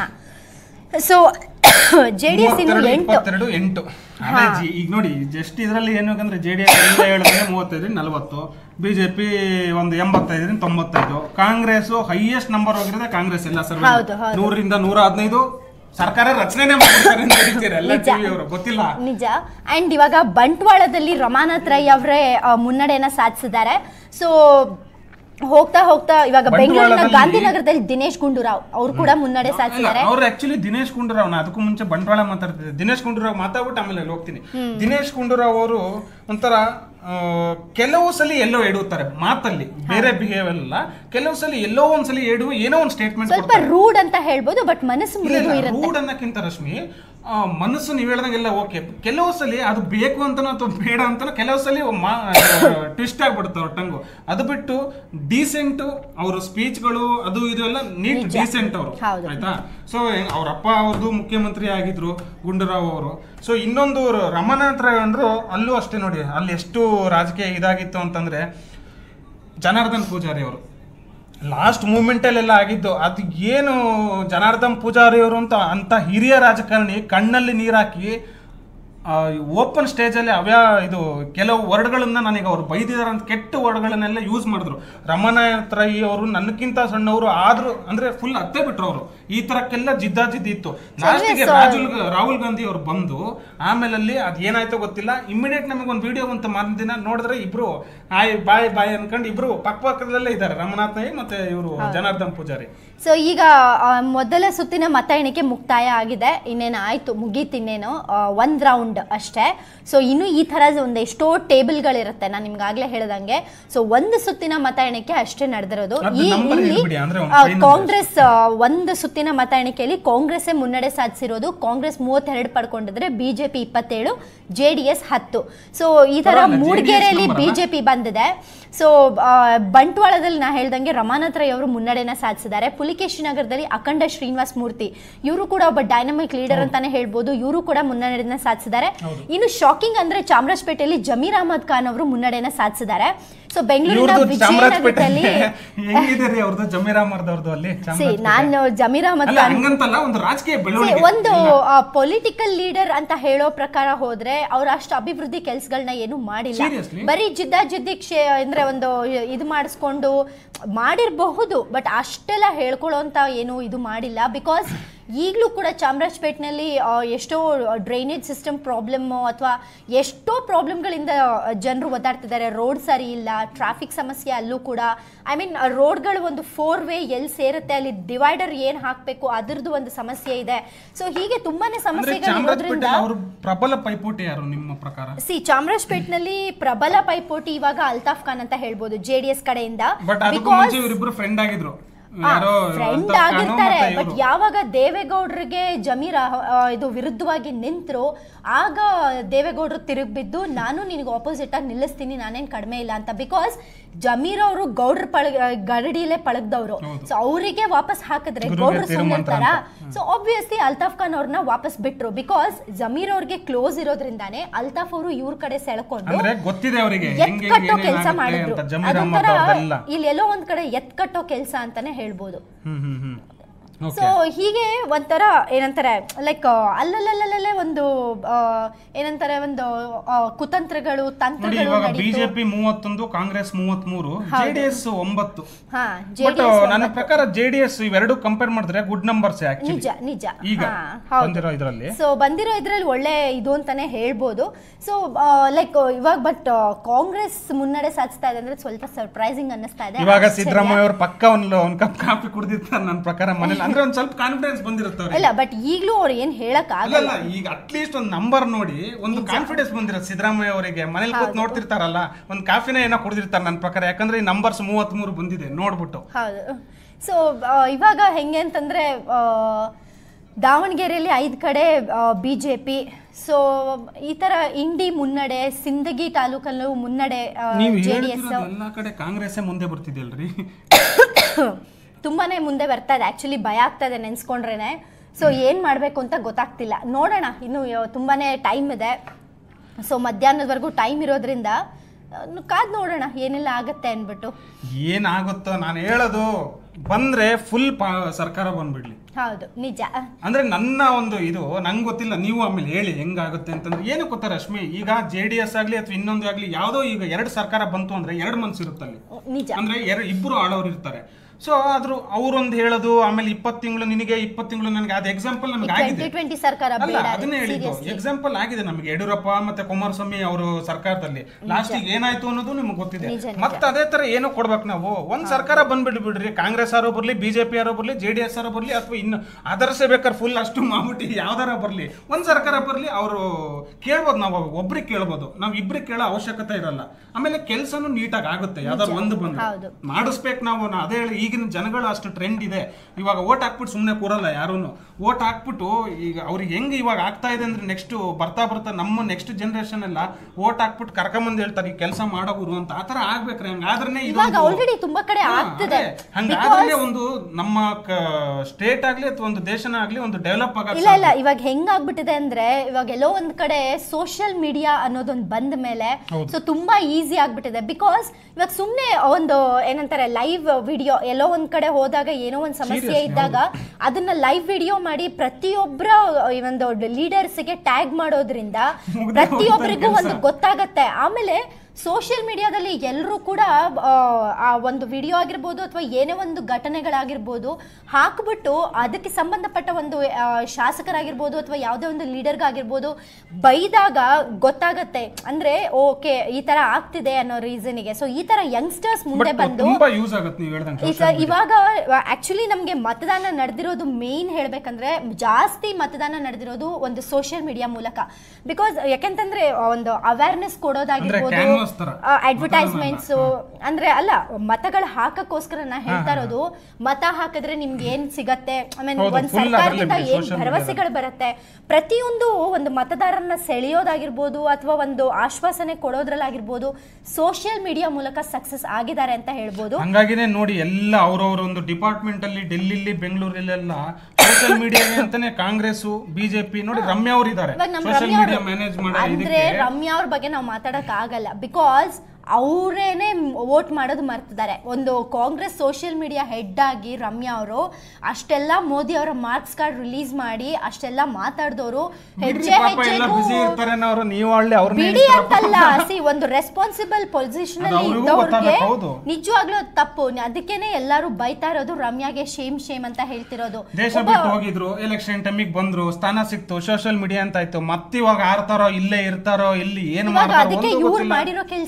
ಸೊ ಜೆ ಡಿ ಎಸ್ ಇನ್ನು ಮೂವತ್ತೆರಡು, ಎಂಟು ಇಪ್ಪತ್ತೆರಡು ಎಂಟು ಅದೇ ಜಿ- ಈಗ ನೋಡಿ ಜಸ್ಟ್ ಇದರಲ್ಲಿ ಏನು ಅಂದ್ರೆ ಜೆ ಡಿ ಎಸ್ ಹೇಳಿದ್ರೆ ಮೂವತ್ತೈದು ನಲವತ್ತು ಬಿಜೆಪಿ ಒಂದು ಎಂಬತ್ತೈದರಿಂದ ತೊಂಬತ್ತೈದು ಕಾಂಗ್ರೆಸ್ ಹೈಯೆಸ್ಟ್ ನಂಬರ್ ಹೋಗಿರೋದೇ ಕಾಂಗ್ರೆಸ್ ಎಲ್ಲ ಸರ್ವೆ ಹೌದು, ಹೌದು. ನೂರರಿಂದ ನೂರ ಹದಿನೈದು ಸರ್ಕಾರ ರಚನೆ ಮಾಡ್ತಾರೆ ಅಂತ ಹೇಳ್ತೀರಿ ಎಲ್ಲ ನಿಜ. ಟಿವಿ ಅವರು ಗೊತ್ತಿಲ್ಲ ನಿಜ ಅಂಡ್ ಇವಾಗ ಬಂಟ್ವಾಳದಲ್ಲಿ ರಮಾನಾಥ್ ರೈ ಅವರೇ ಆ, ಮುನ್ನಡೆಯನ್ನ ಸಾಧಿಸಿದ್ದಾರೆ ಸೊ ಹೋಗ್ತಾ ಹೋಗ್ತಾ ಇವಾಗ ಬೆಂಗಳೂರಿನ ಬಂಟ್ವಾಳದಲ್ಲಿ- ಗಾಂಧಿನಗರದಲ್ಲಿ ದಿನೇಶ್ ಗುಂಡೂರಾವ್ ಅವರು ಕೂಡ ಮುನ್ನಡೆ ಸಾಧಿಸಿದ್ದಾರೆ ಅವ್ರು ಆಕ್ಚುಲಿ ದಿನೇಶ್ ಗುಂಡೂರಾವ್ ನಾ ಅದಕ್ಕೂ ಮುಂಚೆ ಬಂಟ್ವಾಳ ಮಾತಾಡ್ತಿದ್ದೆ ದಿನೇಶ್ ಗುಂಡೂರಾವ್ ಮಾತಾಡ್ಬಿಟ್ಟು ಆಮೇಲೆ ಅಲ್ಲಿ ಹೋಗ್ತೀನಿ ದಿನೇಶ್ ಗುಂಡೂರಾವ್ ಅವರು ಒಂಥರ ಆ, ಕೆಲವು ಸಲ ಎಲ್ಲೋ ಎಡುತ್ತಾರೆ ಮಾತಲ್ಲಿ ಬೇರೆ ಬಿಹೇವ್ ಅಲ್ಲ ಕೆಲವು ಸಲ ಎಲ್ಲೋ ಒಂದ್ಸಲಿ ಎಡುವ ಏನೋ ಒಂದು ಸ್ಟೇಟ್ಮೆಂಟ್ ಸ್ವಲ್ಪ ರೂಡ್ ಅಂತ ಹೇಳ್ಬೋದು ಬಟ್ ಮನಸ್ಸು ಮೃದು ಇರುತ್ತೆ ರೂಡ್ ಅನ್ನಕ್ಕಿಂತ ರಶ್ಮಿ ಆ, ಮನಸ್ಸು ನೀವ್ ಹೇಳ್ದಂಗೆಲ್ಲ ಓಕೆ ಕೆಲವು ಸಲ ಅದು ಬೇಕು ಅಂತನೋ ಅಥವಾ ಬೇಡ ಅಂತನೋ ಕೆಲವು ಸಲ ಟ್ವಿಸ್ಟ್ ಆಗ್ಬಿಡುತ್ತೆ ಅವ್ರ ಟಂಗು ಅದು ಬಿಟ್ಟು ಡೀಸೆಂಟ್ ಅವ್ರ ಸ್ಪೀಚ್ಗಳು ಅದು ಇದು ಎಲ್ಲ ನೀಟ್ ಡೀಸೆಂಟ್ ಅವರು ಹೌದು. ಆಯ್ತಾ ಸೊ ಅವ್ರ ಅಪ್ಪ ಅವ್ರದ್ದು ಮುಖ್ಯಮಂತ್ರಿ ಆಗಿದ್ರು ಗುಂಡೂರಾವ್ ಅವರು ಸೊ ಇನ್ನೊಂದು ರಮನಾಥ್ ರಾಯ್ ಅಂದ್ರು ಅಲ್ಲೂ ಅಷ್ಟೇ ನೋಡಿ ಅಲ್ಲಿ ಎಷ್ಟು ರಾಜಕೀಯ ಇದಾಗಿತ್ತು ಅಂತಂದ್ರೆ ಜನಾರ್ದನ್ ಪೂಜಾರಿ ಅವರು ಲಾಸ್ಟ್ ಮೂಮೆಂಟಲ್ಲೆಲ್ಲ ಆಗಿದ್ದು ಅದು ಏನು ಜನಾರ್ದನ್ ಪೂಜಾರಿ ಅವರು ಅಂತ ಅಂತ ಹಿರಿಯ ರಾಜಕಾರಣಿ ಕಣ್ಣಲ್ಲಿ ನೀರಾಕಿ ಓಪನ್ ಸ್ಟೇಜಲ್ಲಿ ಅವ್ಯಾ ಇದು ಕೆಲವು ವರ್ಡ್ಗಳನ್ನ ನನಗೆ ಅವ್ರು ಬೈದಿದ್ದಾರೆ ಅಂತ ಕೆಟ್ಟ ವರ್ಡ್ಗಳನ್ನೆಲ್ಲ ಯೂಸ್ ಮಾಡಿದ್ರು ರಮನಾಥ್ ರೈ ಅವರು ನನ್ನಕ್ಕಿಂತ ಸಣ್ಣವರು ಆದ್ರೂ ಅಂದ್ರೆ ಫುಲ್ ಹತ್ತೇ ಬಿಟ್ರು ಅವರು ಈ ತರಕ್ಕೆಲ್ಲ ಜಿದ್ದಾಜಿದ್ದಿ ಇತ್ತು ಲಾಸ್ಟಿಗೆ ರಾಜುಲ್ ರಾಹುಲ್ ಗಾಂಧಿ ಅವ್ರು ಬಂದು ಆಮೇಲೆ ಅಲ್ಲಿ ಅದ್ ಏನಾಯ್ತೋ ಗೊತ್ತಿಲ್ಲ ಇಮಿಡಿಯೇಟ್ ನಮಗೆ ಒಂದು ವಿಡಿಯೋ ಅಂತ ಮಾರನೇ ದಿನ ನೋಡಿದ್ರೆ ಇಬ್ರು ಆಯ್ ಬಾಯ್ ಬಾಯ್ ಅನ್ಕೊಂಡು ಇಬ್ರು ಪಕ್ಕ ಪಕ್ಕದಲ್ಲೇ ಇದ್ದಾರೆ ರಮನಾಥ್ ರೈ ಮತ್ತೆ ಇವರು ಜನಾರ್ದನ್ ಪೂಜಾರಿ ಸೊ ಈಗ ಆ, ಮೊದಲ ಸುತ್ತಿನ ಮತ ಎಣಿಕೆ ಮುಕ್ತಾಯ ಆಗಿದೆ ಇನ್ನೇನು ಆಯ್ತು ಮುಗೀತು ಇನ್ನೇನು ಆ, ಒಂದ್ ರೌಂಡ್ ಅಷ್ಟೇ ಸೊ ಇನ್ನು ಈ ಥರ ಒಂದು ಎಷ್ಟೋ ಟೇಬಲ್ಗಳಿರುತ್ತೆ ನಾನು ನಿಮ್ಗಾಗ್ಲೇ ಹೇಳ್ದಂಗೆ ಸೊ ಒಂದು ಸುತ್ತಿನ ಮತ ಎಣಿಕೆ ಅಷ್ಟೇ ನಡೆದಿರೋದು ಅದು ಈ number ಇಲ್ಲಿ ಹೇಳ್ಬಿಡಿ, ಅಂದ್ರೆ ಒಂದು ಆ, final ಕಾಂಗ್ರೆಸ್ ಆ, ಒಂದು ಸುತ್ತಿನ ಮತ ಎಣಿಕೆಯಲ್ಲಿ ಕಾಂಗ್ರೆಸ್ ಮುನ್ನಡೆ ಸಾಧಿಸಿರೋದು ಕಾಂಗ್ರೆಸ್ ಮೂವತ್ತೆರಡು ಪಡ್ಕೊಂಡಿದ್ರೆ ಬಿಜೆಪಿ ಇಪ್ಪತ್ತೇಳು ಜೆ ಡಿ ಎಸ್ ಹತ್ತು ಸೊ ಈ ತರ ಪರವಾಗಿಲ್ಲ, ಮೂಡಿಗೆರೆಯಲ್ಲಿ JDS number ಅಲ್ಲ? ಬಿಜೆಪಿ ಬಂದಿದೆ ಸೊ ಬಂಟ್ವಾಳದಲ್ಲಿ ನಾ ಹೇಳ್ದಂಗೆ ರಮಾನಾಥ್ ರೈ ಅವರು ಮುನ್ನಡೆನ ಸಾಧಿಸಿದ್ದಾರೆ ಪುಲಿಕೇಶಿ ನಗರದಲ್ಲಿ ಅಖಂಡ ಶ್ರೀನಿವಾಸ್ ಮೂರ್ತಿ ಇವರು ಕೂಡ ಒಬ್ಬ ಡೈನಮಿಕ್ ಲೀಡರ್ ಅಂತಾನೆ ಹೇಳ್ಬೋದು ಇವರು ಕೂಡ ಮುನ್ನಡೆನ ಸಾಧಿಸಿದ್ದಾರೆ ಇನ್ನು ಶಾಕಿಂಗ್ ಅಂದ್ರೆ ಚಾಮರಾಜಪೇಟೆಯಲ್ಲಿ ಜಮೀರ್ ಅಹಮದ್ ಖಾನ್ ಅವರು ಮುನ್ನಡೆನ ಸಾಧಿಸಿದ್ದಾರೆ ಸೊ ಬೆಂಗಳೂರಿನ ಇವ್ರದ್ದು ಚಾಮರಾಜಪೇಟೆ ವಿಜಯನಗರದಲ್ಲಿ ಹೆಂಗಿದೆ ರೀ ಅವ್ರದ್ದು ಜಮೀರ್ ಅಹಮದ್ ಅವ್ರದ್ದು ಅಲ್ಲಿ ಸಿ ಚಾಮರಾಜಪೇಟೆ? ನಾನು ಜಮೀರ್ ಅಹಮದ್ ಅಲ್ಲ ಖಾನ್ ಹಂಗಂತಲ್ಲ ಒಂದು ರಾಜಕೀಯ See, ಬೆಳವಣಿಗೆ ಒಂದು ಪೊಲಿಟಿಕಲ್ ಲೀಡರ್ ಅಂತ ಹೇಳೋ ಪ್ರಕಾರ ಹೋದ್ರೆ ಅವ್ರು ಅಷ್ಟು ಅಭಿವೃದ್ಧಿ ಕೆಲಸಗಳನ್ನ ಏನು ಮಾಡಿಲ್ಲ Seriously? ಬರೀ ಜಿದ್ದಾಜಿದ್ದಿ ಕ್ಷೇ ಅಂದ್ರೆ ಒಂದು ಇದು ಮಾಡಿಸ್ಕೊಂಡು ಮಾಡಿರಬಹುದು ಬಟ್ ಅಷ್ಟೆಲ್ಲ ಹೇಳ್ಕೊಳ್ಳೋಂತ ಏನು ಇದು ಮಾಡಿಲ್ಲ ಬಿಕಾಸ್ ಈಗಲೂ ಕೂಡ ಚಾಮರಾಜಪೇಟ್ನಲ್ಲಿ ಆ, ಎಷ್ಟೋ ಡ್ರೈನೇಜ್ ಸಿಸ್ಟಮ್ ಪ್ರಾಬ್ಲಮ್ಮು ಅಥವಾ ಎಷ್ಟೋ ಪ್ರಾಬ್ಲಮ್ಗಳಿಂದ ಜನರು ಒದ್ದಾಡ್ತಿದ್ದಾರೆ ರೋಡ್ ಸರಿ ಇಲ್ಲ ಟ್ರಾಫಿಕ್ ಸಮಸ್ಯೆ ಅಲ್ಲೂ ಕೂಡ ಐ ಮೀನ್ ರೋಡ್ಗಳು ಒಂದು ಫೋರ್ ವೇ ಎಲ್ಲಿ ಸೇರುತ್ತೆ ಅಲ್ಲಿ ಡಿವೈಡರ್ ಏನು ಹಾಕಬೇಕು ಅದ್ರದ್ದು ಒಂದು ಸಮಸ್ಯೆ ಇದೆ ಸೊ ಹೀಗೆ ತುಂಬಾನೇ ಅಂದ್ರೆ ಸಮಸ್ಯೆಗಳು ಇರೋದ್ರಿಂದ ಚಾಮರಾಜಪೇಟೆ ಅವರು ಪ್ರಬಲ ಪೈಪೋಟಿ ಯಾರು ನಿಮ್ಮ ಪ್ರಕಾರ ಸಿ ಚಾಮರಾಜಪೇಟ್ನಲ್ಲಿ ಪ್ರಬಲ ಪೈಪೋಟಿ ಇವಾಗ ಅಲ್ತಾಫ್ ಖಾನ್ ಅಂತ ಹೇಳ್ಬೋದು ಜೆ ಡಿ ಎಸ್ ಕಡೆಯಿಂದ ಬಟ್ ಅದಕ್ಕೂ ಬಿಕಾಸ್ ಮುಂಚೆ ಇವರಿಬ್ರು ಫ್ರೆಂಡ್ ಆಗಿದ್ರು ಯಾರೋ ಫ್ರೆಂಡ್ ಅಲ್ತಾಫ್ ಖಾನು ಆಗಿರ್ತಾರೆ ಮತ್ತೆ ಬಟ್ ಇವ್ರು. ಯಾವಾಗ ದೇವೇಗೌಡರಿಗೆ ಜಮೀರ್ ಅಹ- ಆ, ಇದು ವಿರುದ್ಧವಾಗಿ ನಿಂತರು ಆಗ ದೇವೇಗೌಡರು ತಿರುಗಿ ಬಿದ್ದು ನಾನು ನಿನಗೆ ಆಪೋಸಿಟ್ ಆಗಿ ನಿಲ್ಲಿಸ್ತೀನಿ ನಾನೇನ್ ಕಡಿಮೆ ಇಲ್ಲ ಅಂತ ಬಿಕಾಸ್ ಜಮೀರ್ ಅವರು ಗೌಡ್ರ ಪಳ ಗರಡಿಲೇ ಪಳಗ್ದವ್ರು ಹೌದು. ಸೊ ಅವರಿಗೆ ವಾಪಸ್ ಹಾಕಿದ್ರೆ ಗುರುಗೆ ಗೌಡ್ರು ತಿರುಮಂತ್ರ ಸುಮ್ಮನಿರ್ತಾರ ಅಂತ. ಸೊ ಆಬ್ವಿಯಸ್ಲಿ ಅಲ್ತಾಫ್ ಖಾನ್ ಅವ್ರನ್ನ ವಾಪಸ್ ಬಿಟ್ರು ಬಿಕಾಸ್ ಜಮೀರ್ ಅವ್ರಿಗೆ ಕ್ಲೋಸ್ ಇರೋದ್ರಿಂದಾನೆ ಅಲ್ತಾಫ್ ಅವರು ಇವ್ರ ಕಡೆ ಸೆಳ್ಕೊಂಡು ಅಂದ್ರೆ ಗೊತ್ತಿದೆ ಅವರಿಗೆ ಹೆಂಗೆ ಎತ್ಕಟ್ಟೋ ಕೆಲಸ ಏನೇನಾಗುತ್ತೆ ಮಾಡಿದ್ರು ಅಂತ ಜಮೀರ್ ಅಹಮದ್ ಅದೊಂಥರ ಅವ್ರದ್ದೆಲ್ಲ ಇಲ್ಲಿ ಎಲ್ಲೋ ಒಂದ್ ಕಡೆ ಎತ್ಕಟ್ಟೋ ಕೆಲಸ ಅಂತಾನೆ ಹೇಳ್ಬೋದು ಹ್ಮ್ ಹ್ಮ್ ಹ್ಮ್ ಸೊ ಓಕೆ ಹೀಗೆ ಒಂಥರ ಏನಂತಾರೆ ಲೈಕ್ ಅಲ್ಲಲ್ಲಲ್ಲೇ ಒಂದು ಆ, ಏನಂತಾರೆ ಒಂದು ಆ, ಕುತಂತ್ರಗಳು ನೋಡಿ ತಂತ್ರಗಳು ಇವಾಗ ನಡೀತು. ಬಿಜೆಪಿ ಮೂವತ್ತೊಂದು ಕಾಂಗ್ರೆಸ್ ಮೂವತ್ಮೂರು ಜೆಡಿಎಸ್ ಒಂಬತ್ತು ಹಾ ಬಟ್ ಜೆಡಿಎಸ್ ನನ್ನ ಪ್ರಕಾರ ಜೆಡಿಎಸ್ ಇವೆರಡು ಕಂಪೇರ್ ಮಾಡಿದ್ರೆ ಗುಡ್ ನಂಬರ್ಸ್ ಆಕ್ಚುಲಿ ನಿಜ ನಿಜ ಈಗ ಹಾ, ಹೌದು ಬಂದಿರೋ ಇದ್ರಲ್ಲಿ ಸೊ ಬಂದಿರೋ ಇದ್ರಲ್ಲಿ ಒಳ್ಳೆ ಇದು ಅಂತಾನೆ ಹೇಳ್ಬೋದು ಸೊ ಲೈಕ್ ಇವಾಗ ಬಟ್ ಕಾಂಗ್ರೆಸ್ ಮುನ್ನಡೆ ಸಾಧಿಸ್ತಾ ಇದೆ ಅಂದ್ರೆ ಸ್ವಲ್ಪ ಸರ್ಪ್ರೈಸಿಂಗ್ ಅನ್ನಿಸ್ತಾ ಇದೆ ಇವಾಗ ಆಶ್ಚರ್ಯ. ಸಿದ್ದರಾಮಯ್ಯ ಅವ್ರ ಪಕ್ಕ ಒಂದು ಒಂದ್ ಕಪ್ ಕಾಫಿ ಕುಡ್ದಿರ್ತಾರೆ ನನ್ನ ಪ್ರಕಾರ ಮನೇಲಿ ಅಂದ್ರೆ ಒಂದ್ ಸ್ವಲ್ಪ ಕಾನ್ಫಿಡೆನ್ಸ್ ಬಂದಿರುತ್ತೆ ಅವ್ರಿಗೆ ಇಲ್ಲ ಬಟ್ ಈಗ್ಲೂ ಅವ್ರು ಏನ್ ಹೇಳಕ್ ಅಲ್ಲ ಆಗಲ್ಲ ಅಲ್ಲ ಈಗ ಅಟ್ಲೀಸ್ಟ್ ಒಂದು ನಂಬರ್ ನೋಡಿ ಒಂದು ಕಾನ್ಫಿಡೆನ್ಸ್ ಬಂದಿರೋದು ಸಿದ್ದರಾಮಯ್ಯ ಅವರಿಗೆ ಮನೇಲಿ ಕೂತ್ ನೋಡ್ತಿರ್ತಾರಲ್ಲ ಒಂದು ಕಾಫಿನ ಏನೋ ಕುಡ್ದಿರ್ತಾರೆ ನನ್ನ ಪ್ರಕಾರ ಯಾಕಂದ್ರೆ ಈ ನಂಬರ್ಸ್ ಮೂವತ್ತ್ ಮೂರು ಬಂದಿದೆ ನೋಡ್ಬಿಟ್ಟು ಹೌದು ಸೊ ಇವಾಗ ಹೆಂಗೆ ಅಂತಂದ್ರೆ ಆ, ದಾವಣಗೆರೆಯಲ್ಲಿ ಐದು ಕಡೆ ಬಿ ಜೆ ಪಿ ಸೊ ಈ ಥರ ಇಂಡಿ ಮುನ್ನಡೆ ಸಿಂದಗಿ ತಾಲೂಕಲ್ಲೂ ಮುನ್ನಡೆ ನೀವು ಜೆ ಡಿ ಎಸ್ ಹೇಳ್ತಿರೋದು ಎಲ್ಲಾ ಕಡೆ ಕಾಂಗ್ರೆಸ್ಸೇ ಮುಂದೆ ಬರ್ತಿದೆಯಲ್ರಿ ತುಂಬಾನೇ ಮುಂದೆ ಬರ್ತಾ ಇದೆ ಆ್ಯಕ್ಚುಲಿ ಭಯ ಆಗ್ತಾ ಇದೆ ನೆನ್ಸ್ಕೊಂಡ್ರೇನೆ ಸೊ ಏನು ಮಾಡಬೇಕು ಅಂತ ಗೊತ್ತಾಗ್ತಿಲ್ಲ ನೋಡೋಣ ಇನ್ನು ಯೋ- ತುಂಬಾನೇ ಟೈಮ್ ಇದೆ ಸೊ ಮಧ್ಯಾಹ್ನದವರೆಗೂ ಟೈಮ್ ಇರೋದ್ರಿಂದ ಆ, ಕಾದ್ ನೋಡೋಣ ಏನೆಲ್ಲ ಆಗತ್ತೆ ಅಂದ್ಬಿಟ್ಟು ಏನಾಗುತ್ತೋ ನಾನು ಹೇಳೋದು ಬಂದ್ರೆ ಫುಲ್ ಸರ್ಕಾರ ಬಂದ್ಬಿಡ್ಲಿ ಹೌದು ನಿಜ ಅಂದ್ರೆ ನನ್ನ ಒಂದು ಇದು ನಂಗೆ ಗೊತ್ತಿಲ್ಲ ನೀವು ಆಮೇಲೆ ಹೇಳಿ ಹೆಂಗಾಗುತ್ತೆ ಅಂತಂದ್ರೆ ಏನು ಗೊತ್ತಾ ರಶ್ಮಿ ಈಗ ಜೆ ಡಿ ಎಸ್ ಆಗ್ಲಿ ಅಥವಾ ಇನ್ನೊಂದು ಆಗ್ಲಿ ಯಾವುದೋ ಈಗ ಎರಡು ಸರ್ಕಾರ ಬಂತು ಅಂದ್ರೆ ಎರಡು ಮನ್ಸು ಇರುತ್ತಲ್ಲಿ ನಿಜ ಅಂದ್ರೆ ಎರಡು ಇಬ್ಬರು ಆಳೋರು ಇರ್ತಾರೆ ಸೊ ಆದ್ರೂ ಅವ್ರೊಂದು ಹೇಳೋದು ಆಮೇಲೆ ಇಪ್ಪತ್ತು ತಿಂಗಳು ನಿನಗೆ ಇಪ್ಪತ್ತು ತಿಂಗಳು ನನಗೆ ಅದು ಎಕ್ಸಾಂಪಲ್ ನಮ್ಗೆ ಆಗಿದೆ ಟ್ವೆಂಟಿ ಟ್ವೆಂಟಿ ಸರ್ಕಾರ ಅಲ್ಲ ಬೇಡ ಅದನ್ನೇ ಹೇಳಿದ್ದು seriously. ಎಕ್ಸಾಂಪಲ್ ಆಗಿದೆ ನಮಗೆ ಯಡಿಯೂರಪ್ಪ ಮತ್ತೆ ಕುಮಾರಸ್ವಾಮಿ ಅವರು ಸರ್ಕಾರದಲ್ಲಿ ಲಾಸ್ಟಿಗೆ ಏನಾಯ್ತು ಅನ್ನೋದು ನಿಮ್ಗೆ ಗೊತ್ತಿದೆ ನಿಜ, ನಿಜ. ಮತ್ತೆ ಅದೇ ತರ ಏನೋ ಕೊಡ್ಬೇಕು ನಾವು ಒಂದ್ ಸರ್ಕಾರ ಬಂದ್ಬಿಟ್ಟು ಬಿಡ್ರಿ ಕಾಂಗ್ರೆಸ್ ಆರೋ ಬರ್ಲಿ ಬಿಜೆಪಿ ಯಾರೋ ಬರ್ಲಿ ಜೆ ಡಿ ಎಸ್ ಆರೋ ಬರ್ಲಿ ಅಥವಾ ಇನ್ನು ಅದರ್ಸ್ ಬೇಕಾದ್ರೆ ಫುಲ್ ಅಷ್ಟು ಮಾಡ್ಬಿಟ್ಟು ಯಾವ್ದಾರ ಬರ್ಲಿ ಒಂದ್ ಸರ್ಕಾರ ಬರ್ಲಿ ಅವರು ಕೇಳ್ಬೋದು ನಾವು ಒಬ್ರಿಗೆ ಕೇಳ್ಬೋದು ನಾವ್ ಇಬ್ರಿಗೆ ಕೇಳೋ ಅವಶ್ಯಕತೆ ಇರಲ್ಲ ಆಮೇಲೆ ಕೆಲ್ಸನೂ ನೀಟಾಗಿ ಆಗುತ್ತೆ ಯಾವ್ದಾದ್ರು ಒಂದು ಬಂದು ಹೌದು. ಮಾಡಿಸ್ಬೇಕು ನಾವು ನಾ ಅದೇ ಹೇಳಿ ಈಗಿನ ಜನಗಳು ಅಷ್ಟು ಟ್ರೆಂಡ್ ಇದೆ ಇವಾಗ ಓಟ್ ಹಾಕ್ಬಿಟ್ಟು ಸುಮ್ಮನೆ ಕೂರಲ್ಲ ಯಾರೂನು ಓಟ್ ಹಾಕ್ಬಿಟ್ಟು ಈಗ ಅವ್ರಿಗೆ ಹೆಂಗ್ ಇವಾಗ ಆಗ್ತಾ ಇದೆ ಅಂದ್ರೆ ನೆಕ್ಸ್ಟ್ ಬರ್ತಾ ಬರ್ತಾ ನಮ್ಮ ನೆಕ್ಸ್ಟ್ ಜನರೇಷನ್ ಎಲ್ಲ ಓಟ್ ಹಾಕ್ಬಿಟ್ಟು ಕರ್ಕೊಂಬಂದ್ ಹೇಳ್ತಾರೆ ಈ ಕೆಲಸ ಮಾಡೋಗುರು ಅಂತ ಆತರ ಆಗ್ಬೇಕ್ರಿ ಹಂಗಾದ್ರೆ ಇವಾಗ ಆಲ್ರೆಡಿ ತುಂಬಾ ಕಡೆ ಆಗ್ತಿದೆ ಹಂಗಾದ್ರೆ ಒಂದು ನಮ್ಮ ಸ್ಟೇಟ್ ಆಗ್ಲಿ ಅಥವಾ ಒಂದು ದೇಶನ ಆಗ್ಲಿ ಒಂದು ಡೆವಲಪ್ ಆಗ ಇಲ್ಲ ಇಲ್ಲ ಇವಾಗ ಹೆಂಗಾಗ್ಬಿಟ್ಟಿದೆ ಅಂದ್ರೆ ಇವಾಗ ಎಲ್ಲೋ ಒಂದ್ ಕಡೆ ಸೋಷಿಯಲ್ ಮೀಡಿಯಾ ಅನ್ನೋದೊಂದು ಬಂದ ಮೇಲೆ ಹೌದು. ಸೊ ತುಂಬಾ ಈಸಿ ಆಗ್ಬಿಟ್ಟಿದೆ ಬಿಕಾಸ್ ಇವಾಗ ಸುಮ್ನೆ ಒಂದು ಏನಂತಾರೆ ಲೈವ್ ವಿಡಿಯೋ ಎಲ್ಲೋ ಒಂದ್ ಕಡೆ ಹೋದಾಗ ಏನೋ ಒಂದ್ ಸಮಸ್ಯೆ Seriously, ಇದ್ದಾಗ ಅದನ್ನ ಲೈವ್ ವಿಡಿಯೋ ಮಾಡಿ ಪ್ರತಿಯೊಬ್ಬರ ಈ ಒಂದು ಲೀಡರ್ಸ್ಗೆ ಟ್ಯಾಗ್ ಮಾಡೋದ್ರಿಂದ ಮುಗ್ದೇ ಪ್ರತಿಯೊಬ್ಬರಿಗೂ ಹೋಗ್ತಾರೆ ಒಂದು ಕೆಲ್ಸ. ಗೊತ್ತಾಗತ್ತೆ ಆಮೇಲೆ ಸೋಷಿಯಲ್ ಮೀಡಿಯಾದಲ್ಲಿ ಎಲ್ಲರೂ ಕೂಡ ಆ, ಆ ಒಂದು ವಿಡಿಯೋ ಆಗಿರ್ಬೋದು ಅಥವಾ ಏನೇ ಒಂದು ಘಟನೆಗಳಾಗಿರ್ಬೋದು ಹಾಕ್ಬಿಟ್ಟು ಅದಕ್ಕೆ ಸಂಬಂಧಪಟ್ಟ ಒಂದು ಆ, ಶಾಸಕರಾಗಿರ್ಬೋದು ಅಥವಾ ಯಾವುದೇ ಒಂದು ಲೀಡರ್ಗಾಗಿರ್ಬೋದು ಬೈದಾಗ ಗೊತ್ತಾಗತ್ತೆ ಅಂದ್ರೆ ಓಕೆ ಈ ತರ ಆಗ್ತಿದೆ ಅನ್ನೋ ರೀಸನ್ಗೆ ಸೊ ಈ ತರ ಯಂಗ್ಸ್ಟರ್ಸ್ ಮುಂದೆ ಬಟ್ ಬಂದು ತುಂಬಾ ಯೂಸ್ ಆಗುತ್ತೆ ನೀವು ಹೇಳ್ದಂಗೆ ಈಗ ಇವಾಗ ಆಕ್ಚುಲಿ ನಮಗೆ ಮತದಾನ ನಡೆದಿರೋದು ಮೇನ್ ಹೇಳ್ಬೇಕಂದ್ರೆ ಜಾಸ್ತಿ ಮತದಾನ ನಡೆದಿರೋದು ಒಂದು ಸೋಷಿಯಲ್ ಮೀಡಿಯಾ ಮೂಲಕ ಬಿಕಾಸ್ ಯಾಕೆಂತಂದ್ರೆ ಒಂದು ಅವೇರ್ನೆಸ್ ಕೊಡೋದಾಗಿರ್ಬೋದು canvas ತರ. ಅಡ್ವರ್ಟೈಸ್ಮೆಂಟ್ಸ್ ಅಂದ್ರೆ ಅಲ್ಲ ಮತಗಳು ಹಾಕಕ್ಕೋಸ್ಕರ ನಾ ಹೇಳ್ತಾ ಇರೋದು ಮತ ಹಾಕಿದ್ರೆ ನಿಮ್ಗೆ ಏನ್ ಸಿಗತ್ತೆ ಆಮೇಲೆ ಹೌದು, ಒಂದ್ full ಸರ್ಕಾರದಿಂದ ಅದ್ರಲ್ಲೇ ಏನ್ social ಭರವಸೆಗಳು ಬರುತ್ತೆ ಪ್ರತಿಯೊಂದು ಒಂದು ಮತದಾರರನ್ನ ಸೆಳೆಯೋದಾಗಿರ್ಬೋದು ಅಥವಾ ಒಂದು ಆಶ್ವಾಸನೆ ಕೊಡೋದ್ರಲ್ಲಾಗಿರ್ಬೋದು ಸೋಷಿಯಲ್ ಮೀಡಿಯಾ ಮೂಲಕ ಸಕ್ಸಸ್ ಆಗಿದ್ದಾರೆ ಅಂತ ಹೇಳ್ಬೋದು ಹಂಗಾಗಿನೇ ನೋಡಿ ಎಲ್ಲ ಅವ್ರವ್ರ ಒಂದು ಡಿಪಾರ್ಟ್ಮೆಂಟ್ ಅಲ್ಲಿ ಡೆಲ್ಲಿಲಿ ಬೆಂಗಳೂರಲ್ಲೆಲ್ಲ ಸೋಷಿಯಲ್ ಮೀಡಿಯಾಗೆ ಅಂತಾನೆ ಕಾಂಗ್ರೆಸ್ ಬಿಜೆಪಿ ನೋಡಿ ರಮ್ಯಾ ಅವ್ರು ಇದ್ದಾರೆ ಇವಾಗ ನಮ್ಮ ಸೋಷಿಯಲ್ ರಮ್ಯಾ ಮೀಡಿಯಾ ಅವ್ರು- ಮ್ಯಾನೇಜ್ ಮಾಡೋ ಅಂದ್ರೆ ಇದಕ್ಕೆ ರಮ್ಯಾ ಅವ್ರ ಬಗ್ಗೆ ನಾವು ಮಾತಾಡಕ್ ಆಗಲ್ಲ ಬಿಕಾಸ್ ಅವರೇನೆ ವೋಟ್ ಮಾಡೋದು ಮರ್ತಿದ್ದಾರೆ ಒಂದು ಕಾಂಗ್ರೆಸ್ ಸೋಷಿಯಲ್ ಮೀಡಿಯಾ ಹೆಡ್ ಆಗಿ ರಮ್ಯಾ ಅವರು ಅಷ್ಟೆಲ್ಲ ಮೋದಿ ಅವರ ಮಾರ್ಕ್ಸ್ ಕಾರ್ಡ್ ರಿಲೀಸ್ ಮಾಡಿ ಅಷ್ಟೆಲ್ಲ ಮಾತಾಡಿದವರು ಬಿಡ್ರಿ ಹೆಜ್ಜೆ ಪಾಪ ಎಲ್ಲ ಬಿಸಿ ಹೆಜ್ಜೆಗೂ ಇರ್ತಾರೆ ಅವ್ರು ನೀವು ಒಳ್ಳೆ ಅವ್ರನ್ನ ಬಿಡಿ ಅಂತಲ್ಲ ಸಿ ಒಂದು ರೆಸ್ಪಾನ್ಸಿಬಲ್ ಪೊಸಿಷನ್ ಅದು ಅಲ್ಲಿ ಅವ್ರಿಗೂ ಇದ್ದವ್ರಿಗೆ ಗೊತ್ತಾಗ್ಬೇಕು, ಹೌದು. ನಿಜವಾಗ್ಲೂ ಅದು ತಪ್ಪು ಅದಕ್ಕೇನೆ ಎಲ್ಲರೂ ಬೈತಾ ಇರೋದು ರಮ್ಯಾಗೆ ಶೇಮ್ ಶೇಮ್ ಅಂತ ಹೇಳ್ತಿರೋದು ದೇಶ ಒಬ್ಬ- ಬಿಟ್ಟು ಹೋಗಿದ್ರು ಎಲೆಕ್ಷನ್ ಟೈಮಿಗೆ ಬಂದ್ರು ಸ್ಥಾನ ಸಿಕ್ತು ಸೋಷಿಯಲ್ ಮೀಡಿಯಾ ಅಂತ ಆಯ್ತು ಮತ್ತಿವಾಗ ಆಡ್ತಾರೋ ಇಲ್ಲೇ ಇರ್ತಾರೋ ಇಲ್ಲಿ ಏನ್ ಇವಾಗ ಮಾಡ್ತಾರೋ ಅದಕ್ಕೆ ಒಂದು ಇವ್ರು ಗೊತ್ತಿಲ್ಲ ಮಾಡಿರೋ ಕೆಲಸಕ್ಕೆ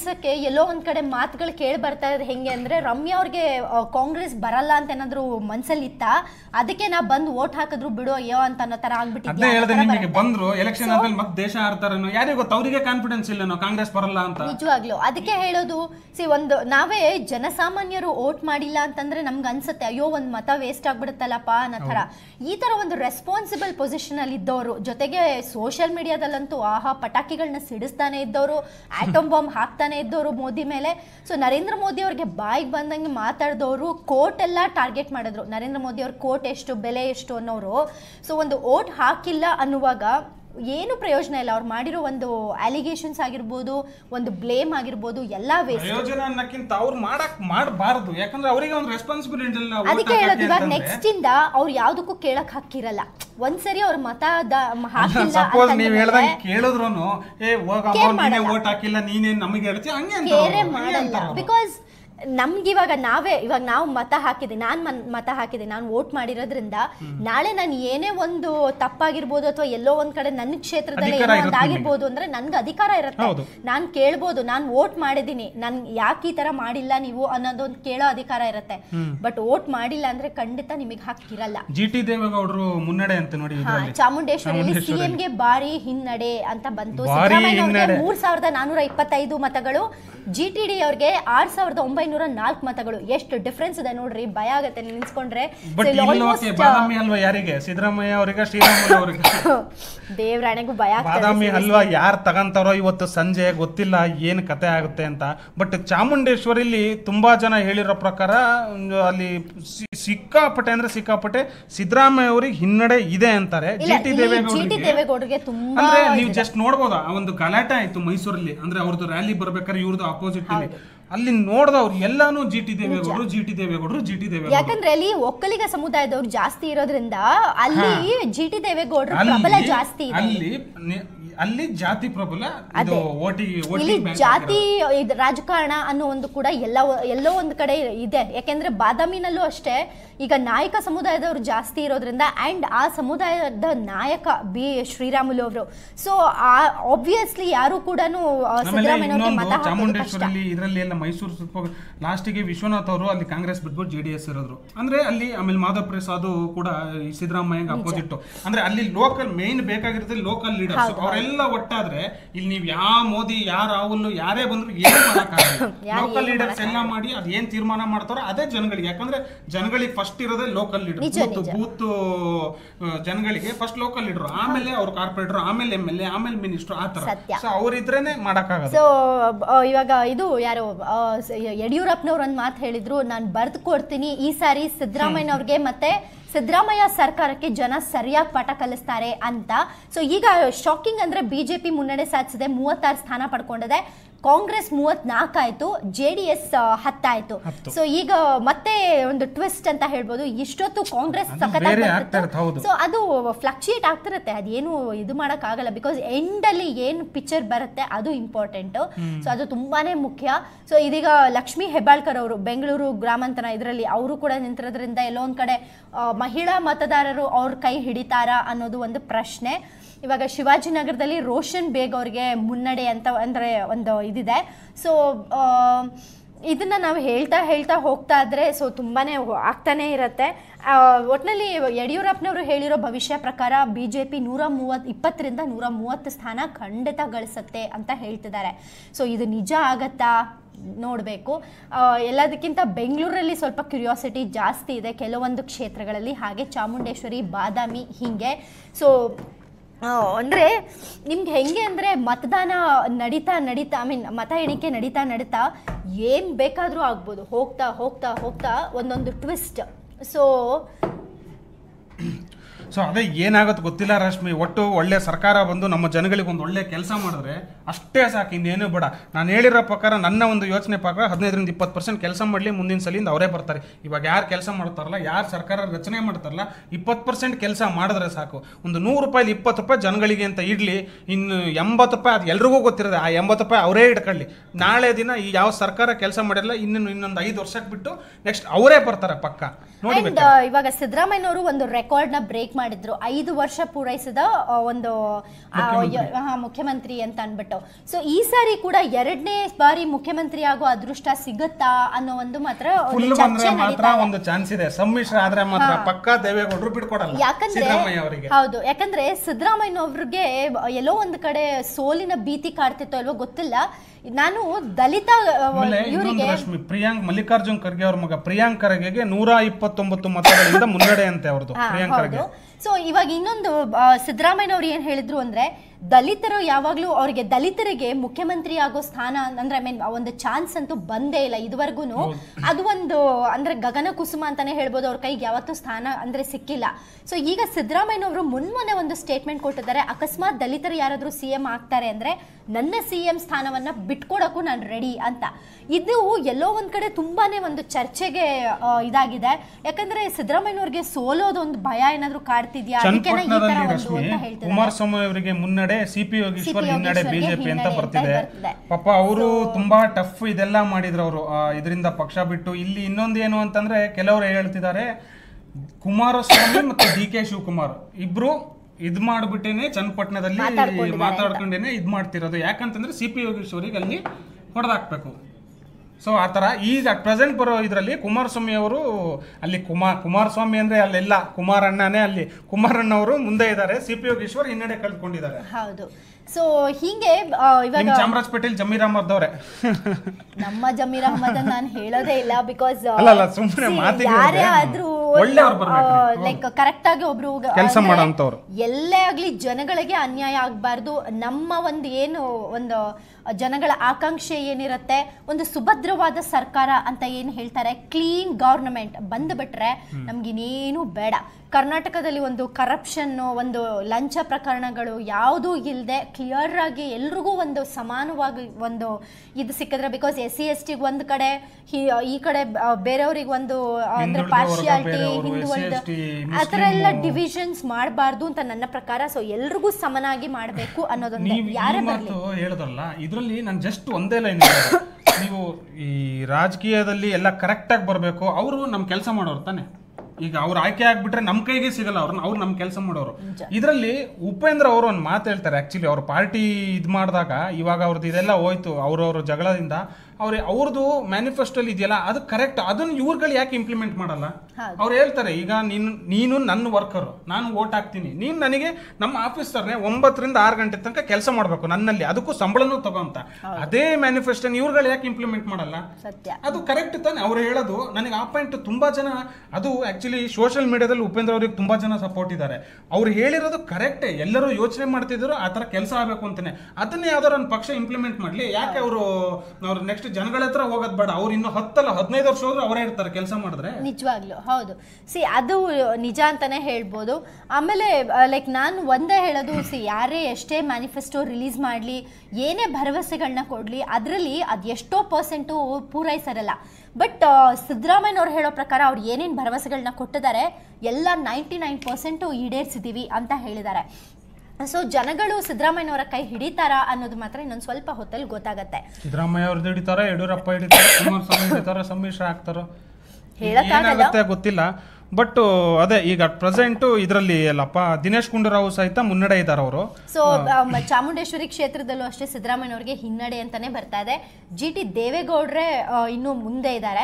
ಎಲ್ಲೋ ಒಂದ್ ಕಡೆ ಮಾತುಗಳು ಕೇಳಿ ಬರ್ತಾ ಇರೋದು ಹೆಂಗೆ ಅಂದ್ರೆ ರಮ್ಯಾ ಅವ್ರಿಗೆ ಆ, ಕಾಂಗ್ರೆಸ್ ಬರಲ್ಲ ಅಂತ ಏನಾದ್ರು ಮನ್ಸಲ್ಲಿ ಇತ್ತ ಅದಕ್ಕೆ ನಾ ಬಂದು ಓಟ್ ಹಾಕಿದ್ರು ಬಿಡು ಅಯ್ಯೋ ಅಂತ ಅನ್ನೋ ತರ ಅದೇ ಆಗ್ಬಿಟ್ಟಿದ್ಯಾ ಹೇಳಿದೆ ಅನ್ನೋ ಥರ ನಿಮಗೆ ಬರುತ್ತೆ. ಬಂದ್ರು ಎಲೆಕ್ಷನ್ ಆದ್ಮೇಲೆ ಮತ್ತೆ ದೇಶ ಆಡ್ತಾರೇನೋ ಯಾರಿಗೂ ಗೊತ್ತು ಅವರಿಗೆ ಕಾನ್ಫಿಡೆನ್ಸ್ ಇಲ್ಲ ನಾವು ಕಾಂಗ್ರೆಸ್ ಬರಲ್ಲ ಅಂತ ನಿಜವಾಗ್ಲು ಅದಕ್ಕೆ ಹೇಳೋದು ಸಿ ಒಂದು ನಾವೇ ಜನಸಾಮಾನ್ಯರು ಓಟ್ ಮಾಡಿಲ್ಲ ಅಂತಂದ್ರೆ ನಮ್ಗೆ ಅನ್ಸುತ್ತೆ ಅಯ್ಯೋ ಒಂದ್ ಮತ ವೇಸ್ಟ್ ಆಗ್ಬಿಡುತ್ತಲ್ಲಪ್ಪ ಅನ್ನೋ ತರ ಈ ತರ ಒಂದು ರೆಸ್ಪಾನ್ಸಿಬಲ್ ಪೊಸಿಷನ್ ಅಲ್ಲಿ ಇದ್ದವರು ಜೊತೆಗೆ ಸೋಷಿಯಲ್ ಮೀಡಿಯಾದಲ್ಲಂತೂ ಆಹಾ ಪಟಾಕಿಗಳನ್ನ ಸಿಡಿಸ್ತಾನೆ ಇದ್ದವರು ಆಟಮ್ ಬಾಂಬ್ ಹಾಕ್ತಾನೆ ಇದ್ದವರು ಮೋದಿ ಮೇಲೆ ಸೊ ನರೇಂದ್ರ ಮೋದಿ ಅವ್ರಿಗೆ ಬಾಯಿಗೆ ಬಂದಂಗೆ ಮಾತಾಡಿದವರು ಕೋರ್ಟ್ ಎಲ್ಲ ಟಾರ್ಗೆಟ್ ಮಾಡಿದ್ರು ನರೇಂದ್ರ ಮೋದಿ ಅವ್ರ ಕೋರ್ಟ್ ಎಷ್ಟು ಬೆಲೆ ಎಷ್ಟು ಅನ್ನೋರು ಸೊ ಒಂದು ಓಟ್ ಹಾಕಿಲ್ಲ ಅನ್ನುವಾಗ ಏನು ಪ್ರಯೋಜನ ಇಲ್ಲ ಅವ್ರು ಮಾಡಿರೋ ಒಂದು ಅಲಿಗೇಷನ್ಸ್ ಆಗಿರ್ಬೋದು ಒಂದು ಬ್ಲೇಮ್ ಆಗಿರ್ಬೋದು ಎಲ್ಲ ವೇಸ್ಟ್ ಪ್ರಯೋಜನ ಅನ್ನಕ್ಕಿಂತ ಅವ್ರು ಮಾಡಕ್ ಮಾಡಬಾರದು ಯಾಕಂದ್ರೆ ಅವರಿಗೆ ಒಂದು ರೆಸ್ಪಾನ್ಸಿಬಿಲಿಟಿ ಇಲ್ಲ vote ಅದಕ್ಕೆ ಹೇಳೋದು ಹಾಕಕ್ಕೆ ಇವಾಗ ಅಂತಂದ್ರೆ. ನೆಕ್ಸ್ಟ್ ಇಂದ ಅವ್ರು ಯಾವ್ದಕ್ಕೂ ಕೇಳಕ್ ಹಾಕಿರಲ್ಲ ಒಂದ್ಸರಿ ಅವ್ರ ಮತ ಹಾಕಿಲ್ಲ ಸಪೋಸ್ ನೀವ್ ಅಂತಂದ್ರೆ ಹೇಳ್ದಂಗೆ ಕೇಳಿದ್ರು ಏ ಹೋಗಮ್ಮ Care ನೀನೇ ಮಾಡಲ್ಲ. ಓಟ್ ಹಾಕಿಲ್ಲ ನೀನೇನ್ ನಮಗೆ ಹೇಳ್ತಿ ಹಂಗೆ ಅಂತ ಕೇರೆ ಮಾಡಲ್ಲ ಬಿಕಾಸ್ ನಮ್ಗೆ ಇವಾಗ ನಾವೇ ಇವಾಗ ನಾವು ಮತ ಹಾಕಿದೆ ನಾನ್ ಮನ್- ಮತ ಹಾಕಿದೆ ನಾನು ವೋಟ್ ಮಾಡಿರೋದ್ರಿಂದ ನಾಳೆ ನಾನು ಏನೇ ಒಂದು ತಪ್ಪಾಗಿರ್ಬೋದು ಅಥವಾ ಎಲ್ಲೋ ಒಂದ್ ಕಡೆ ನನ್ನ ಕ್ಷೇತ್ರದಲ್ಲಿ ಅಧಿಕಾರ ಏನೋ ಒಂದು ಇರುತ್ತೆ ಆಗಿರ್ಬೋದು ಅಂದ್ರೆ ನನ್ಗೆ ಅಧಿಕಾರ ಇರುತ್ತೆ ಹೌದು. ನಾನ್ ಕೇಳ್ಬೋದು ನಾನ್ ವೋಟ್ ಮಾಡಿದೀನಿ ನನ್ ಯಾಕೆ ಈ ತರ ಮಾಡಿಲ್ಲ ನೀವು ಅನ್ನೋದೊಂದು ಕೇಳೋ ಅಧಿಕಾರ ಇರುತ್ತೆ ಬಟ್ ವೋಟ್ ಮಾಡಿಲ್ಲ ಅಂದ್ರೆ ಖಂಡಿತ ನಿಮಗೆ ಹಾಕಿರಲ್ಲ ಜಿ ಟಿ ದೇವೇಗೌಡರು ಮುನ್ನಡೆ ಅಂತ ನೋಡಿ ಹಾ, ಇದ್ರಲ್ಲಿ ಚಾಮುಂಡೇಶ್ವರಿಯಲ್ಲಿ ಚಾಮುಂಡೇಶ್ವರಿ. ಸಿಎಂಗೆ ಭಾರಿ ಹಿನ್ನಡೆ ಅಂತ ಬಂತು ಭಾರಿ ಸಿದ್ದರಾಮಯ್ಯ ಅವ್ರಿಗೆ ಹಿನ್ನಡೆ. ಮೂರ್ ಸಾವಿರದ ನಾನೂರ ಇಪ್ಪತ್ತೈದು ಮತಗಳು ಜಿ ಟಿ ಡಿ ಅವ್ರಿಗೆ ಆರ್ ಸಾವಿರದ ಒಂಬೈನೂರ ನಾಲ್ಕು ಮತಗಳು ಎಷ್ಟು ಡಿಫ್ರೆನ್ಸ್ ಇದೆ ನೋಡ್ರಿ ಭಯ ಆಗತ್ತೆ ನಿನ್ಸ್ಕೊಂಡ್ರೆ ಬಟ್ ಇಲ್ಲಿ ಓಕೆ ಬಾದಾಮಿ ಹಲ್ವಾ ಯಾರಿಗೆ ಸಿದ್ದರಾಮಯ್ಯ ಅವರಿಗೆ ಶ್ರೀರಾಮುಲು ಅವರಿಗೆ ದೇವ್ರಾಣೆಗೂ ಭಯ ಆಗ್ತದೆ ಬಾದಾಮಿ ಹಲ್ವಾ ಯಾರು ತಗಂತಾರೋ ಇವತ್ತು ಸಂಜೆ ಗೊತ್ತಿಲ್ಲ ಏನು ಕತೆ ಆಗುತ್ತೆ ಅಂತ ಬಟ್ ಚಾಮುಂಡೇಶ್ವರಿಲಿ ತುಂಬಾ ಜನ ಹೇಳಿರೋ ಪ್ರಕಾರ ಒಂದು ಅಲ್ಲಿ ಸಿ- ಸಿಕ್ಕಾಪಟ್ಟೆ ಅಂದ್ರೆ ಸಿಕ್ಕಾಪಟ್ಟೆ ಸಿದ್ದರಾಮಯ್ಯ ಅವ್ರಿಗೆ ಹಿನ್ನಡೆ ಇದೆ ಅಂತಾರೆ ಇಲ್ಲ ಜಿ ಟಿ ಜಿ ಟಿ ದೇವೇಗೌಡರಿಗೆ ದೇವೇಗೌಡರಿಗೆ ತುಂಬಾ ಅಂದ್ರೆ ನೀವು ಜಸ್ಟ್ ನೋಡ್ಬೋದಾ ಆ ಒಂದು ಗಲಾಟೆ ಆಯ್ತು ಮೈಸೂರಲ್ಲಿ ಅಂದ್ರೆ ಅವ್ರದ್ದು ರ್ಯಾಲಿ ಬರ್ಬೇಕಾದ್ರೆ ಇವ್ರದ್ದು ಅಪೋಸಿಟ್ ಅಲ್ಲಿ ನೋಡ್ದವ್ರು ಎಲ್ಲಾನು ಜಿ ಟಿ ದೇವೇಗೌಡರು ಜಿ ಟಿ ದೇವೇಗೌಡರು ಜಿ ಟಿ ದೇವೇಗೌಡರು ಯಾಕಂದ್ರೆ ಅಲ್ಲಿ ಒಕ್ಕಲಿಗ ಸಮುದಾಯದವ್ರು ಜಾಸ್ತಿ ಇರೋದ್ರಿಂದ ಅಲ್ಲಿ ಜಿ ಟಿ ದೇವೇಗೌಡರ ಅಲ್ಲಿ ಪ್ರಬಲ ಜಾಸ್ತಿ ಇದೆ ಅಲ್ಲಿ ನಿ- ಅಲ್ಲಿ ಜಾತಿ ಪ್ರಬಲ ಇದು ಓಟಿಗೆ ಇಲ್ಲಿ ಓಟಿಂಗ್ ಬ್ಯಾಂಕ್ ಜಾತಿ ಇದ್ ರಾಜಕಾರಣ ಅನ್ನೋ ಒಂದು ಕೂಡ ಎಲ್ಲ ಎಲ್ಲೋ ಒಂದು ಕಡೆ ಇದೆ ಯಾಕೆಂದ್ರೆ ಬಾದಾಮಿನಲ್ಲೂ ಅಷ್ಟೇ ಈಗ ನಾಯಕ ಸಮುದಾಯದವರು ಜಾಸ್ತಿ ಇರೋದ್ರಿಂದ ಅಂಡ್ ಆ ಸಮುದಾಯದ ನಾಯಕ ಬಿ ಶ್ರೀರಾಮುಲು ಅವರು ಸೊ ಆಬ್ವಿಯಸ್ಲಿ ಯಾರು ಕೂಡ ಆಮೇಲೆ ಸಿದ್ದರಾಮಯ್ಯ ಇನ್ನೊಂದು ಮತ ಹಾಕೋದು ಕಷ್ಟ ಚಾಮುಂಡೇಶ್ವರಲ್ಲಿ ಇದರಲ್ಲಿ ಎಲ್ಲ ಮೈಸೂರು ಸ್ವಲ್ಪ ಲಾಸ್ಟಿಗೆ ವಿಶ್ವನಾಥ್ ಅವರು ಅಲ್ಲಿ ಕಾಂಗ್ರೆಸ್ ಬಿಟ್ಬಿಟ್ಟು ಜೆ ಡಿ ಎಸ್ ಇರೋದ್ರು ಅಂದ್ರೆ ಅಲ್ಲಿ ಆಮೇಲೆ ಮಾಧವ ಪ್ರಸಾದ್ ಕೂಡ ಈ ಸಿದ್ದರಾಮಯ್ಯ ಅಪೋಸಿಟ್ ಅಂದ್ರೆ ಅಲ್ಲಿ ಲೋಕಲ್ ಮೇನ್ ಬೇಕಾಗಿರೋದು ಲೋಕಲ್ ಲೀಡರ್ಸ್ ಅವರೆಲ್ಲ ಒಟ್ಟಾದ್ರೆ ಇಲ್ಲಿ ನೀವು ಯಾವ ಮೋದಿ ಯಾವ ರಾಹುಲ್ ಯಾರೇ ಬಂದ್ರು ಏನು ಮಾಡಕ್ಕಾಗಲ್ಲ ಯಾರು ಲೋಕಲ್ ಏನು ಲೀಡರ್ಸ್ ಎಲ್ಲ ಮಾಡಿ ಅದ್ ಏನ್ ತೀರ್ಮಾನ ಮಾಡ್ತಾರೋ ಅದೇ ಜನಗಳಿಗೆ ಯಾಕಂದ್ರೆ ಜನಗಳಿಗೆ ಫಸ್ಟ್ ಇರೋದೇ ಲೋಕಲ್ ಲೀಡರ್ ನಿಜ, ಬೂತ್ ನಿಜ. ಬೂತ್ ಜನಗಳಿಗೆ ಫಸ್ಟ್ ಲೋಕಲ್ ಲೀಡರ್ ಆಮೇಲೆ ಅವ್ರ ಕಾರ್ಪೊರೇಟರ್ ಆಮೇಲೆ ಎಮ್ ಎಲ್ ಎ ಆಮೇಲೆ ಮಿನಿಸ್ಟರ್ ಆ ತರ ಸತ್ಯ. ಸೊ ಅವ್ರಿದ್ರೇನೆ ಮಾಡಕ್ಕಾಗಲ್ಲ ಸೊ ಇವಾಗ ಇದು ಯಾರು ಆ, ಸ- ಯಡಿಯೂರಪ್ಪನವ್ರು ಒಂದು ಮಾತು ಹೇಳಿದ್ರು ನಾನು ಬರ್ದು ಕೊಡ್ತೀನಿ ಈ ಸಾರಿ ಸಿದ್ದರಾಮಯ್ಯನವ್ರಿಗೆ ಮತ್ತೆ ಸಿದ್ದರಾಮಯ್ಯ ಸರ್ಕಾರಕ್ಕೆ ಜನ ಸರಿಯಾಗಿ ಪಾಠ ಕಲಿಸ್ತಾರೆ ಅಂತ ಸೊ ಈಗ ಶಾಕಿಂಗ್ ಅಂದ್ರೆ ಬಿಜೆಪಿ ಮುನ್ನಡೆ ಸಾಧಿಸಿದೆ ಮೂವತ್ತಾರು ಸ್ಥಾನ ಪಡ್ಕೊಂಡಿದೆ ಕಾಂಗ್ರೆಸ್ ಮೂವತ್ನಾಲ್ಕು ಆಯ್ತು ಜೆ ಡಿ ಎಸ್ ಹತ್ತಾಯ್ತು ಹತ್ತು. ಸೊ ಈಗ ಮತ್ತೆ ಒಂದು ಟ್ವಿಸ್ಟ್ ಅಂತ ಹೇಳ್ಬೋದು ಇಷ್ಟೊತ್ತು ಕಾಂಗ್ರೆಸ್ ಅದು ಸಖತ್ತಾಗಿ ಬೇರೆ ಬರ್ತಿತ್ತು. ಆಗ್ತಾ ಇರುತ್ತೆ, ಹೌದು. ಸೊ ಅದು ಫ್ಲಕ್ಚುಯೇಟ್ ಆಗ್ತಿರುತ್ತೆ ಅದೇನು ಇದು ಮಾಡೋಕ್ಕಾಗಲ್ಲ ಬಿಕಾಸ್ ಎಂಡಲ್ಲಿ ಏನು ಪಿಕ್ಚರ್ ಬರುತ್ತೆ ಅದು ಇಂಪಾರ್ಟೆಂಟು ಸೊ ಅದು ತುಂಬಾನೇ ಮುಖ್ಯ ಸೊ ಇದೀಗ ಲಕ್ಷ್ಮೀ ಹೆಬ್ಬಾಳ್ಕರ್ ಅವರು ಬೆಂಗಳೂರು ಗ್ರಾಮಾಂತರ ಇದರಲ್ಲಿ ಅವರು ಕೂಡ ನಿಂತಿರೋದ್ರಿಂದ ಎಲ್ಲೋ ಒಂದು ಕಡೆ ಆ, ಮಹಿಳಾ ಮತದಾರರು ಅವ್ರ ಕೈ ಹಿಡಿತಾರಾ ಅನ್ನೋದು ಒಂದು ಪ್ರಶ್ನೆ ಇವಾಗ ಶಿವಾಜಿನಗರದಲ್ಲಿ ರೋಷನ್ ಬೇಗ್ ಅವ್ರಿಗೆ ಮುನ್ನಡೆ ಅಂತ ಅಂದರೆ ಒಂದು ಇದಿದೆ ಸೊ ಇದನ್ನ ನಾವು ಹೇಳ್ತಾ ಹೇಳ್ತಾ ಹೋಗ್ತಾ ಇದ್ರೆ ಸೊ ತುಂಬಾನೇ ಆಗ್ತಾನೆ ಇರುತ್ತೆ ಆ, ಒಟ್ನಲ್ಲಿ ಯಡಿಯೂರಪ್ಪನವರು ಹೇಳಿರೋ ಭವಿಷ್ಯ ಪ್ರಕಾರ ಬಿ ಜೆ ಪಿ ನೂರ ಮೂವತ್ತು ಇಪ್ಪತ್ತರಿಂದ ನೂರ ಮೂವತ್ತು ಸ್ಥಾನ ಖಂಡಿತ ಗಳಿಸುತ್ತೆ ಅಂತ ಹೇಳ್ತಿದ್ದಾರೆ ಸೊ ಇದು ನಿಜ ಆಗತ್ತಾ ನೋಡಬೇಕು ಎಲ್ಲದಕ್ಕಿಂತ ಬೆಂಗಳೂರಲ್ಲಿ ಸ್ವಲ್ಪ ಕ್ಯೂರಿಯಾಸಿಟಿ ಜಾಸ್ತಿ ಇದೆ ಕೆಲವೊಂದು ಕ್ಷೇತ್ರಗಳಲ್ಲಿ ಹಾಗೆ ಚಾಮುಂಡೇಶ್ವರಿ ಬಾದಾಮಿ ಹೀಗೆ ಸೊ ಅಂದರೆ ನಿಮ್ಗೆ ಹೆಂಗೆ ಅಂದರೆ ಮತದಾನ ನಡೀತಾ ನಡೀತಾ ಐ ಮೀನ್ ಮತ ಎಣಿಕೆ ನಡೀತಾ ನಡೀತಾ ಏನು ಬೇಕಾದರೂ ಆಗ್ಬೋದು ಹೋಗ್ತಾ ಹೋಗ್ತಾ ಹೋಗ್ತಾ ಒಂದೊಂದು ಟ್ವಿಸ್ಟ್ ಸೊ ಸೊ ಅದೇ ಏನಾಗುತ್ತೆ ಗೊತ್ತಿಲ್ಲ ರಶ್ಮಿ ಒಟ್ಟು ಒಳ್ಳೆ ಸರ್ಕಾರ ಬಂದು ನಮ್ಮ ಜನಗಳಿಗೆ ಒಂದು ಒಳ್ಳೆ ಕೆಲಸ ಮಾಡಿದ್ರೆ ಅಷ್ಟೇ ಸಾಕು ಇನ್ನೇನು ಬೇಡ ನಾನು ಹೇಳಿರೋ ಪ್ರಕಾರ ನನ್ನ ಒಂದು ಯೋಚನೆ ಪ್ರಕಾರ ಹದಿನೈದರಿಂದ ಇಪ್ಪತ್ತು ಪರ್ಸೆಂಟ್ ಕೆಲಸ ಮಾಡಲಿ ಮುಂದಿನ ಸಲಿಂದ ಅವರೇ ಬರ್ತಾರೆ ಇವಾಗ ಯಾರು ಕೆಲಸ ಮಾಡ್ತಾರಲ್ಲ ಯಾರು ಸರ್ಕಾರ ರಚನೆ ಮಾಡ್ತಾರಲ್ಲ ಇಪ್ಪತ್ತು ಪರ್ಸೆಂಟ್ ಕೆಲಸ ಮಾಡಿದ್ರೆ ಸಾಕು ಒಂದು ನೂರು ರೂಪಾಯಿ ಇಪ್ಪತ್ತು ರೂಪಾಯಿ ಜನಗಳಿಗೆ ಅಂತ ಇಡ್ಲಿ ಇನ್ನು ಎಂಬತ್ತು ರೂಪಾಯಿ ಅದು ಎಲ್ರಿಗೂ ಗೊತ್ತಿರೋದು ಆ ಎಂಬತ್ತು ರೂಪಾಯಿ ಅವರೇ ಇಟ್ಕೊಳ್ಳಿ ನಾಳೆ ದಿನ ಈ ಯಾವ ಸರ್ಕಾರ ಕೆಲಸ ಮಾಡಿರಲ್ಲ ಇನ್ನು ಇನ್ನೊಂದು ಐದು ವರ್ಷಕ್ಕೆ ಬಿಟ್ಟು ನೆಕ್ಸ್ಟ್ ಅವರೇ ಬರ್ತಾರೆ ಪಕ್ಕ ಅಂಡ್ ನೋಡ್ಬೇಕು ಇವಾಗ ಸಿದ್ದರಾಮಯ್ಯನವರು ಒಂದು ರೆಕಾರ್ಡ್ನ ಬ್ರೇಕ್ ಮಾಡಿದ್ರು ಐದು ವರ್ಷ ಪೂರೈಸಿದ ಆ, ಒಂದು ಆ, ಯ- ಹಾ, ಮುಖ್ಯಮಂತ್ರಿ ಅಂತ ಅನ್ಬಿಟ್ಟು ಸೊ ಈ ಸಾರಿ ಕೂಡ ಎರಡನೇ ಬಾರಿ ಮುಖ್ಯಮಂತ್ರಿ ಆಗೋ ಅದೃಷ್ಟ ಸಿಗತ್ತಾ ಅನ್ನೋ ಒಂದು ಮಾತ್ರ ಒಂದು ಫುಲ್ ಚರ್ಚೆ ಬಂದ್ರೆ ಮಾತ್ರ ನಡೀತಾ ಇದೆ. ಒಂದು ಚಾನ್ಸ್ ಇದೆ ಸಮ್ಮಿಶ್ರ ಆದ್ರೆ ಮಾತ್ರ ಪಕ್ಕಾ ದೇವೇಗೌಡರು ಬಿಟ್ಕೊಡಲ್ಲ ಯಾಕಂದ್ರೆ ಸಿದ್ದರಾಮಯ್ಯ ಅವರಿಗೆ ಹೌದು ಯಾಕಂದ್ರೆ ಸಿದ್ದರಾಮಯ್ಯನವ್ರಿಗೆ ಎಲ್ಲೋ ಒಂದ್ ಕಡೆ ಸೋಲಿನ ಭೀತಿ ಕಾಡ್ತಿತ್ತೋ ಅಲ್ವೋ ಗೊತ್ತಿಲ್ಲ ನಾನು ದಲಿತ ಆಮೇಲೆ ಇನ್ನೊಂದು ಇವರಿಗೆ ರಶ್ಮಿ ಪ್ರಿಯಾಂಕ್ ಮಲ್ಲಿಕಾರ್ಜುನ್ ಖರ್ಗೆ ಅವ್ರ ಮಗ ಪ್ರಿಯಾಂಕ್ ಖರ್ಗೆಗೆ ನೂರ ಇಪ್ಪತ್ತೊಂಬತ್ತು ಮತಗಳಿಂದ ಮುನ್ನಡೆ ಅಂತೆ ಅವ್ರದ್ದು ಪ್ರಿಯಾಂಕ್ ಖರ್ಗೆ ಹೌದು ಸೊ ಇವಾಗ ಇನ್ನೊಂದು ಸಿದ್ದರಾಮಯ್ಯನವ್ರು ಏನ್ ಹೇಳಿದ್ರು ಅಂದ್ರೆ ದಲಿತರು ಯಾವಾಗ್ಲೂ ಅವ್ರಿಗೆ ದಲಿತರಿಗೆ ಮುಖ್ಯಮಂತ್ರಿ ಆಗೋ ಸ್ಥಾನ ಅಂದ್ರೆ ಐ ಮೀನ್ ಒಂದು ಚಾನ್ಸ್ ಅಂತೂ ಬಂದೇ ಇಲ್ಲ ಇದುವರೆಗೂ ಅದು ಒಂದು ಅಂದ್ರೆ ಗಗನ ಕುಸುಮ ಅಂತಾನೆ ಹೇಳ್ಬೋದು ಅವ್ರ ಕೈಗೆ ಯಾವತ್ತೂ ಸ್ಥಾನ ಅಂದ್ರೆ ಸಿಕ್ಕಿಲ್ಲ ಸೊ ಈಗ ಸಿದ್ದರಾಮಯ್ಯನವರು ಮುನ್ಮೊನ್ನೆ ಒಂದು ಸ್ಟೇಟ್ಮೆಂಟ್ ಕೊಟ್ಟಿದ್ದಾರೆ ಅಕಸ್ಮಾತ್ ದಲಿತರು ಯಾರಾದ್ರೂ ಸಿ ಎಂ ಆಗ್ತಾರೆ ಅಂದ್ರೆ ನನ್ನ ಸಿ ಎಂ ಸ್ಥಾನವನ್ನ ಬಿಟ್ಕೊಡಕ್ಕೂ ನಾನು ರೆಡಿ ಅಂತ ಇದು ಎಲ್ಲೋ ಒಂದ್ ಕಡೆ ತುಂಬಾನೇ ಒಂದು ಚರ್ಚೆಗೆ ಆ, ಇದಾಗಿದೆ ಯಾಕಂದ್ರೆ ಸಿದ್ದರಾಮಯ್ಯನವ್ರಿಗೆ ಸೋಲೋದೊಂದು ಭಯ ಏನಾದ್ರೂ ಕಾಡ್ತಿದ್ಯಾ ಅದಕ್ಕೆನ ಈ ತರ ಚನ್ನಪಟ್ಟಣದಲ್ಲಿ ಒಂದು ರಶ್ಮಿ ಅಂತ ಹೇಳ್ತಿದ್ದಾರೆ ಕುಮಾರಸ್ವಾಮಿ ಅವರಿಗೆ ಮುನ್ನಡೆ ಸಿ ಪಿ ಯೋಗೀಶ್ವರ್ CP ಹಿನ್ನಡೆ ಯೋಗೀಶ್ವರ್ಗೆ ಬಿಜೆಪಿ ಅಂತ ಹಿನ್ನಡೆ ಅಂತ ಬರ್ತಿದೆ ಬರ್ತಿದೆ. ಪಾಪ ಅವರು ತುಂಬಾ ಟಫ್ ಇದೆಲ್ಲ ಮಾಡಿದ್ರು ಅವರು ಇದರಿಂದ ಪಕ್ಷ ಬಿಟ್ಟು ಇಲ್ಲಿ ಇನ್ನೊಂದು ಏನು ಅಂತಂದ್ರೆ ಕೆಲವರು ಹೇಳ್ತಿದ್ದಾರೆ ಕುಮಾರಸ್ವಾಮಿ ಮತ್ತು ಡಿ ಕೆ ಶಿವಕುಮಾರ್ ಇಬ್ರು ಇದ್ ಮಾಡ್ಬಿಟ್ಟೇನೆ ಚನ್ನಪಟ್ಟಣದಲ್ಲಿ ಮಾತಾಡ್ಕೊಂಡಿದ್ದಾರೆ ಮಾತಾಡ್ಕೊಂಡೇನೆ ಇದ್ ಮಾಡ್ತಿರೋದು ಯಾಕಂತಂದ್ರೆ ಸಿ ಪಿ ಯೋಗೀಶ್ವರಿಗೆ ಅಲ್ಲಿ ಹೊಡೆದಾಕ್ಬೇಕು ಸೊ ಆ ಥರ ಈಗ ಅಟ್ ಪ್ರೆಸೆಂಟ್ ಬರೋ ಇದರಲ್ಲಿ ಕುಮಾರಸ್ವಾಮಿ ಅವರು ಅಲ್ಲಿ ಕುಮಾರ್ ಕುಮಾರಸ್ವಾಮಿ ಅಂದ್ರೆ ಅಲ್ಲೆಲ್ಲ ಕುಮಾರಣ್ಣನೇ ಅಲ್ಲಿ ಕುಮಾರಣ್ಣ ಅವರು ಮುಂದೆ ಇದ್ದಾರೆ ಸಿ ಪಿ ಯೋಗೀಶ್ವರ್ ಹಿನ್ನಡೆ ಕಳ್ಕೊಂಡಿದ್ದಾರೆ ಹೌದು ಸೊ ಹೀಗೆ ಆ, ಇವಾಗ ನಿಮ್ ಚಾಮರಾಜಪೇಟೆಯಲ್ಲಿ ಜಮೀರ್ ಅಹಮದ್ ಅವರೇ ನಮ್ಮ ಜಮೀರ್ ಅಹಮದ್ ನಾನು ಹೇಳೋದೇ ಇಲ್ಲ ಬಿಕಾಸ್ ಅಲ್ಲ, ಅಲ್ಲ, ಸುಮ್ನೆ ಮಾತಿಗೆ ಯಾರೇ ಹೇಳ್ದೆ. ಆದ್ರೂ ಒಳ್ಳೆಯವ್ರು ಬರ್ಬೇಕ್ರಿ. ಲೈಕ್ ಕರೆಕ್ಟ್ ಆಗಿ ಒಬ್ರು ಗ- ಕೆಲ್ಸ ಅಂದ್ರೆ ಮಾಡೋಂಥವ್ರು. ಎಲ್ಲೇ ಆಗ್ಲಿ ಜನಗಳಿಗೆ ಅನ್ಯಾಯ ಆಗ್ಬಾರ್ದು ನಮ್ಮ ಒಂದು ಏನು ಒಂದು ಜನಗಳ ಆಕಾಂಕ್ಷೆ ಏನಿರುತ್ತೆ ಒಂದು ಸುಭದ್ರವಾದ ಸರ್ಕಾರ ಅಂತ ಏನು ಹೇಳ್ತಾರೆ ಕ್ಲೀನ್ ಗವರ್ನಮೆಂಟ್ ಬಂದ್ಬಿಟ್ರೆ ನಮ್ಗಿನ್ನೇನು ಬೇಡ ಕರ್ನಾಟಕದಲ್ಲಿ ಒಂದು ಕರಪ್ಷನ್ ಒಂದು ಲಂಚ ಪ್ರಕರಣಗಳು ಯಾವುದೂ ಇಲ್ಲದೆ ಕ್ಲಿಯರ್ ಆಗಿ ಎಲ್ರಿಗೂ ಒಂದು ಸಮಾನವಾಗಿ ಒಂದು ಇದು ಸಿಕ್ಕಿದ್ರೆ ಬಿಕಾಸ್ ಎಸ್ ಸಿ ಎಸ್ ಟಿಗೆ ಒಂದು ಕಡೆ ಹಿ- ಈ ಕಡೆ ಬ- ಬೇರೆಯವ್ರಿಗೆ ಒಂದು ಅಂದ್ರೆ ಹಿಂದುಳಿದ ವರ್ಗ ಪಾರ್ಶಿಯಾಲಿಟಿ ಬೇರೆಯವರು, ಹಿಂದುಳಿದ SC, ಆ ಥರ ಎಲ್ಲ ಮುಸ್ಲಿಮು. ಡಿವಿಷನ್ಸ್ ಮಾಡಬಾರ್ದು ಅಂತ ನನ್ನ ಪ್ರಕಾರ ಸೊ ಎಲ್ರಿಗೂ ಸಮನಾಗಿ ಮಾಡಬೇಕು ಅನ್ನೋದೊಂದು ನೀವು ಈ ಯಾರೇ ಬರಲಿ ಮಾತು ಹೇಳೋದಲ್ಲ ಇದರಲ್ಲಿ ನಾನು ಜಸ್ಟ್ ಒಂದೇ ಲೈನ್ ನೀವು ಈ ರಾಜಕೀಯದಲ್ಲಿ ಎಲ್ಲ ಕರೆಕ್ಟಾಗಿ ಬರಬೇಕು ಅವರು ನಮ್ಮ ಕೆಲಸ ಮಾಡೋರು ತಾನೆ ಈಗ ಅವ್ರು ಆಯ್ಕೆ ಆಗ್ಬಿಟ್ರೆ ನಮ್ಮ ಕೈಗೆ ಸಿಗಲ್ಲ ಅವ್ರನ್ನ ಅವ್ರು ನಮ್ಮ ಕೆಲಸ ಮಾಡೋರು ಇದರಲ್ಲಿ ಉಪೇಂದ್ರ ಅವರು ಒಂದು ಮಾತು ಹೇಳ್ತಾರೆ ಆಕ್ಚುಲಿ ಅವ್ರ ಪಾರ್ಟಿ ಇದು ಮಾಡಿದಾಗ ಇವಾಗ ಅವ್ರದ್ದು ಇದೆಲ್ಲ ಹೋಯ್ತು ಅವ್ರವ್ರ ಜಗಳದಿಂದ ಅವ್ರ ಅವ್ರದ್ದು ಮ್ಯಾನಿಫೆಸ್ಟೋಲ್ಲಿ ಇದೆಯಲ್ಲ ಅದು ಕರೆಕ್ಟ್ ಅದನ್ನ ಇವ್ರುಗಳು ಯಾಕೆ ಇಂಪ್ಲಿಮೆಂಟ್ ಮಾಡಲ್ಲ ಹೌದು. ಅವ್ರು ಹೇಳ್ತಾರೆ ಈಗ ನೀನು ನೀನು ನನ್ನ ವರ್ಕರು ನಾನು ಓಟ್ ಹಾಕ್ತೀನಿ ನೀನು ನನಗೆ ನಮ್ಮ ಆಫೀಸರ್ನೇ ಒಂಬತ್ತರಿಂದ ಆರು ಗಂಟೆ ತನಕ ಕೆಲಸ ಮಾಡಬೇಕು ನನ್ನಲ್ಲಿ ಅದಕ್ಕೂ ಸಂಬಳನೂ ತಗೋಂತ ಅದೇ ಮ್ಯಾನಿಫೆಸ್ಟೋನ್ ಇವ್ರುಗಳು ಯಾಕೆ ಇಂಪ್ಲಿಮೆಂಟ್ ಮಾಡಲ್ಲ ಸತ್ಯ ಅದು ಕರೆಕ್ಟ್ ತಾನೆ ಅವ್ರು ಹೇಳೋದು ನನಗೆ ಆ ಪಾಯಿಂಟ್ ತುಂಬಾ ಜನ ಅದು ಆಕ್ಚುಲಿ ಸೋಷಿಯಲ್ ಮೀಡಿಯಾದಲ್ಲಿ ಉಪೇಂದ್ರ ಅವ್ರಿಗೆ ತುಂಬಾ ಜನ ಸಪೋರ್ಟ್ ಇದ್ದಾರೆ ಅವ್ರು ಹೇಳಿರೋದು ಕರೆಕ್ಟೇ ಎಲ್ಲರೂ ಯೋಚನೆ ಮಾಡ್ತಿದ್ರು ಆ ಥರ ಕೆಲಸ ಆಗಬೇಕು ಅಂತಾನೆ ಅದನ್ನೇ ಯಾವ್ದಾರು ಒಂದು ಪಕ್ಷ ಇಂಪ್ಲಿಮೆಂಟ್ ಮಾಡಲಿ ಯಾಕೆ ಅವರು ಅವ್ರು ನೆಕ್ಸ್ಟ್ ಜನಗಳ ಹತ್ರ ಹೋಗೋದು ಬೇಡ ಅವ್ರು ಇನ್ನು ಹತ್ತಲ್ಲ ಹದಿನೈದು ವರ್ಷ ಹೋದ್ರು ಅವರೇ ಇರ್ತಾರೆ ಕೆಲಸ ಮಾಡಿದ್ರೆ ನಿಜವಾಗ್ಲು ಹೌದು ಸಿ ಅದು ನಿಜ ಅಂತಾನೆ ಹೇಳ್ಬೋದು ಆಮೇಲೆ ಲೈಕ್ ನಾನು ಒಂದೇ ಹೇಳೋದು ಸಿ ಯಾರೇ ಎಷ್ಟೇ ಮ್ಯಾನಿಫೆಸ್ಟೋ ರಿಲೀಸ್ ಮಾಡಲಿ ಏನೇ ಭರವಸೆಗಳನ್ನ ಕೊಡಲಿ ಅದರಲ್ಲಿ ಅದು ಎಷ್ಟೋ ಪರ್ಸೆಂಟು ಪೂರೈಸರಲ್ಲ ಬಟ್ ಸಿದ್ದರಾಮಯ್ಯನವ್ರು ಹೇಳೋ ಪ್ರಕಾರ ಅವ್ರು ಏನೇನು ಭರವಸೆಗಳನ್ನ ಕೊಟ್ಟಿದ್ದಾರೆ ಎಲ್ಲ ನೈಂಟಿ ನೈನ್ ಪರ್ಸೆಂಟು ಈಡೇರಿಸಿದ್ದೀವಿ ಅಂತ ಹೇಳಿದ್ದಾರೆ ಸೊ ಜನಗಳು ಸಿದ್ದರಾಮಯ್ಯನವರ ಕೈ ಹಿಡಿತಾರಾ ಅನ್ನೋದು ಮಾತ್ರ ಇನ್ನೊಂದು ಸ್ವಲ್ಪ ಹೊತ್ತಲ್ಲಿ ಗೊತ್ತಾಗತ್ತೆ ಸಿದ್ದರಾಮಯ್ಯ ಅವ್ರದ್ದು ಹಿಡಿತಾರ ಯಡಿಯೂರಪ್ಪ ಹಿಡಿತಾರ ಕುಮಾರಸ್ವಾಮಿ ಹಿಡಿತಾರ ಸಮ್ಮಿಶ್ರ ಆಗ್ತಾರೋ ಹೇಳಕ್ಕಾಗಲ್ಲ. ಏನಾಗುತ್ತೆ ಗೊತ್ತಿಲ್ಲ ಬಟ್ ಅದೇ ಈಗ ಪ್ರೆಸೆಂಟ್ ಇದರಲ್ಲಿ ಎಲ್ಲಪ್ಪ ದಿನೇಶ್ ಗುಂಡೂರಾವ್ ಸಹಿತ ಮುನ್ನಡೆ ಇದ್ದಾರೆ ಅವರು ಸೊ ಚಾಮುಂಡೇಶ್ವರಿ ಕ್ಷೇತ್ರದಲ್ಲೂ ಅಷ್ಟೇ ಸಿದ್ದರಾಮಯ್ಯನವ್ರಿಗೆ ಹಿನ್ನಡೆ ಅಂತಾನೆ ಬರ್ತಾ ಇದೆ ಜಿ ಟಿ ದೇವೇಗೌಡ್ರೆ ಆ, ಇನ್ನೂ ಮುಂದೆ ಇದ್ದಾರೆ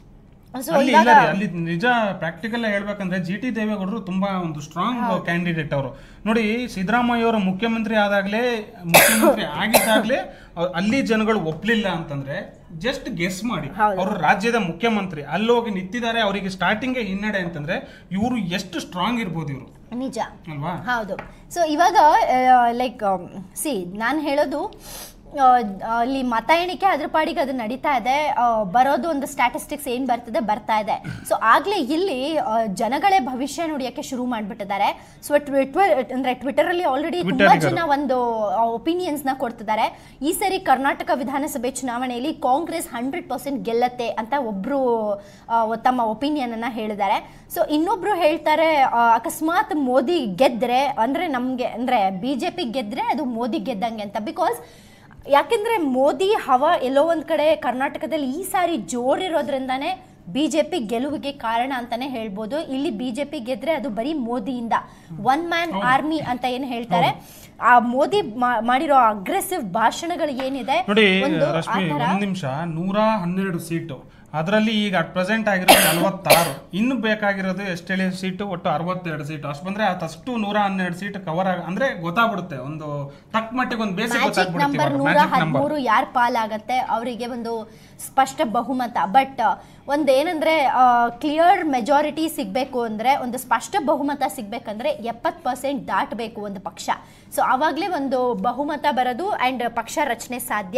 ಸೊ ಅಲ್ಲಿ ಇವಾಗ ಇಲ್ಲ ರೀ, ಅಲ್ಲಿ ನಿಜ ಪ್ರಾಕ್ಟಿಕಲ್ ಹೇಳ್ಬೇಕಂದ್ರೆ ಜಿ ಟಿ ದೇವೇಗೌಡರು ತುಂಬಾ ಒಂದು ಸ್ಟ್ರಾಂಗ್ ಕ್ಯಾಂಡಿಡೇಟ್ ಅವರು ನೋಡಿ ಸಿದ್ದರಾಮಯ್ಯ ಅವರು ಮುಖ್ಯಮಂತ್ರಿ ಆದಾಗ್ಲೇ ಮುಖ್ಯಮಂತ್ರಿ ಆಗಿದ್ದಾಗ್ಲೇ ಅವ್ರ್- ಅಲ್ಲಿ ಜನಗಳು ಒಪ್ಲಿಲ್ಲ ಅಂತಂದ್ರೆ ಜಸ್ಟ್ ಗೆಸ್ ಮಾಡಿ ಹೌದು. ಅವರು ರಾಜ್ಯದ ಮುಖ್ಯಮಂತ್ರಿ ಅಲ್ಲಿ ಹೋಗಿ ನಿಂತಿದ್ದಾರೆ ಅವರಿಗೆ ಸ್ಟಾರ್ಟಿಂಗ್ ಹಿನ್ನಡೆ ಅಂತಂದ್ರೆ ಇವರು ಎಷ್ಟು ಸ್ಟ್ರಾಂಗ್ ಇರ್ಬೋದು ಇವರು ನಿಜ ಅಲ್ವಾ ಹೌದು ಸೊ ಇವಾಗ ಲೈಕ್ ಸಿ ನಾನು ಹೇಳೋದು ಆ, ಅಲ್ಲಿ ಮತ ಎಣಿಕೆ ಅದ್ರ ಪಾಡಿಗೆ ಅದು ನಡೀತಾ ಇದೆ ಆ, ಬರೋದು ಒಂದು ಸ್ಟ್ಯಾಟಿಸ್ಟಿಕ್ಸ್ ಏನು ಬರ್ತದೆ ಬರ್ತಾ ಇದೆ ಸೊ ಆಗಲೇ ಇಲ್ಲಿ ಆ, ಜನಗಳೇ ಭವಿಷ್ಯ ನುಡಿಯೋಕ್ಕೆ ಶುರು ಮಾಡಿಬಿಟ್ಟಿದ್ದಾರೆ ಸೊ ಟ್ವಿಟರ್ ಅಂದರೆ ಟ್ವಿಟರಲ್ಲಿ ಆಲ್ರೆಡಿ ತುಂಬ ಟ್ವಿಟ್ಟರಿಗರು. ಜನ ಒಂದು ಒಪಿನಿಯನ್ಸ್ನ ಕೊಡ್ತಿದ್ದಾರೆ ಈ ಸರಿ ಕರ್ನಾಟಕ ವಿಧಾನಸಭೆ ಚುನಾವಣೆಯಲ್ಲಿ ಕಾಂಗ್ರೆಸ್ ಹಂಡ್ರೆಡ್ ಪರ್ಸೆಂಟ್ ಗೆಲ್ಲತ್ತೆ ಅಂತ ಒಬ್ರು ಆ, ತಮ್ಮ ಒಪಿನಿಯನ್ ಅನ್ನ ಹೇಳಿದ್ದಾರೆ ಸೊ ಇನ್ನೊಬ್ರು ಹೇಳ್ತಾರೆ ಆ, ಅಕಸ್ಮಾತ್ ಮೋದಿ ಗೆದ್ರೆ ಅಂದ್ರೆ ನಮ್ಗೆ ಅಂದ್ರೆ ಬಿಜೆಪಿ ಗೆದ್ರೆ ಅದು ಮೋದಿ ಗೆದ್ದಂಗೆ ಅಂತ ಬಿಕಾಸ್ ಯಾಕೆಂದ್ರೆ ಮೋದಿ ಹವ ಎಲ್ಲೋ ಒಂದ್ ಕಡೆ ಕರ್ನಾಟಕದಲ್ಲಿ ಈ ಸಾರಿ ಜೋರಿರೋದ್ರಿಂದಾನೇ ಬಿಜೆಪಿ ಗೆಲುವಿಗೆ ಕಾರಣ ಅಂತಾನೆ ಹೇಳ್ಬೋದು ಇಲ್ಲಿ ಬಿಜೆಪಿ ಗೆದ್ರೆ ಅದು ಬರೀ ಮೋದಿಯಿಂದ ಒನ್ ಮ್ಯಾನ್ ಆರ್ಮಿ ಅಂತ ಏನ್ ಹೇಳ್ತಾರೆ ಆ ಮೋದಿ ಮಾ- ಮಾಡಿರೋ ಅಗ್ರೆಸಿವ್ ಭಾಷಣಗಳು ಏನಿದೆ ನೋಡಿ ಒಂದು ಆ ರಶ್ಮಿ ಥರ ಒಂದ್ ನಿಮಿಷ ನೂರ ಹನ್ನೆರಡು ಸೀಟು ಅದರಲ್ಲಿ ಈಗ ಅಟ್ ಪ್ರೆಸೆಂಟ್ ಆಗಿರೋದು ನಲವತ್ತಾರು ಇನ್ನು ಬೇಕಾಗಿರೋದು ಎಷ್ಟು ಹೇಳಿ ಸೀಟು ಒಟ್ಟು ಅರವತ್ತೆರಡು ಸೀಟು ಅಷ್ಟು ಬಂದ್ರೆ ಅಷ್ಟು ನೂರ ಹನ್ನೆರಡು ಸೀಟ್ ಕವರ್ ಆಗ ಅಂದ್ರೆ ಗೊತ್ತಾಗ್ಬಿಡುತ್ತೆ ಒಂದು ತಕ್ಕ ಮಟ್ಟಿಗೆ ಒಂದು ಬೇಸಿಕ್ ಮ್ಯಾಜಿಕ್ ನಂಬರ್ ನೂರ ಗೊತ್ತಾಗ್ಬಿಡುತ್ತೆ ನಂಬರ್ ಹದಿಮೂರು ಯಾರ್ ಪಾಲಾಗತ್ತೆ ಅವರಿಗೆ ಒಂದು ಸ್ಪಷ್ಟ ಬಹುಮತ ಬಟ್ ಒಂದೇನಂದ್ರೆ ಕ್ಲಿಯರ್ ಮೆಜಾರಿಟಿ ಸಿಗಬೇಕು ಅಂದ್ರೆ ಒಂದು ಸ್ಪಷ್ಟ ಬಹುಮತ ಸಿಗ್ಬೇಕಂದ್ರೆ ಎಪ್ಪತ್ತು ಪರ್ಸೆಂಟ್ ದಾಟಬೇಕು ಒಂದು ಪಕ್ಷ ಸೊ ಆವಾಗಲೇ ಒಂದು ಬಹುಮತ ಬರೋದು ಆ್ಯಂಡ್ ಪಕ್ಷ ರಚನೆ ಸಾಧ್ಯ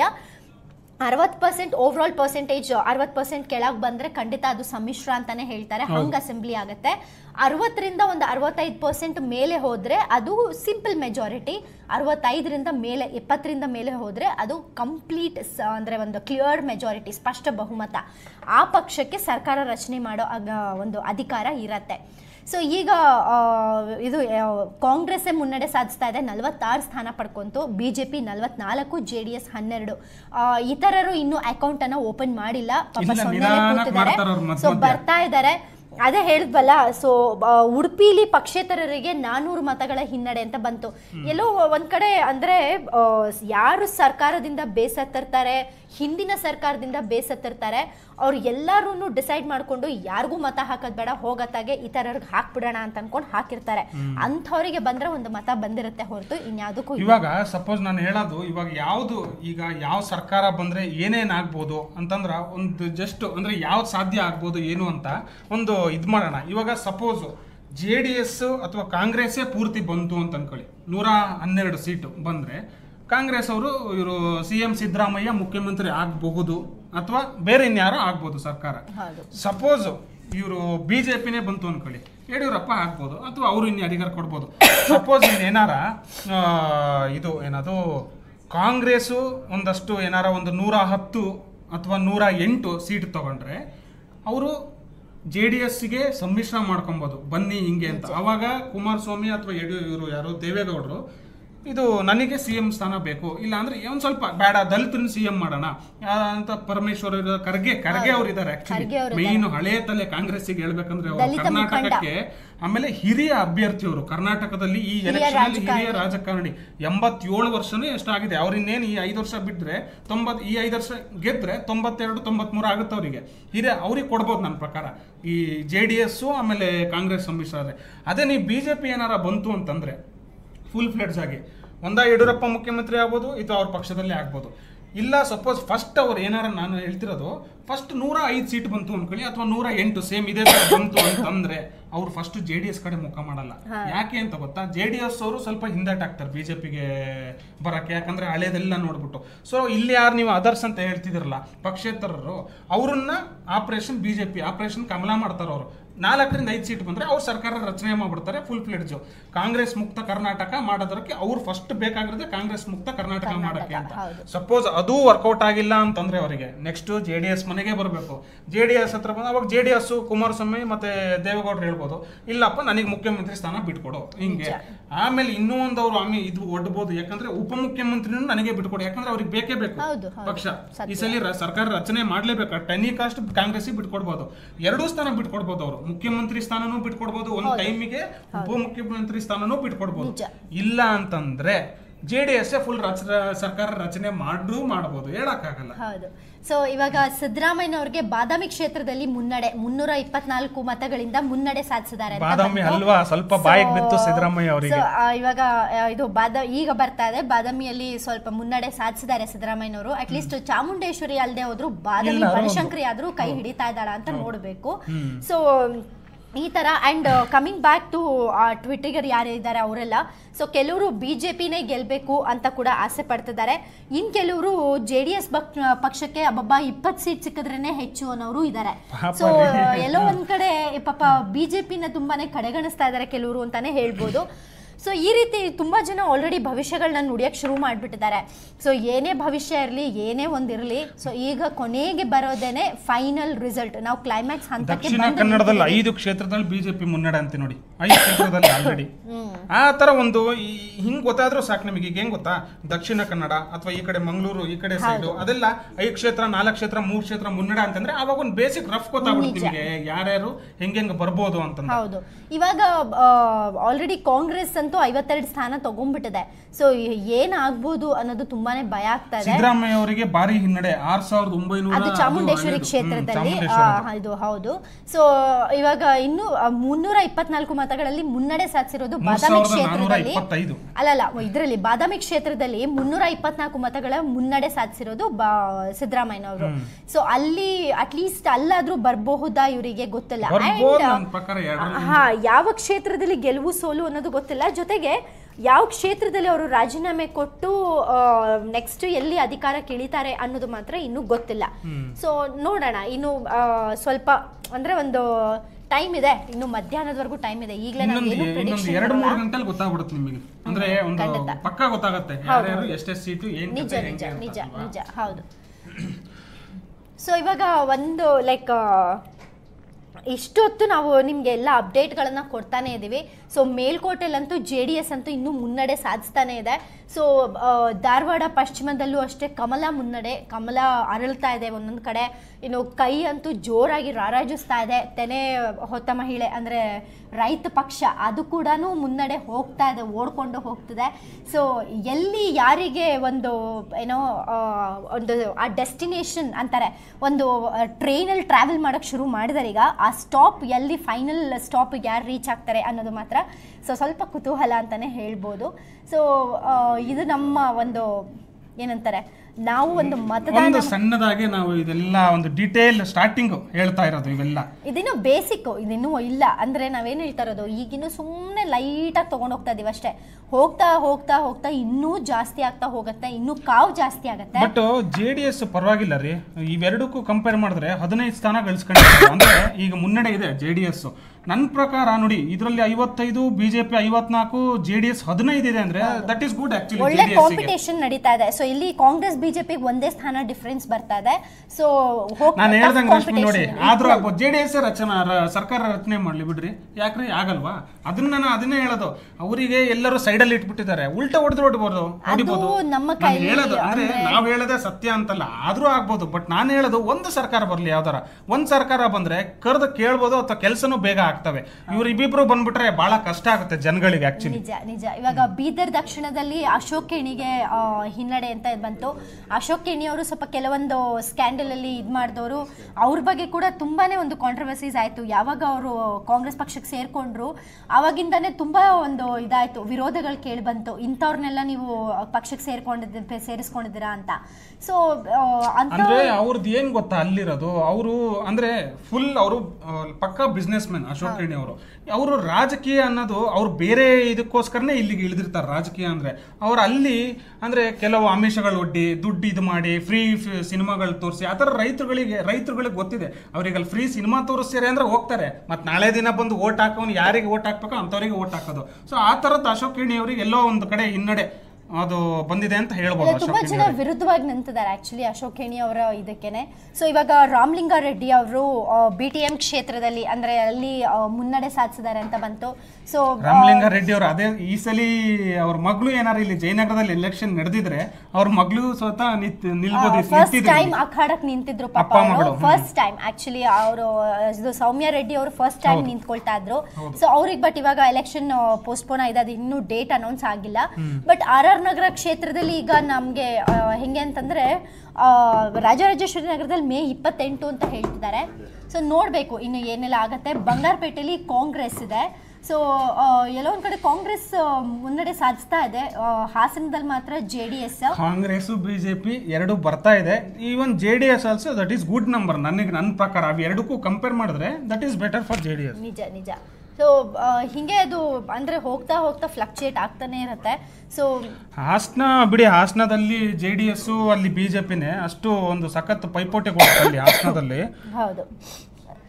ಅರವತ್ತು ಪರ್ಸೆಂಟ್ ಓವರ್ ಆಲ್ ಪರ್ಸೆಂಟೇಜ್ ಅರವತ್ತು ಪರ್ಸೆಂಟ್ ಕೆಳಗೆ ಬಂದ್ರೆ ಖಂಡಿತ ಅದು ಸಮ್ಮಿಶ್ರ ಅಂತಾನೆ ಹೇಳ್ತಾರೆ ಹಂಗ್ ಅಸೆಂಬ್ಲಿ ಆಗುತ್ತೆ ಅರವತ್ತರಿಂದ ಒಂದು ಅರವತ್ತೈದು ಪರ್ಸೆಂಟ್ ಮೇಲೆ ಹೋದ್ರೆ ಅದು ಸಿಂಪಲ್ ಮೆಜಾರಿಟಿ ಅರವತ್ತೈದರಿಂದ ಮೇಲೆ ಎಪ್ಪತ್ತರಿಂದ ಮೇಲೆ ಹೋದ್ರೆ ಅದು ಕಂಪ್ಲೀಟ್ ಅಂದ್ರೆ ಒಂದು ಕ್ಲಿಯರ್ ಮೆಜಾರಿಟಿ ಸ್ಪಷ್ಟ ಬಹುಮತ ಆ ಪಕ್ಷಕ್ಕೆ ಸರ್ಕಾರ ರಚನೆ ಮಾಡೋ ಅಗ- ಒಂದು ಅಧಿಕಾರ ಇರತ್ತೆ ಸೊ ಈಗ ಆ, ಇದು ಆ, ಕಾಂಗ್ರೆಸ್ಸೇ ಮುನ್ನಡೆ ಸಾಧಿಸ್ತಾ ಇದೆ ನಲವತ್ತಾರು ಸ್ಥಾನ ಪಡ್ಕೊಂತು ಬಿ ಜೆ ಪಿ ನಲವತ್ನಾಲ್ಕು ಜೆ ಡಿ ಎಸ್ ಹನ್ನೆರಡು ಆ, ಇತರರು ಇನ್ನೂ ಅಕೌಂಟ್ ಅನ್ನ ಓಪನ್ ಮಾಡಿಲ್ಲ ಪಾಪ ಇಲ್ಲ, ಸೊನ್ನೆಲೆ ನಿಧಾನಕ್ಕೆ ಕೂತಿದ್ದಾರೆ ಮಾಡ್ತಾರೆ ಅವ್ರು ಮಧ್ಯ ಸೊ ಮಧ್ಯ. ಬರ್ತಾ ಇದ್ದಾರೆ ಅದೇ ಹೇಳಿದ್ವಲ್ಲ ಸೊ ಉಡುಪಿಲಿ ಪಕ್ಷೇತರರಿಗೆ ನಾನೂರು ಮತಗಳ ಹಿನ್ನಡೆ ಅಂತ ಬಂತು ಎಲ್ಲೋ ಒಂದ್ ಕಡೆ ಅಂದ್ರೆ ಆ, ಯಾರು ಸರ್ಕಾರದಿಂದ ಬೇಸತ್ತಿರ್ತಾರೆ ಹಿಂದಿನ ಸರ್ಕಾರದಿಂದ ಬೇಸತ್ತಿರ್ತಾರೆ ಅವ್ರು ಎಲ್ಲರೂ ಡಿಸೈಡ್ ಮಾಡ್ಕೊಂಡು ಯಾರಿಗೂ ಮತ ಹಾಕೋದ್ ಬೇಡ ಹೋಗತ್ತಾಗೆ ಇತರರಿಗೆ ಹಾಕ್ಬಿಡೋಣ ಅಂತ ಅನ್ಕೊಂಡು ಹಾಕಿರ್ತಾರೆ ಅಂಥವ್ರಿಗೆ ಬಂದ್ರೆ ಒಂದು ಮತ ಬಂದಿರುತ್ತೆ ಹೊರತು ಇನ್ಯಾವುದಕ್ಕೂ ಇಲ್ಲ. ಇವಾಗ ಸಪೋಸ್ ನಾನು ಹೇಳೋದು ಇವಾಗ ಯಾವುದು ಈಗ ಯಾವ ಸರ್ಕಾರ ಬಂದ್ರೆ ಏನೇನ್ ಆಗ್ಬೋದು ಅಂತಂದ್ರ ಒಂದು ಜಸ್ಟ್ ಅಂದ್ರೆ ಯಾವ್ದು ಸಾಧ್ಯ ಆಗ್ಬೋದು ಏನು ಅಂತ ಒಂದು ಇದ್ ಮಾಡೋಣ ಇವಾಗ ಸಪೋಸ್ ಜೆ ಡಿ ಎಸ್ ಅಥವಾ ಕಾಂಗ್ರೆಸ್ಸೇ ಪೂರ್ತಿ ಬಂತು ಅಂತ ಅನ್ಕೊಳ್ಳಿ ನೂರ ಹನ್ನೆರಡು ಸೀಟು ಬಂದ್ರೆ ಕಾಂಗ್ರೆಸ್ ಅವರು ಇವರು ಸಿ ಎಂ ಸಿದ್ದರಾಮಯ್ಯ ಮುಖ್ಯಮಂತ್ರಿ ಆಗಬಹುದು ಅಥವಾ ಬೇರೆ ಇನ್ಯಾರೋ ಆಗ್ಬೋದು ಸರ್ಕಾರ ಹೌದು ಸಪೋಸ್ ಇವರು ಬಿಜೆಪಿನೇ ಬಂತು ಅನ್ಕೊಳ್ಳಿ ಯಡಿಯೂರಪ್ಪ ಆಗ್ಬೋದು ಅಥವಾ ಅವರು ಇನ್ನು ಅಧಿಕಾರ ಕೊಡ್ಬೋದು ಸಪೋಸ್ ಇನ್ನೇನಾರ ಆ, ಇದು ಏನದು ಕಾಂಗ್ರೆಸ್ಸು ಒಂದಷ್ಟು ಏನಾರ ಒಂದು ನೂರ ಹತ್ತು ಅಥವಾ ನೂರ ಎಂಟು ಸೀಟ್ ತಗೊಂಡ್ರೆ ಅವರು ಜೆ ಡಿ ಎಸ್ಗೆ ಸಮ್ಮಿಶ್ರ ಮಾಡ್ಕೊಬೋದು ಬನ್ನಿ ಹಿಂಗೆ ಅಂತ ಅವಾಗ ಕುಮಾರಸ್ವಾಮಿ ಅಥವಾ ಯಡಿಯೂ ಇವರು ಯಾರು ದೇವೇಗೌಡರು ಇದು ನನಗೆ ಸಿ ಎಂ ಸ್ಥಾನ ಬೇಕು ಇಲ್ಲ ಅಂದ್ರೆ ಒಂದ್ ಸ್ವಲ್ಪ ಬೇಡ ದಲಿತನ ಸಿ ಎಂ ಮಾಡೋಣ ಆ, ಅಂತ ಪರಮೇಶ್ವರ್ ಇದ್ದಾರೆ, ಖರ್ಗೆ ಖರ್ಗೆ ಅವ್ರು ಇದ್ದಾರೆ ಖರ್ಗೆ ಅವ್ರು ಮೇನ್ ಹಳೆ ತಲೆ ಕಾಂಗ್ರೆಸ್ಸಿಗೆ ಹೇಳ್ಬೇಕಂದ್ರೆ ಅವರು ದಲಿತ ಕರ್ನಾಟಕಕ್ಕೆ ಆಮೇಲೆ ಹಿರಿಯ ಅಭ್ಯರ್ಥಿ ಅವರು ಕರ್ನಾಟಕದಲ್ಲಿ ಈ ಹಿರಿಯ ಎಲೆಕ್ಷನ್ ಅಲ್ಲಿ ರಾಜಕಾರಣಿ. ಹಿರಿಯ ರಾಜಕಾರಣಿ ಎಂಬತ್ತೇಳು ವರ್ಷನೇ ಎಷ್ಟಾಗಿದೆ ಅವ್ರಿನ್ನೇನು ಈ ಐದು ವರ್ಷ ಬಿಟ್ರೆ ತೊಂಬತ್ ಈ ಐದು ವರ್ಷ ಗೆದ್ರೆ ತೊಂಬತ್ತೆರಡು ತೊಂಬತ್ಮೂರು ಆಗುತ್ತೆ ಅವರಿಗೆ ಹಿರಿಯ ಅವ್ರಿಗೆ ಕೊಡ್ಬೋದು ನನ್ನ ಪ್ರಕಾರ ಈ ಜೆ ಡಿ ಎಸ್ ಆಮೇಲೆ ಕಾಂಗ್ರೆಸ್ ಸಮ್ಮಿಶ್ರ ಆದ್ರೆ ಅದೇ ನೀವು ಬಿಜೆಪಿ ಏನಾರ ಬಂತು ಅಂತಂದ್ರೆ ಫುಲ್ ಫ್ಲೆಡ್ಸ್ ಆಗಿ ಒಂದ ಯಡಿಯೂರಪ್ಪ ಮುಖ್ಯಮಂತ್ರಿ ಆಗ್ಬೋದು ಇದು ಅವ್ರ ಪಕ್ಷದಲ್ಲೇ ಆಗ್ಬೋದು ಇಲ್ಲ ಸಪೋಸ್ ಫಸ್ಟ್ ಅವ್ರು ಏನಾರ ನಾನು ಹೇಳ್ತಿರೋದು ಫಸ್ಟ್ ನೂರ ಐದು ಸೀಟ್ ಬಂತು ಅನ್ಕೊಳ್ಳಿ ಅಥವಾ ನೂರ ಎಂಟು ಸೇಮ್ ಇದೇ ತರ ಬಂತು ಅಂತಂದ್ರೆ ಅವ್ರು ಫಸ್ಟ್ ಜೆ ಡಿ ಎಸ್ ಕಡೆ ಮುಖ ಮಾಡಲ್ಲ ಯಾಕೆ ಅಂತ ಗೊತ್ತಾ ಜೆ ಡಿ ಎಸ್ ಅವರು ಸ್ವಲ್ಪ ಹಿಂದಟ್ ಆಗ್ತಾರೆ ಬಿಜೆಪಿಗೆ ಬರಕ್ಕೆ ಯಾಕಂದ್ರೆ ಹಳೇದೆಲ್ಲ ನೋಡ್ಬಿಟ್ಟು ಸೊ ಇಲ್ಲಿ ಯಾರು ನೀವು ಅದರ್ಸ್ ಅಂತ ಹೇಳ್ತಿದಿರಲ್ಲ ಪಕ್ಷೇತರರು ಅವ್ರನ್ನ ಆಪರೇಷನ್ ಬಿಜೆಪಿ ಆಪರೇಷನ್ ಕಮಲ ಮಾಡ್ತಾರೆ ಅವರು ನಾಲ್ಕರಿಂದ ಐದು ಸೀಟ್ ಬಂದ್ರೆ ಅವ್ರು ಸರ್ಕಾರ ರಚನೆ ಮಾಡ್ಬಿಡ್ತಾರೆ ಫುಲ್ ಫ್ಲೆಡ್ಜು ಕಾಂಗ್ರೆಸ್ ಮುಕ್ತ ಕರ್ನಾಟಕ ಮಾಡೋದಕ್ಕೆ ಅವ್ರು ಫಸ್ಟ್ ಬೇಕಾಗಿರೋದೇ ಕಾಂಗ್ರೆಸ್ ಮುಕ್ತ ಕರ್ನಾಟಕ ಮಾಡಕ್ಕೆ ಅಂತ ಹೌದು. ಸಪೋಸ್ ಅದು ವರ್ಕೌಟ್ ಆಗಿಲ್ಲ ಅಂತಂದ್ರೆ ಅವರಿಗೆ ನೆಕ್ಸ್ಟ್ ಜೆ ಡಿ ಎಸ್ ಮನೆಗೆ ಬರಬೇಕು ಜೆ ಡಿ ಎಸ್ ಹತ್ರ ಬಂದು ಅವಾಗ ಜೆ ಡಿ ಎಸ್ ಕುಮಾರಸ್ವಾಮಿ ಮತ್ತೆ ದೇವೇಗೌಡರು ಹೇಳ್ಬೋದು ಇಲ್ಲಪ್ಪ ನನಗೆ ಮುಖ್ಯಮಂತ್ರಿ ಸ್ಥಾನ ಬಿಟ್ಕೊಡು ಹಿಂಗೆ ಆಮೇಲೆ ಇನ್ನೂ ಒಂದು ಅವ್ರು ಆಮೇಲೆ ಇದು ಒಡ್ಬೋದು ಯಾಕಂದ್ರೆ ಉಪಮುಖ್ಯಮಂತ್ರಿನೂ ನನಗೆ ಬಿಟ್ಕೊಡು ಯಾಕಂದ್ರೆ ಅವ್ರಿಗೆ ಬೇಕೇ ಬೇಕು ಹೌದು, ಹೌದು. ಪಕ್ಷ ಈ ಸಲ ರ- ಸರ್ಕಾರ ರಚನೆ ಮಾಡ್ಲೇಬೇಕು ಟೆನಿ ಕಾಸ್ಟ್ ಕಾಂಗ್ರೆಸ್ ಬಿಟ್ಕೊಡ್ಬೋದು ಎರಡೂ ಸ್ಥಾನ ಬಿಟ್ಕೊಡ್ಬೋದು ಅವರು ಮುಖ್ಯಮಂತ್ರಿ ಸ್ಥಾನನೂ ಬಿಟ್ಕೊಡ್ಬೋದು ಒಂದು ಟೈಮಿಗೆ ಉಪಮುಖ್ಯಮಂತ್ರಿ ಸ್ಥಾನನೂ ಬಿಟ್ಕೊಡ್ಬೋದು ನಿಜ. ಇಲ್ಲ ಅಂತಂದ್ರೆ ಜೆ ಡಿ ಎಸ್ ಫುಲ್ ಸರ್ಕಾರ ರಚನೆ ಮಾಡ್ರೂ ಮಾಡಬಹುದು ಹೇಳಕ್ಕಾಗಲ್ಲ ಹೌದು ಸೊ ಇವಾಗ ಸಿದ್ದರಾಮಯ್ಯನವ್ರಿಗೆ ಬಾದಾಮಿ ಕ್ಷೇತ್ರದಲ್ಲಿ ಮುನ್ನಡೆ ಮುನ್ನೂರ ಇಪ್ಪತ್ನಾಲ್ಕು ಮತಗಳಿಂದ ಮುನ್ನಡೆ ಸಾಧಿಸಿದ್ದಾರೆ ಅಂತ ಬಾದಾಮಿ ಬಂತು. ಹಲ್ವಾ ಸ್ವಲ್ಪ So, ಬಾಯಿಗೆ ಬಿತ್ತು ಸಿದ್ದರಾಮಯ್ಯ ಅವರಿಗೆ so, ಆ, ಇವಾಗ ಆ, ಇದು ಬಾದ ಈಗ ಬರ್ತಾ ಇದೆ ಬಾದಾಮಿಯಲ್ಲಿ ಸ್ವಲ್ಪ ಮುನ್ನಡೆ ಸಾಧಿಸಿದ್ದಾರೆ ಸಿದ್ದರಾಮಯ್ಯನವರು ಅಟ್ಲೀಸ್ಟ್ ಚಾಮುಂಡೇಶ್ವರಿ ಅಲ್ಲದೆ ಹೋದ್ರು ಬಾದಾಮಿ ಎಲ್ಲರೂ ಒಂದು. ಬನಶಂಕರಿ ಆದ್ರೂ ಕೈ ಹಿಡಿತಾ ಇದ್ದಾಳ ಅಂತ ನೋಡ್ಬೇಕು ಸೊ ಈ ತರ ಅಂಡ್ ಕಮಿಂಗ್ ಬ್ಯಾಕ್ ಟು ಟ್ವಿಟ್ಟಿಗರ್ ಯಾರಿದ್ದಾರೆ ಅವರೆಲ್ಲ ಸೊ ಕೆಲವರು ಬಿ ಜೆ ಪಿನೇ ಗೆಲ್ಬೇಕು ಅಂತ ಕೂಡ ಆಸೆ ಪಡ್ತಿದ್ದಾರೆ ಇನ್ ಕೆಲವರು ಜೆ ಡಿ ಎಸ್ ಪಕ್ಷಕ್ಕೆ ಅಬ್ಬಬ್ಬ ಇಪ್ಪತ್ತು ಸೀಟ್ ಸಿಕ್ಕಿದ್ರೇನೆ ಹೆಚ್ಚು ಅನ್ನೋರು ಇದ್ದಾರೆ ಪಾಪ ಸೊ ರೀ. ಎಲ್ಲೋ ಒಂದ್ ಕಡೆ ಪಾಪ ಬಿಜೆಪಿನ ತುಂಬಾನೇ ಕಡೆಗಣಿಸ್ತಾ ಇದ್ದಾರೆ ಕೆಲವರು ಅಂತಾನೆ ಹೇಳ್ಬೋದು ಸೊ ಈ ರೀತಿ ತುಂಬಾ ಜನ ಆಲ್ರೆಡಿ ಭವಿಷ್ಯಗಳನ್ನ ನುಡಿಯಕ್ಕೆ ಶುರು ಮಾಡಿಬಿಟ್ಟಿದ್ದಾರೆ ಸೊ ಏನೇ ಭವಿಷ್ಯ ಇರಲಿ ಏನೇ ಒಂದಿರಲಿ ಸೊ ಈಗ ಕೊನೆಗೆ ಬರೋದೇನೆ ಫೈನಲ್ ರಿಸಲ್ಟ್ ನಾವು ಕ್ಲೈಮ್ಯಾಕ್ಸ್ ಹಂತಕ್ಕೆ ದಕ್ಷಿಣ ಬಂದು ಕನ್ನಡದಲ್ಲಿ ನಿಂತಿದ್ದೀವಿ. ಐದು ಕ್ಷೇತ್ರದಲ್ಲಿ ಬಿಜೆಪಿ ಮುನ್ನಡೆ ಅಂತೆ ನೋಡಿ ಐದು ಕ್ಷೇತ್ರದಲ್ಲಿ ಆಲ್ರೆಡಿ ಹ್ಮ್. ಆ ತರ ಒಂದು ಈ- ಹಿಂಗ್ ಗೊತ್ತಾದ್ರೂ ಸಾಕು ನಿಮಗೆ ಈಗ ಹೆಂಗ್ ಗೊತ್ತಾ ದಕ್ಷಿಣ ಕನ್ನಡ ಅಥವಾ ಈ ಕಡೆ ಮಂಗಳೂರು ಈ ಕಡೆ ಸೈಡು ಅದೆಲ್ಲ ಐದು ಕ್ಷೇತ್ರ ನಾಲ್ಕು ಕ್ಷೇತ್ರ ಮೂರ್ ಕ್ಷೇತ್ರ ಮುನ್ನಡೆ ಅಂತಂದ್ರೆ ಅವಾಗ ಒಂದು ಬೇಸಿಕ್ ರಫ್ ಗೊತ್ತಾಗ್ಬಿಡುತ್ತೆ ನಿಜ. ನಿಮಗೆ ಯಾರ್ಯಾರು ಹೆಂಗ್ ಬರ್ಬೋದು ಅಂತಂದ್ರೆ ಹೌದು ಇವಾಗ ಆಲ್ರೆಡಿ ಕಾಂಗ್ರೆಸ್ ಅಂತೂ ಐವತ್ತೆರಡು ಸ್ಥಾನ ತಗೊಂಡ್ಬಿಟ್ಟಿದೆ ಸೊ ಏನಾಗ್ಬೋದು ಅನ್ನೋದು ತುಂಬಾನೇ ಭಯ ಆಗ್ತಾ ಇದೆ ಸಿದ್ದರಾಮಯ್ಯ ಅವರಿಗೆ ಭಾರಿ ಹಿನ್ನಡೆ ಆರ್ ಸಾವಿರದ ಒಂಬೈನೂರ ಅದು ಚಾಮುಂಡೇಶ್ವರಿ ಹನ್ನೆರಡು. ಹ್ಮ್, ಕ್ಷೇತ್ರದಲ್ಲಿ ಆ, ಚಾಮುಂಡೇಶ್ವರಿ. ಇದು ಹೌದು ಸೊ ಇವಾಗ ಇನ್ನು ಮುನ್ನೂರ ಇಪ್ಪತ್ನಾಲ್ಕು ಮತಗಳಲ್ಲಿ ಮುನ್ನಡೆ ಸಾಧಿಸಿರೋದು ಮೂರ್ ಬಾದಾಮಿ ಸಾವಿರದ ನಾನೂರ ಕ್ಷೇತ್ರದಲ್ಲಿ ಇಪ್ಪತ್ತೈದು ಅಲ್ಲಲ್ಲ ಇದರಲ್ಲಿ ಬಾದಾಮಿ ಕ್ಷೇತ್ರದಲ್ಲಿ ಮುನ್ನೂರ ಇಪ್ಪತ್ನಾಲ್ಕು ಮತಗಳ ಮುನ್ನಡೆ ಸಾಧಿಸಿರೋದು ಬಾ ಸಿದ್ದರಾಮಯ್ಯನವರು ಸೊ ಅಲ್ಲಿ ಅಟ್ಲೀಸ್ಟ್ ಅಲ್ಲಾದ್ರೂ ಬರಬಹುದಾ ಇವರಿಗೆ ಗೊತ್ತಿಲ್ಲ ಬರ್ಬೋದು And, ನನ್ನ ಪ್ರಕಾರ ಎರಡರಲ್ಲಿ ಹಾ ಯಾವ ಕ್ಷೇತ್ರದಲ್ಲಿ ಗೆಲುವು ಸೋಲು ಅನ್ನೋದು ಗೊತ್ತಿಲ್ಲ ಜೊತೆಗೆ ಯಾವ ಕ್ಷೇತ್ರದಲ್ಲಿ ಅವರು ರಾಜೀನಾಮೆ ಕೊಟ್ಟು ನೆಕ್ಸ್ಟ್ ಎಲ್ಲಿ ಅಧಿಕಾರ ಇಳಿತಾರೆ ಅನ್ನೋದು ಮಾತ್ರ ಇನ್ನೂ ಗೊತ್ತಿಲ್ಲ ಸೊ ನೋಡೋಣ ಇನ್ನು ಆ, ಸ್ವಲ್ಪ ಅಂದ್ರೆ ಒಂದು ಟೈಮ್ ಇದೆ ಇನ್ನು ಮಧ್ಯಾಹ್ನದವರೆಗೂ ಟೈಮ್ ಇದೆ ಈಗಲೇ ನಾವು ಇನ್ನೊಂದು ಏನು ಇನ್ನೊಂದು prediction ಎರಡು ಮಾಡಲ್ಲ. ಮೂರು ಗಂಟೆಲಿ ಗೊತ್ತಾಗ್ಬಿಡುತ್ತೆ ನಿಮಗೆ ಅಂದ್ರೆ ಒಂದು ಖಂಡಿತ. ಪಕ್ಕ ಗೊತ್ತಾಗುತ್ತೆ ಯಾರ್ಯಾರು ಎಷ್ಟೆಷ್ಟು ಸೀಟು ಏನ್ ನಿಜ ಕತೆ, ನಿಜ ಹೆಂಗೆ ಅಂತ ನಿಜ ಅಲ್ವಾ? ನಿಜ ಹೌದು ಸೊ ಇವಾಗ ಒಂದು ಲೈಕ್ ಇಷ್ಟೊತ್ತು ನಾವು ನಿಮಗೆ ಎಲ್ಲ ಅಪ್ಡೇಟ್ಗಳನ್ನು ಕೊಡ್ತಾನೆ ಇದ್ದೀವಿ ಸೊ ಮೇಲ್ಕೋಟೆಲಂತೂ ಜೆ ಡಿ ಎಸ್ ಅಂತೂ ಇನ್ನೂ ಮುನ್ನಡೆ ಸಾಧಿಸ್ತಾನೆ ಇದೆ ಸೊ ಧಾರವಾಡ ಪಶ್ಚಿಮದಲ್ಲೂ ಅಷ್ಟೇ ಕಮಲ ಮುನ್ನಡೆ ಕಮಲ ಅರಳ್ತಾ ಇದೆ ಒಂದೊಂದು ಕಡೆ ಇನ್ನು ಕೈ ಅಂತೂ ಜೋರಾಗಿ ರಾರಾಜಿಸ್ತಾ ಇದೆ ತೆನೆ ಹೊತ್ತ ಮಹಿಳೆ ಅಂದರೆ ರೈತ ಪಕ್ಷ ಅದು ಕೂಡ ಮುನ್ನಡೆ ಹೋಗ್ತಾ ಇದೆ ಓಡ್ಕೊಂಡು ಹೋಗ್ತಿದೆ ಸೊ ಎಲ್ಲಿ ಯಾರಿಗೆ ಒಂದು ಏನೋ ಆ, ಒಂದು ಆ ಡೆಸ್ಟಿನೇಷನ್ ಅಂತಾರೆ ಒಂದು ಟ್ರೈನಲ್ಲಿ ಟ್ರಾವೆಲ್ ಮಾಡೋಕ್ಕೆ ಶುರು ಮಾಡಿದಾರೆ ಈಗ ಆ ಸ್ಟಾಪ್ ಎಲ್ಲಿ ಫೈನಲ್ ಸ್ಟಾಪಿಗೆ ಯಾರು ರೀಚ್ ಆಗ್ತಾರೆ ಅನ್ನೋದು ಮಾತ್ರ ಸೊ ಸ್ವಲ್ಪ ಕುತೂಹಲ ಅಂತಲೇ ಹೇಳ್ಬೋದು ಸೊ ಇದು ನಮ್ಮ ಒಂದು ಏನಂತಾರೆ ನಾವು ಒಂದು ಮತದಾನ ಒಂದು ಸಣ್ಣದಾಗಿ ನಾವು ಇದೆಲ್ಲ ಒಂದು ಡೀಟೇಲ್ ಸ್ಟಾರ್ಟಿಂಗ್ ಹೇಳ್ತಾ ಇರೋದು ಇವೆಲ್ಲ ಇದಿನ್ನು ಬೇಸಿಕ್ ಇದಿನ್ನೂ ಇಲ್ಲ ಅಂದ್ರೆ ನಾವೇನು ಹೇಳ್ತಾ ಇರೋದು ಈಗಿನ್ನು ಸುಮ್ಮನೆ ಲೈಟಾಗಿ ತೊಗೊಂಡು ಹೋಗ್ತಾ ಇದೀವಿ ಅಷ್ಟೇ ಹೋಗ್ತಾ ಹೋಗ್ತಾ ಹೋಗ್ತಾ ಇನ್ನೂ ಜಾಸ್ತಿ ಆಗ್ತಾ ಹೋಗುತ್ತೆ ಇನ್ನೂ ಕಾವು ಜಾಸ್ತಿ ಆಗತ್ತೆ ಬಟ್ ಜೆ ಡಿ ಎಸ್ ಪರವಾಗಿಲ್ಲ ರೀ ಇವೆರಡಕ್ಕೂ ಕಂಪೇರ್ ಮಾಡಿದ್ರೆ ಹದಿನೈದು ಸ್ಥಾನ ಗಳಿಸ್ಕೊಂಡಿದ್ದಾರೆ ಅಂದ್ರೆ ಈಗ ಮುನ್ನಡೆ ಇದೆ ಜೆ ಡಿ ಎಸ್ ನನ್ನ ಪ್ರಕಾರ ನೋಡಿ ಇದರಲ್ಲಿ ಐವತ್ತೈದು ಬಿಜೆಪಿ ಐವತ್ನಾಲ್ಕು ಜೆ ಡಿ ಎಸ್ ಹದಿನೈದು ಇದೆ ಅಂದ್ರೆ ದಟ್ ಈಸ್ ಗುಡ್ ಆಕ್ಚುಲಿ ಒಳ್ಳೆ ಜೆ ಡಿ ಎಸ್ ಕಾಂಪಿಟೇಷನ್ ನಡೀತಾ ಇದೆ ಸೊ ಇಲ್ಲಿ ಕಾಂಗ್ರೆಸ್ ಬಿಜೆಪಿಗೆ ಒಂದೇ ಸ್ಥಾನ ಡಿಫ್ರೆನ್ಸ್ ಬರ್ತಾ ಇದೆ ಸೊ ನಾನು ಹೇಳ್ದಂಗೆ ರಶ್ಮಿ ನೋಡಿ ಆದ್ರೂ ಆಗ್ಬೋದು ಜೆ ಡಿ ಎಸ್ ರಚನಾ ರ- ಸರ್ಕಾರ ರಚನೆ ಮಾಡ್ಲಿ ಬಿಡ್ರಿ ಯಾಕ್ರಿ ಆಗಲ್ವಾ ಅದನ್ನ ನಾನು ಅದನ್ನೇ ಹೇಳೋದು ಅವರಿಗೆ ಎಲ್ಲರೂ ಸೈಡಲ್ಲಿ ಇಟ್ಬಿಟ್ಟಿದ್ದಾರೆ ಉಲ್ಟ ಹೊಡೆದು ಹೊಡ್ಬೋದು ಹೊಡಿಬೋದು ನಮ್ಮ ನಾನು ಕೈಲಿ ಹೇಳೋದು ಅಂದ್ರೆ ನಾವ್ ಹೇಳೋದೇ ಸತ್ಯ ಅಂತಲ್ಲ ಆದ್ರೂ ಆಗ್ಬೋದು ಬಟ್ ನಾನು ಹೇಳೋದು ಒಂದು ಸರ್ಕಾರ ಬರ್ಲಿ ಯಾವ್ದಾರ ಒಂದ್ ಸರ್ಕಾರ ಬಂದ್ರೆ ಕರೆದು ಕೇಳ್ಬೋದು ಅಥವಾ ಕೆಲಸನೂ ಬೇಗ ಆಗ್ತವೆ ಇವ್ರು ಇಬ್ಬಿಬ್ರು ಬಂದ್ಬಿಟ್ರೆ ಬಹಳ ಕಷ್ಟ ಆಗುತ್ತೆ ಜನಗಳಿಗೆ ಆಕ್ಚುಲಿ ನಿಜ ನಿಜ ಇವಾಗ ಬೀದರ್ ದಕ್ಷಿಣದಲ್ಲಿ ಅಶೋಕ್ ಕೆಣಿಗೆ ಆ, ಹಿನ್ನಡೆ ಅಂತ ಬಂತು ಅಶೋಕ್ ಕೆಣಿ ಅವರು ಸ್ವಲ್ಪ ಕೆಲವೊಂದು ಸ್ಕ್ಯಾಂಡಲ್ ಅಲ್ಲಿ ಇದು ಮಾಡಿದವರು ಅವ್ರ ಬಗ್ಗೆ ಕೂಡ ತುಂಬಾನೇ ಒಂದು ಕಾಂಟ್ರವರ್ಸೀಸ್ ಆಯ್ತು ಯಾವಾಗ ಅವರು ಕಾಂಗ್ರೆಸ್ ಪಕ್ಷಕ್ಕೆ ಸೇರ್ಕೊಂಡ್ರು ಅವಾಗಿಂದಾನೇ ತುಂಬಾ ಒಂದು ಇದಾಯ್ತು ವಿರೋಧಗಳು ಕೇಳಿ ಬಂತು ಇಂಥವ್ರನ್ನೆಲ್ಲ ನೀವು ಪಕ್ಷಕ್ಕೆ ಸೇರ್ಕೊಂಡಿದ್ದ ಸೇರಿಸ್ಕೊಂಡಿದ್ದೀರಾ ಅಂತ ಸೊ ಅಂತ ಅಂದ್ರೆ ಅವ್ರದ್ದು ಏನ್ ಗೊತ್ತಾ ಅಲ್ಲಿರೋದು ಅವರು ಅಂದ್ರೆ ಫುಲ್ ಅವರು ಪಕ್ಕಾ ಬಿಸ್ನೆಸ್ ಮ್ಯಾನ್ ಅಶೋಕ್ ರೆಡ್ಡಿ ಅವರು ಅವರು ರಾಜಕೀಯ ಅನ್ನೋದು ಅವ್ರು ಬೇರೆ ಇದಕ್ಕೋಸ್ಕರನೇ ಇಲ್ಲಿಗೆ ಇಳಿದಿರ್ತಾರೆ ರಾಜಕೀಯ ಅಂದ್ರೆ ಅವ್ರು ಅಲ್ಲಿ ಅಂದ್ರೆ ಕೆಲವು ಆಮಿಷಗಳು ಒಡ್ಡಿ ದುಡ್ಡು ಇದು ಮಾಡಿ ಫ್ರೀ ಸಿನಿಮಾಗಳು ತೋರಿಸಿ ಆ ಥರ ರೈತರುಗಳಿಗೆ ರೈತರುಗಳಿಗೆ ಗೊತ್ತಿದೆ ಅವ್ರಿಗೆ ಅಲ್ಲಿ ಫ್ರೀ ಸಿನಿಮಾ ತೋರಿಸ್ತಾರೆ ಅಂದ್ರೆ ಹೋಗ್ತಾರೆ ಮತ್ತೆ ನಾಳೆ ದಿನ ಬಂದು ಓಟ್ ಹಾಕೋನು ಯಾರಿಗೆ ಓಟ್ ಹಾಕ್ಬೇಕೋ ಅಂಥವ್ರಿಗೆ ಓಟ್ ಹಾಕೋದು ಸೊ ಆ ಥರದ್ದು ಅಶೋಕ್ ರೆಡ್ಡಿ ಅವರಿಗೆ ಎಲ್ಲೋ ಒಂದು ಕಡೆ ಹಿನ್ನಡೆ ಅದು ಬಂದಿದೆ ಅಂತ ಹೇಳ್ಬೋದು ಇಲ್ಲ, ತುಂಬಾ ಅಶೋಕ್ ಜನ ವಿರುದ್ಧವಾಗಿ ನಿಂತಿದ್ದಾರೆ ಆಕ್ಚುಲಿ ಅಶೋಕ್ ಖೇಣಿ ಅವರ ಇದಕ್ಕೇನೆ ಸೊ ಇವಾಗ ರಾಮಲಿಂಗಾರೆಡ್ಡಿ ಅವರು ಬಿ ಟಿ ಎಂ ಕ್ಷೇತ್ರದಲ್ಲಿ ಅಂದ್ರೆ ಅಲ್ಲಿ ಆ, ಮುನ್ನಡೆ ಸಾಧಿಸಿದ್ದಾರೆ ಅಂತ ಬಂತು ಸೊ ರಾಮಲಿಂಗ ರೆಡ್ಡಿ ಅವರು ಅದೇ ಈ ಸಲ ಅವ್ರ ಮಗಳು ಏನಾರು ಇಲ್ಲಿ ಜಯನಗರದಲ್ಲಿ ಎಲೆಕ್ಷನ್ ನಡೆದಿದ್ರೆ ಅವ್ರ ಮಗಳು ಸ್ವತಃ ನಿಂತ್ ನಿಲ್ಬೋದು ಫಸ್ಟ್ ನಿಂತಿದ್ರು ಟೈಮ್ ಅಖಾಡಕ್ ನಿಂತಿದ್ರು ಪಾಪ ಅಪ್ಪ ಮಗಳು, ಹ್ಮ್. ಫಸ್ಟ್ ಟೈಮ್ ಆಕ್ಚುಲಿ ಅವರು ಇದು ಸೌಮ್ಯ ರೆಡ್ಡಿ ಅವರು ಫಸ್ಟ್ ಟೈಮ್ ನಿಂತ್ಕೊಳ್ತಾ ಇದ್ರು ಸೊ ಅವ್ರಿಗೆ ಬಟ್ ಇವಾಗ ಎಲೆಕ್ಷನ್ ಪೋಸ್ಟ್ಪೋನ್ ಆಗಿದೆ ಅದು ಇನ್ನೂ ಡೇಟ್ ಅನೌನ್ಸ್ ಆಗಿಲ್ಲ ಬಟ್ ಆರ್ ಆರ್ ನಗರ ಕ್ಷೇತ್ರದಲ್ಲಿ ಈಗ ನಮ್ಗೆ ಆ, ಹೆಂಗೆ ಅಂತಂದ್ರೆ ಆ, ರಾಜರಾಜೇಶ್ವರಿ ನಗರದಲ್ಲಿ ಮೇ ಇಪ್ಪತ್ತೆಂಟು ಅಂತ ಹೇಳ್ತಿದ್ದಾರೆ ಸೊ ನೋಡ್ಬೇಕು ಇನ್ನು ಏನೆಲ್ಲ ಆಗತ್ತೆ ಬಂಗಾರಪೇಟೆಯಲ್ಲಿ ಕಾಂಗ್ರೆಸ್ ಇದೆ ಸೊ ಎಲ್ಲೋ ಒಂದ್ ಕಡೆ ಕಾಂಗ್ರೆಸ್ ಆ, ಮುನ್ನಡೆ ಸಾಧಿಸ್ತಾ ಇದೆ ಆ, ಹಾಸನದಲ್ಲಿ ಮಾತ್ರ J D S Congress BJP ಎರಡು ಬರ್ತಾ ಇದೆ even J D S also that is good number ನನಗೆ ನನ್ನ ಪ್ರಕಾರ ಅವು ಎರಡಕ್ಕೂ ಕಂಪೇರ್ ಮಾಡಿದ್ರೆ that is better for J D S ನಿಜ ನಿಜ ಸೊ ಹಿಂಗೆ ಅದು ಅಂದ್ರೆ ಹೋಗ್ತಾ ಹೋಗ್ತಾ ಫ್ಲಕ್ಚುಯೇಟ್ ಆಗ್ತಾನೆ ಇರುತ್ತೆ ಸೊ ಹಾಸನ ಬಿಡಿ ಹಾಸನದಲ್ಲಿ ಜೆ ಡಿ ಎಸ್ ಅಲ್ಲಿ ಬಿಜೆಪಿನೇ ಅಷ್ಟು ಒಂದು ಸಖತ್ ಪೈಪೋಟಿ ಕೊಡುತ್ತೆ ಅಲ್ಲಿ ಹಾಸನದಲ್ಲಿ ಹೌದು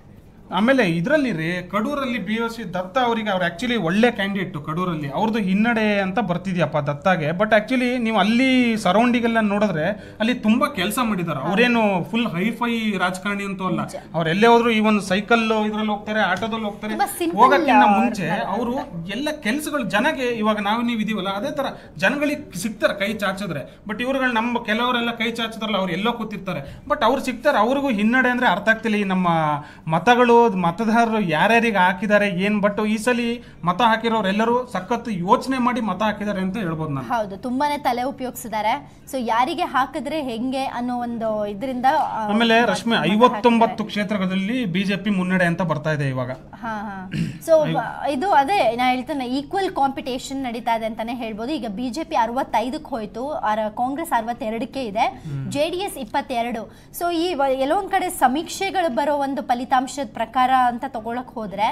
ಆಮೇಲೆ ಇದರಲ್ಲಿ ರೀ ಕಡೂರಲ್ಲಿ ಬಿ ಎಸ್ ಸಿ ದತ್ತ ಅವರಿಗೆ ಅವ್ರು ಆಕ್ಚುಲಿ ಒಳ್ಳೆ ಕ್ಯಾಂಡಿಡೇಟ್ ಕಡೂರಲ್ಲಿ ಅವ್ರದ್ದು ಹಿನ್ನಡೆ ಅಂತ ಬರ್ತಿದ್ಯಪ್ಪ ದತ್ತಾಗೆ ಬಟ್ ಆಕ್ಚುಲಿ ನೀವು ಅಲ್ಲಿ ಸರೌಂಡಿಂಗ್ ಎಲ್ಲ ನೋಡಿದ್ರೆ ಅಲ್ಲಿ ತುಂಬಾ ಕೆಲಸ ಮಾಡಿದಾರೆ ಅವರೇನು ಫುಲ್ ಹೈಫೈ ರಾಜಕಾರಣಿ ಅಂತೂ ಅಲ್ಲ ಅವ್ರು ಎಲ್ಲೇ ಹೋದ್ರು ಈ ಒಂದು ಸೈಕಲ್ ಇದ್ರಲ್ಲಿ ಹೋಗ್ತಾರೆ ಆಟೋದಲ್ಲಿ ಹೋಗ್ತಾರೆ ತುಂಬಾ simple ಹೋಗಕ್ಕಿಂತ ಅವ್ರ ಮುಂಚೆ ಅವರು ಎಲ್ಲ ಕೆಲಸಗಳು ಜನಗೆ ಇವಾಗ ನಾವು ನೀವು ಇದೀವಲ್ಲ ಅದೇ ತರ ಜನಗಳಿಗೆ ಸಿಗ್ತಾರೆ ಕೈ ಚಾಚಿದ್ರೆ ಬಟ್ ಇವ್ರುಗಳು ನಮ್ಮ ಕೆಲವರೆಲ್ಲ ಕೈ ಚಾಚಿದ್ರಲ್ಲ ಅವ್ರು ಎಲ್ಲೋ ಕೂತಿರ್ತಾರೆ ಬಟ್ ಅವ್ರು ಸಿಗ್ತಾರೆ ಅವ್ರಿಗೂ ಹಿನ್ನಡೆ ಅಂದ್ರೆ ಅರ್ಥ ಆಗ್ತಿಲ್ಲ ಈ ನಮ್ಮ ಮತಗಳು ಮತದಾರರು ಯಾರ್ಯಾರಿಗೆ ಹಾಕಿದ್ದಾರೆ ಏನ್ ಬಟ್ ಈ ಸಲ ಮತ ಹಾಕಿರೋರೆಲ್ಲರೂ ಸಖತ್ ಯೋಚನೆ ಮಾಡಿ ಮತ ಹಾಕಿದ್ದಾರೆ ಅಂತ ಹೇಳ್ಬೋದು ನಾನು ಹೌದು ತುಂಬಾನೇ ತಲೆ ಉಪಯೋಗಿಸಿದ್ದಾರೆ ಸೊ ಯಾರಿಗೆ ಹಾಕಿದ್ರೆ ಹೆಂಗೆ ಅನ್ನೋ ಒಂದು ಇದರಿಂದ ಆಮೇಲೆ ರಶ್ಮಿ ಐವತ್ತೊಂಬತ್ತು ಕ್ಷೇತ್ರಗಳಲ್ಲಿ ಬಿಜೆಪಿ ಮುನ್ನಡೆ ಅಂತ ಬರ್ತಾ ಇದೆ ಇವಾಗ ಹಾ ಹಾ ಸೊ ಇದು ಅದೇ ನಾ ಹೇಳ್ತೇನೆ ಈಕ್ವಲ್ ಕಾಂಪಿಟೇಷನ್ ನಡೀತಾ ಇದೆ ಅಂತಾನೆ ಹೇಳ್ಬೋದು ಈಗ ಬಿಜೆಪಿ ಅರವತ್ತೈದಕ್ಕೆ ಹೋಯ್ತು ಅರ- ಕಾಂಗ್ರೆಸ್ ಅರವತ್ತೆರಡಕ್ಕೆ ಇದೆ ಜೆ ಡಿ ಎಸ್ ಇಪ್ಪತ್ತೆರಡು ಸೊ ಈ ವ- ಎಲ್ಲೋ ಒಂದ್ ಕಡೆ ಸಮೀಕ್ಷೆಗಳು ಬರೋ ಒಂದು ಫಲಿತಾಂಶದ ಪ್ರಕಾರ ಅಂತ ತಗೊಳಕ್ ಹೋದ್ರೆ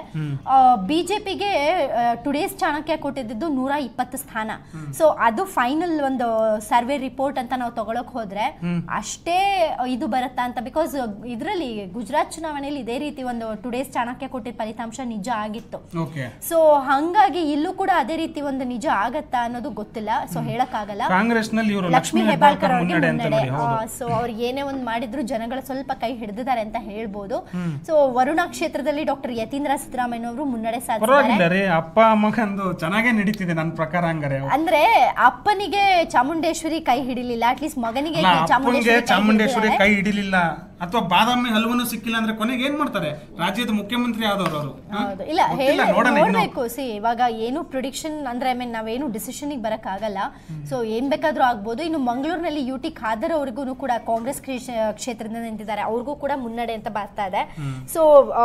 ಬಿಜೆಪಿಗೆ ಟುಡೇಸ್ ಚಾಣಕ್ಯ ಕೊಟ್ಟಿದ್ದು ನೂರ ಇಪ್ಪತ್ತು ಸ್ಥಾನ ಸೊ ಅದು ಫೈನಲ್ ಒಂದು ಸರ್ವೆ ರಿಪೋರ್ಟ್ ಅಂತ ನಾವು ತಗೊಳಕ್ ಹೋದ್ರೆ ಅಷ್ಟೇ ಇದು ಬರುತ್ತಾ ಅಂತ ಬಿಕಾಸ್ ಇದರಲ್ಲಿ ಗುಜರಾತ್ ಚುನಾವಣೆಯಲ್ಲಿ ಇದೇ ರೀತಿ ಒಂದು ಟುಡೇಸ್ ಚಾಣಕ್ಯ ಕೊಟ್ಟಿದ್ದ ಫಲಿತಾಂಶ ನಿಜ ಆಗಿತ್ತು ಓಕೆ ಸೊ ಹಂಗಾಗಿ ಇಲ್ಲೂ ಕೂಡ ಅದೇ ರೀತಿ ಒಂದು ನಿಜ ಆಗತ್ತಾ ಅನ್ನೋದು ಗೊತ್ತಿಲ್ಲ ಸೊ ಹೇಳಕ್ಕಾಗಲ್ಲ ಕಾಂಗ್ರೆಸ್ ನಲ್ಲಿ ಇವರು ಲಕ್ಷ್ಮೀ ಹೆಬ್ಬಾಳ್ಕರ್ ಅವ್ರಿಗೆ ಮುನ್ನಡೆ ಅಂತ ಮುನ್ನಡೆ ನೋಡಿ ಹೌದು ಸೊ ಅವ್ರು ಏನೇ ಒಂದು ಮಾಡಿದ್ರು ಜನಗಳು ಸ್ವಲ್ಪ ಕೈ ಹಿಡಿದಿದ್ದಾರೆ ಅಂತ ಹೇಳ್ಬೋದು ಸೊ ವರುಣಾ ಕ್ಷೇತ್ರದಲ್ಲಿ ಡಾಕ್ಟರ್ ಯತೀಂದ್ರ ಸಿದ್ದರಾಮಯ್ಯ ಅವರು ಮುನ್ನಡೆ ಸಾಧಿಸಿದ್ದಾರೆ ಪರವಾಗಿಲ್ಲ ರೀ ಅಪ್ಪ ಮಗಂದು ಚೆನ್ನಾಗೇ ನಡೀತಿದೆ ನನ್ನ ಪ್ರಕಾರ ಹಂಗಾರೆ ಅಂದ್ರೆ ಅಪ್ಪನಿಗೆ ಚಾಮುಂಡೇಶ್ವರಿ ಕೈ ಹಿಡಿಲಿಲ್ಲ ಅಟ್ಲೀಸ್ಟ್ ಮಗನಿಗೆ ಅಲ್ಲ ಅಪ್ಪನಿಗೆ ಚಾಮುಂಡೇಶ್ವರಿ ಕೈ ಚಾಮುಂಡೇಶ್ವರಿ ಹಿಡಿದಿದ್ದಾರೆ. ಕೈ ಹಿಡಿಲಿಲ್ಲ ಅಥವಾ ಬಾದಾಮಿ ಹಲ್ವನು ಸಿಕ್ಕಿಲ್ಲ ಅಂದ್ರೆ ಕೊನೆಗೆ ಏನ್ ಮಾಡ್ತಾರೆ ರಾಜ್ಯದ ಮುಖ್ಯಮಂತ್ರಿ ಆದವ್ರು ಅವರು ಹೌದು ಇಲ್ಲ ಹೇಳಿ ನೋಡ್ಬೇಕು ಸಿ ಇವಾಗ ಏನು ಪ್ರಿಡಿಕ್ಷನ್ ಅಂದ್ರೆ ಐ ಮೀನ್ ನಾವೇನು ಡಿಸಿಷನ್ ಬರಕ್ ಆಗಲ್ಲ ಸೊ ಏನ್ ಬೇಕಾದ್ರೂ ಆಗ್ಬೋದು ಇನ್ನು ಮಂಗಳೂರಿನಲ್ಲಿ ಯು ಟಿ ಖಾದರ್ ಅವ್ರಿಗೂ ಕೂಡ ಕಾಂಗ್ರೆಸ್ ಕ್ಷೇ- ಕ್ಷೇತ್ರದಿಂದ ನಿಂತಿದ್ದಾರೆ ಅವ್ರಿಗೂ ಕೂಡ ಮುನ್ನಡೆ ಅಂತ ಬರ್ತಾ ಇದೆ ಸೊ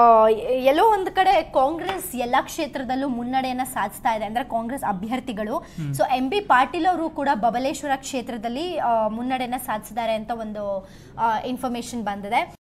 ಎಲ್ಲೋ ಒಂದ್ ಕಡೆ ಕಾಂಗ್ರೆಸ್ ಎಲ್ಲಾ ಕ್ಷೇತ್ರದಲ್ಲೂ ಮುನ್ನಡೆಯನ್ನ ಸಾಧಿಸ್ತಾ ಇದೆ ಅಂದ್ರೆ ಕಾಂಗ್ರೆಸ್ ಅಭ್ಯರ್ಥಿಗಳು ಸೊ ಎಂ ಬಿ ಪಾಟೀಲ್ ಅವರು ಕೂಡ ಬಬಲೇಶ್ವರ ಕ್ಷೇತ್ರದಲ್ಲಿ ಆ, ಮುನ್ನಡೆಯನ್ನ ಸಾಧಿಸಿದ್ದಾರೆ ಅಂತ ಒಂದು ಇನ್ಫಾರ್ಮೇಶನ್ ಬಂದಿದೆ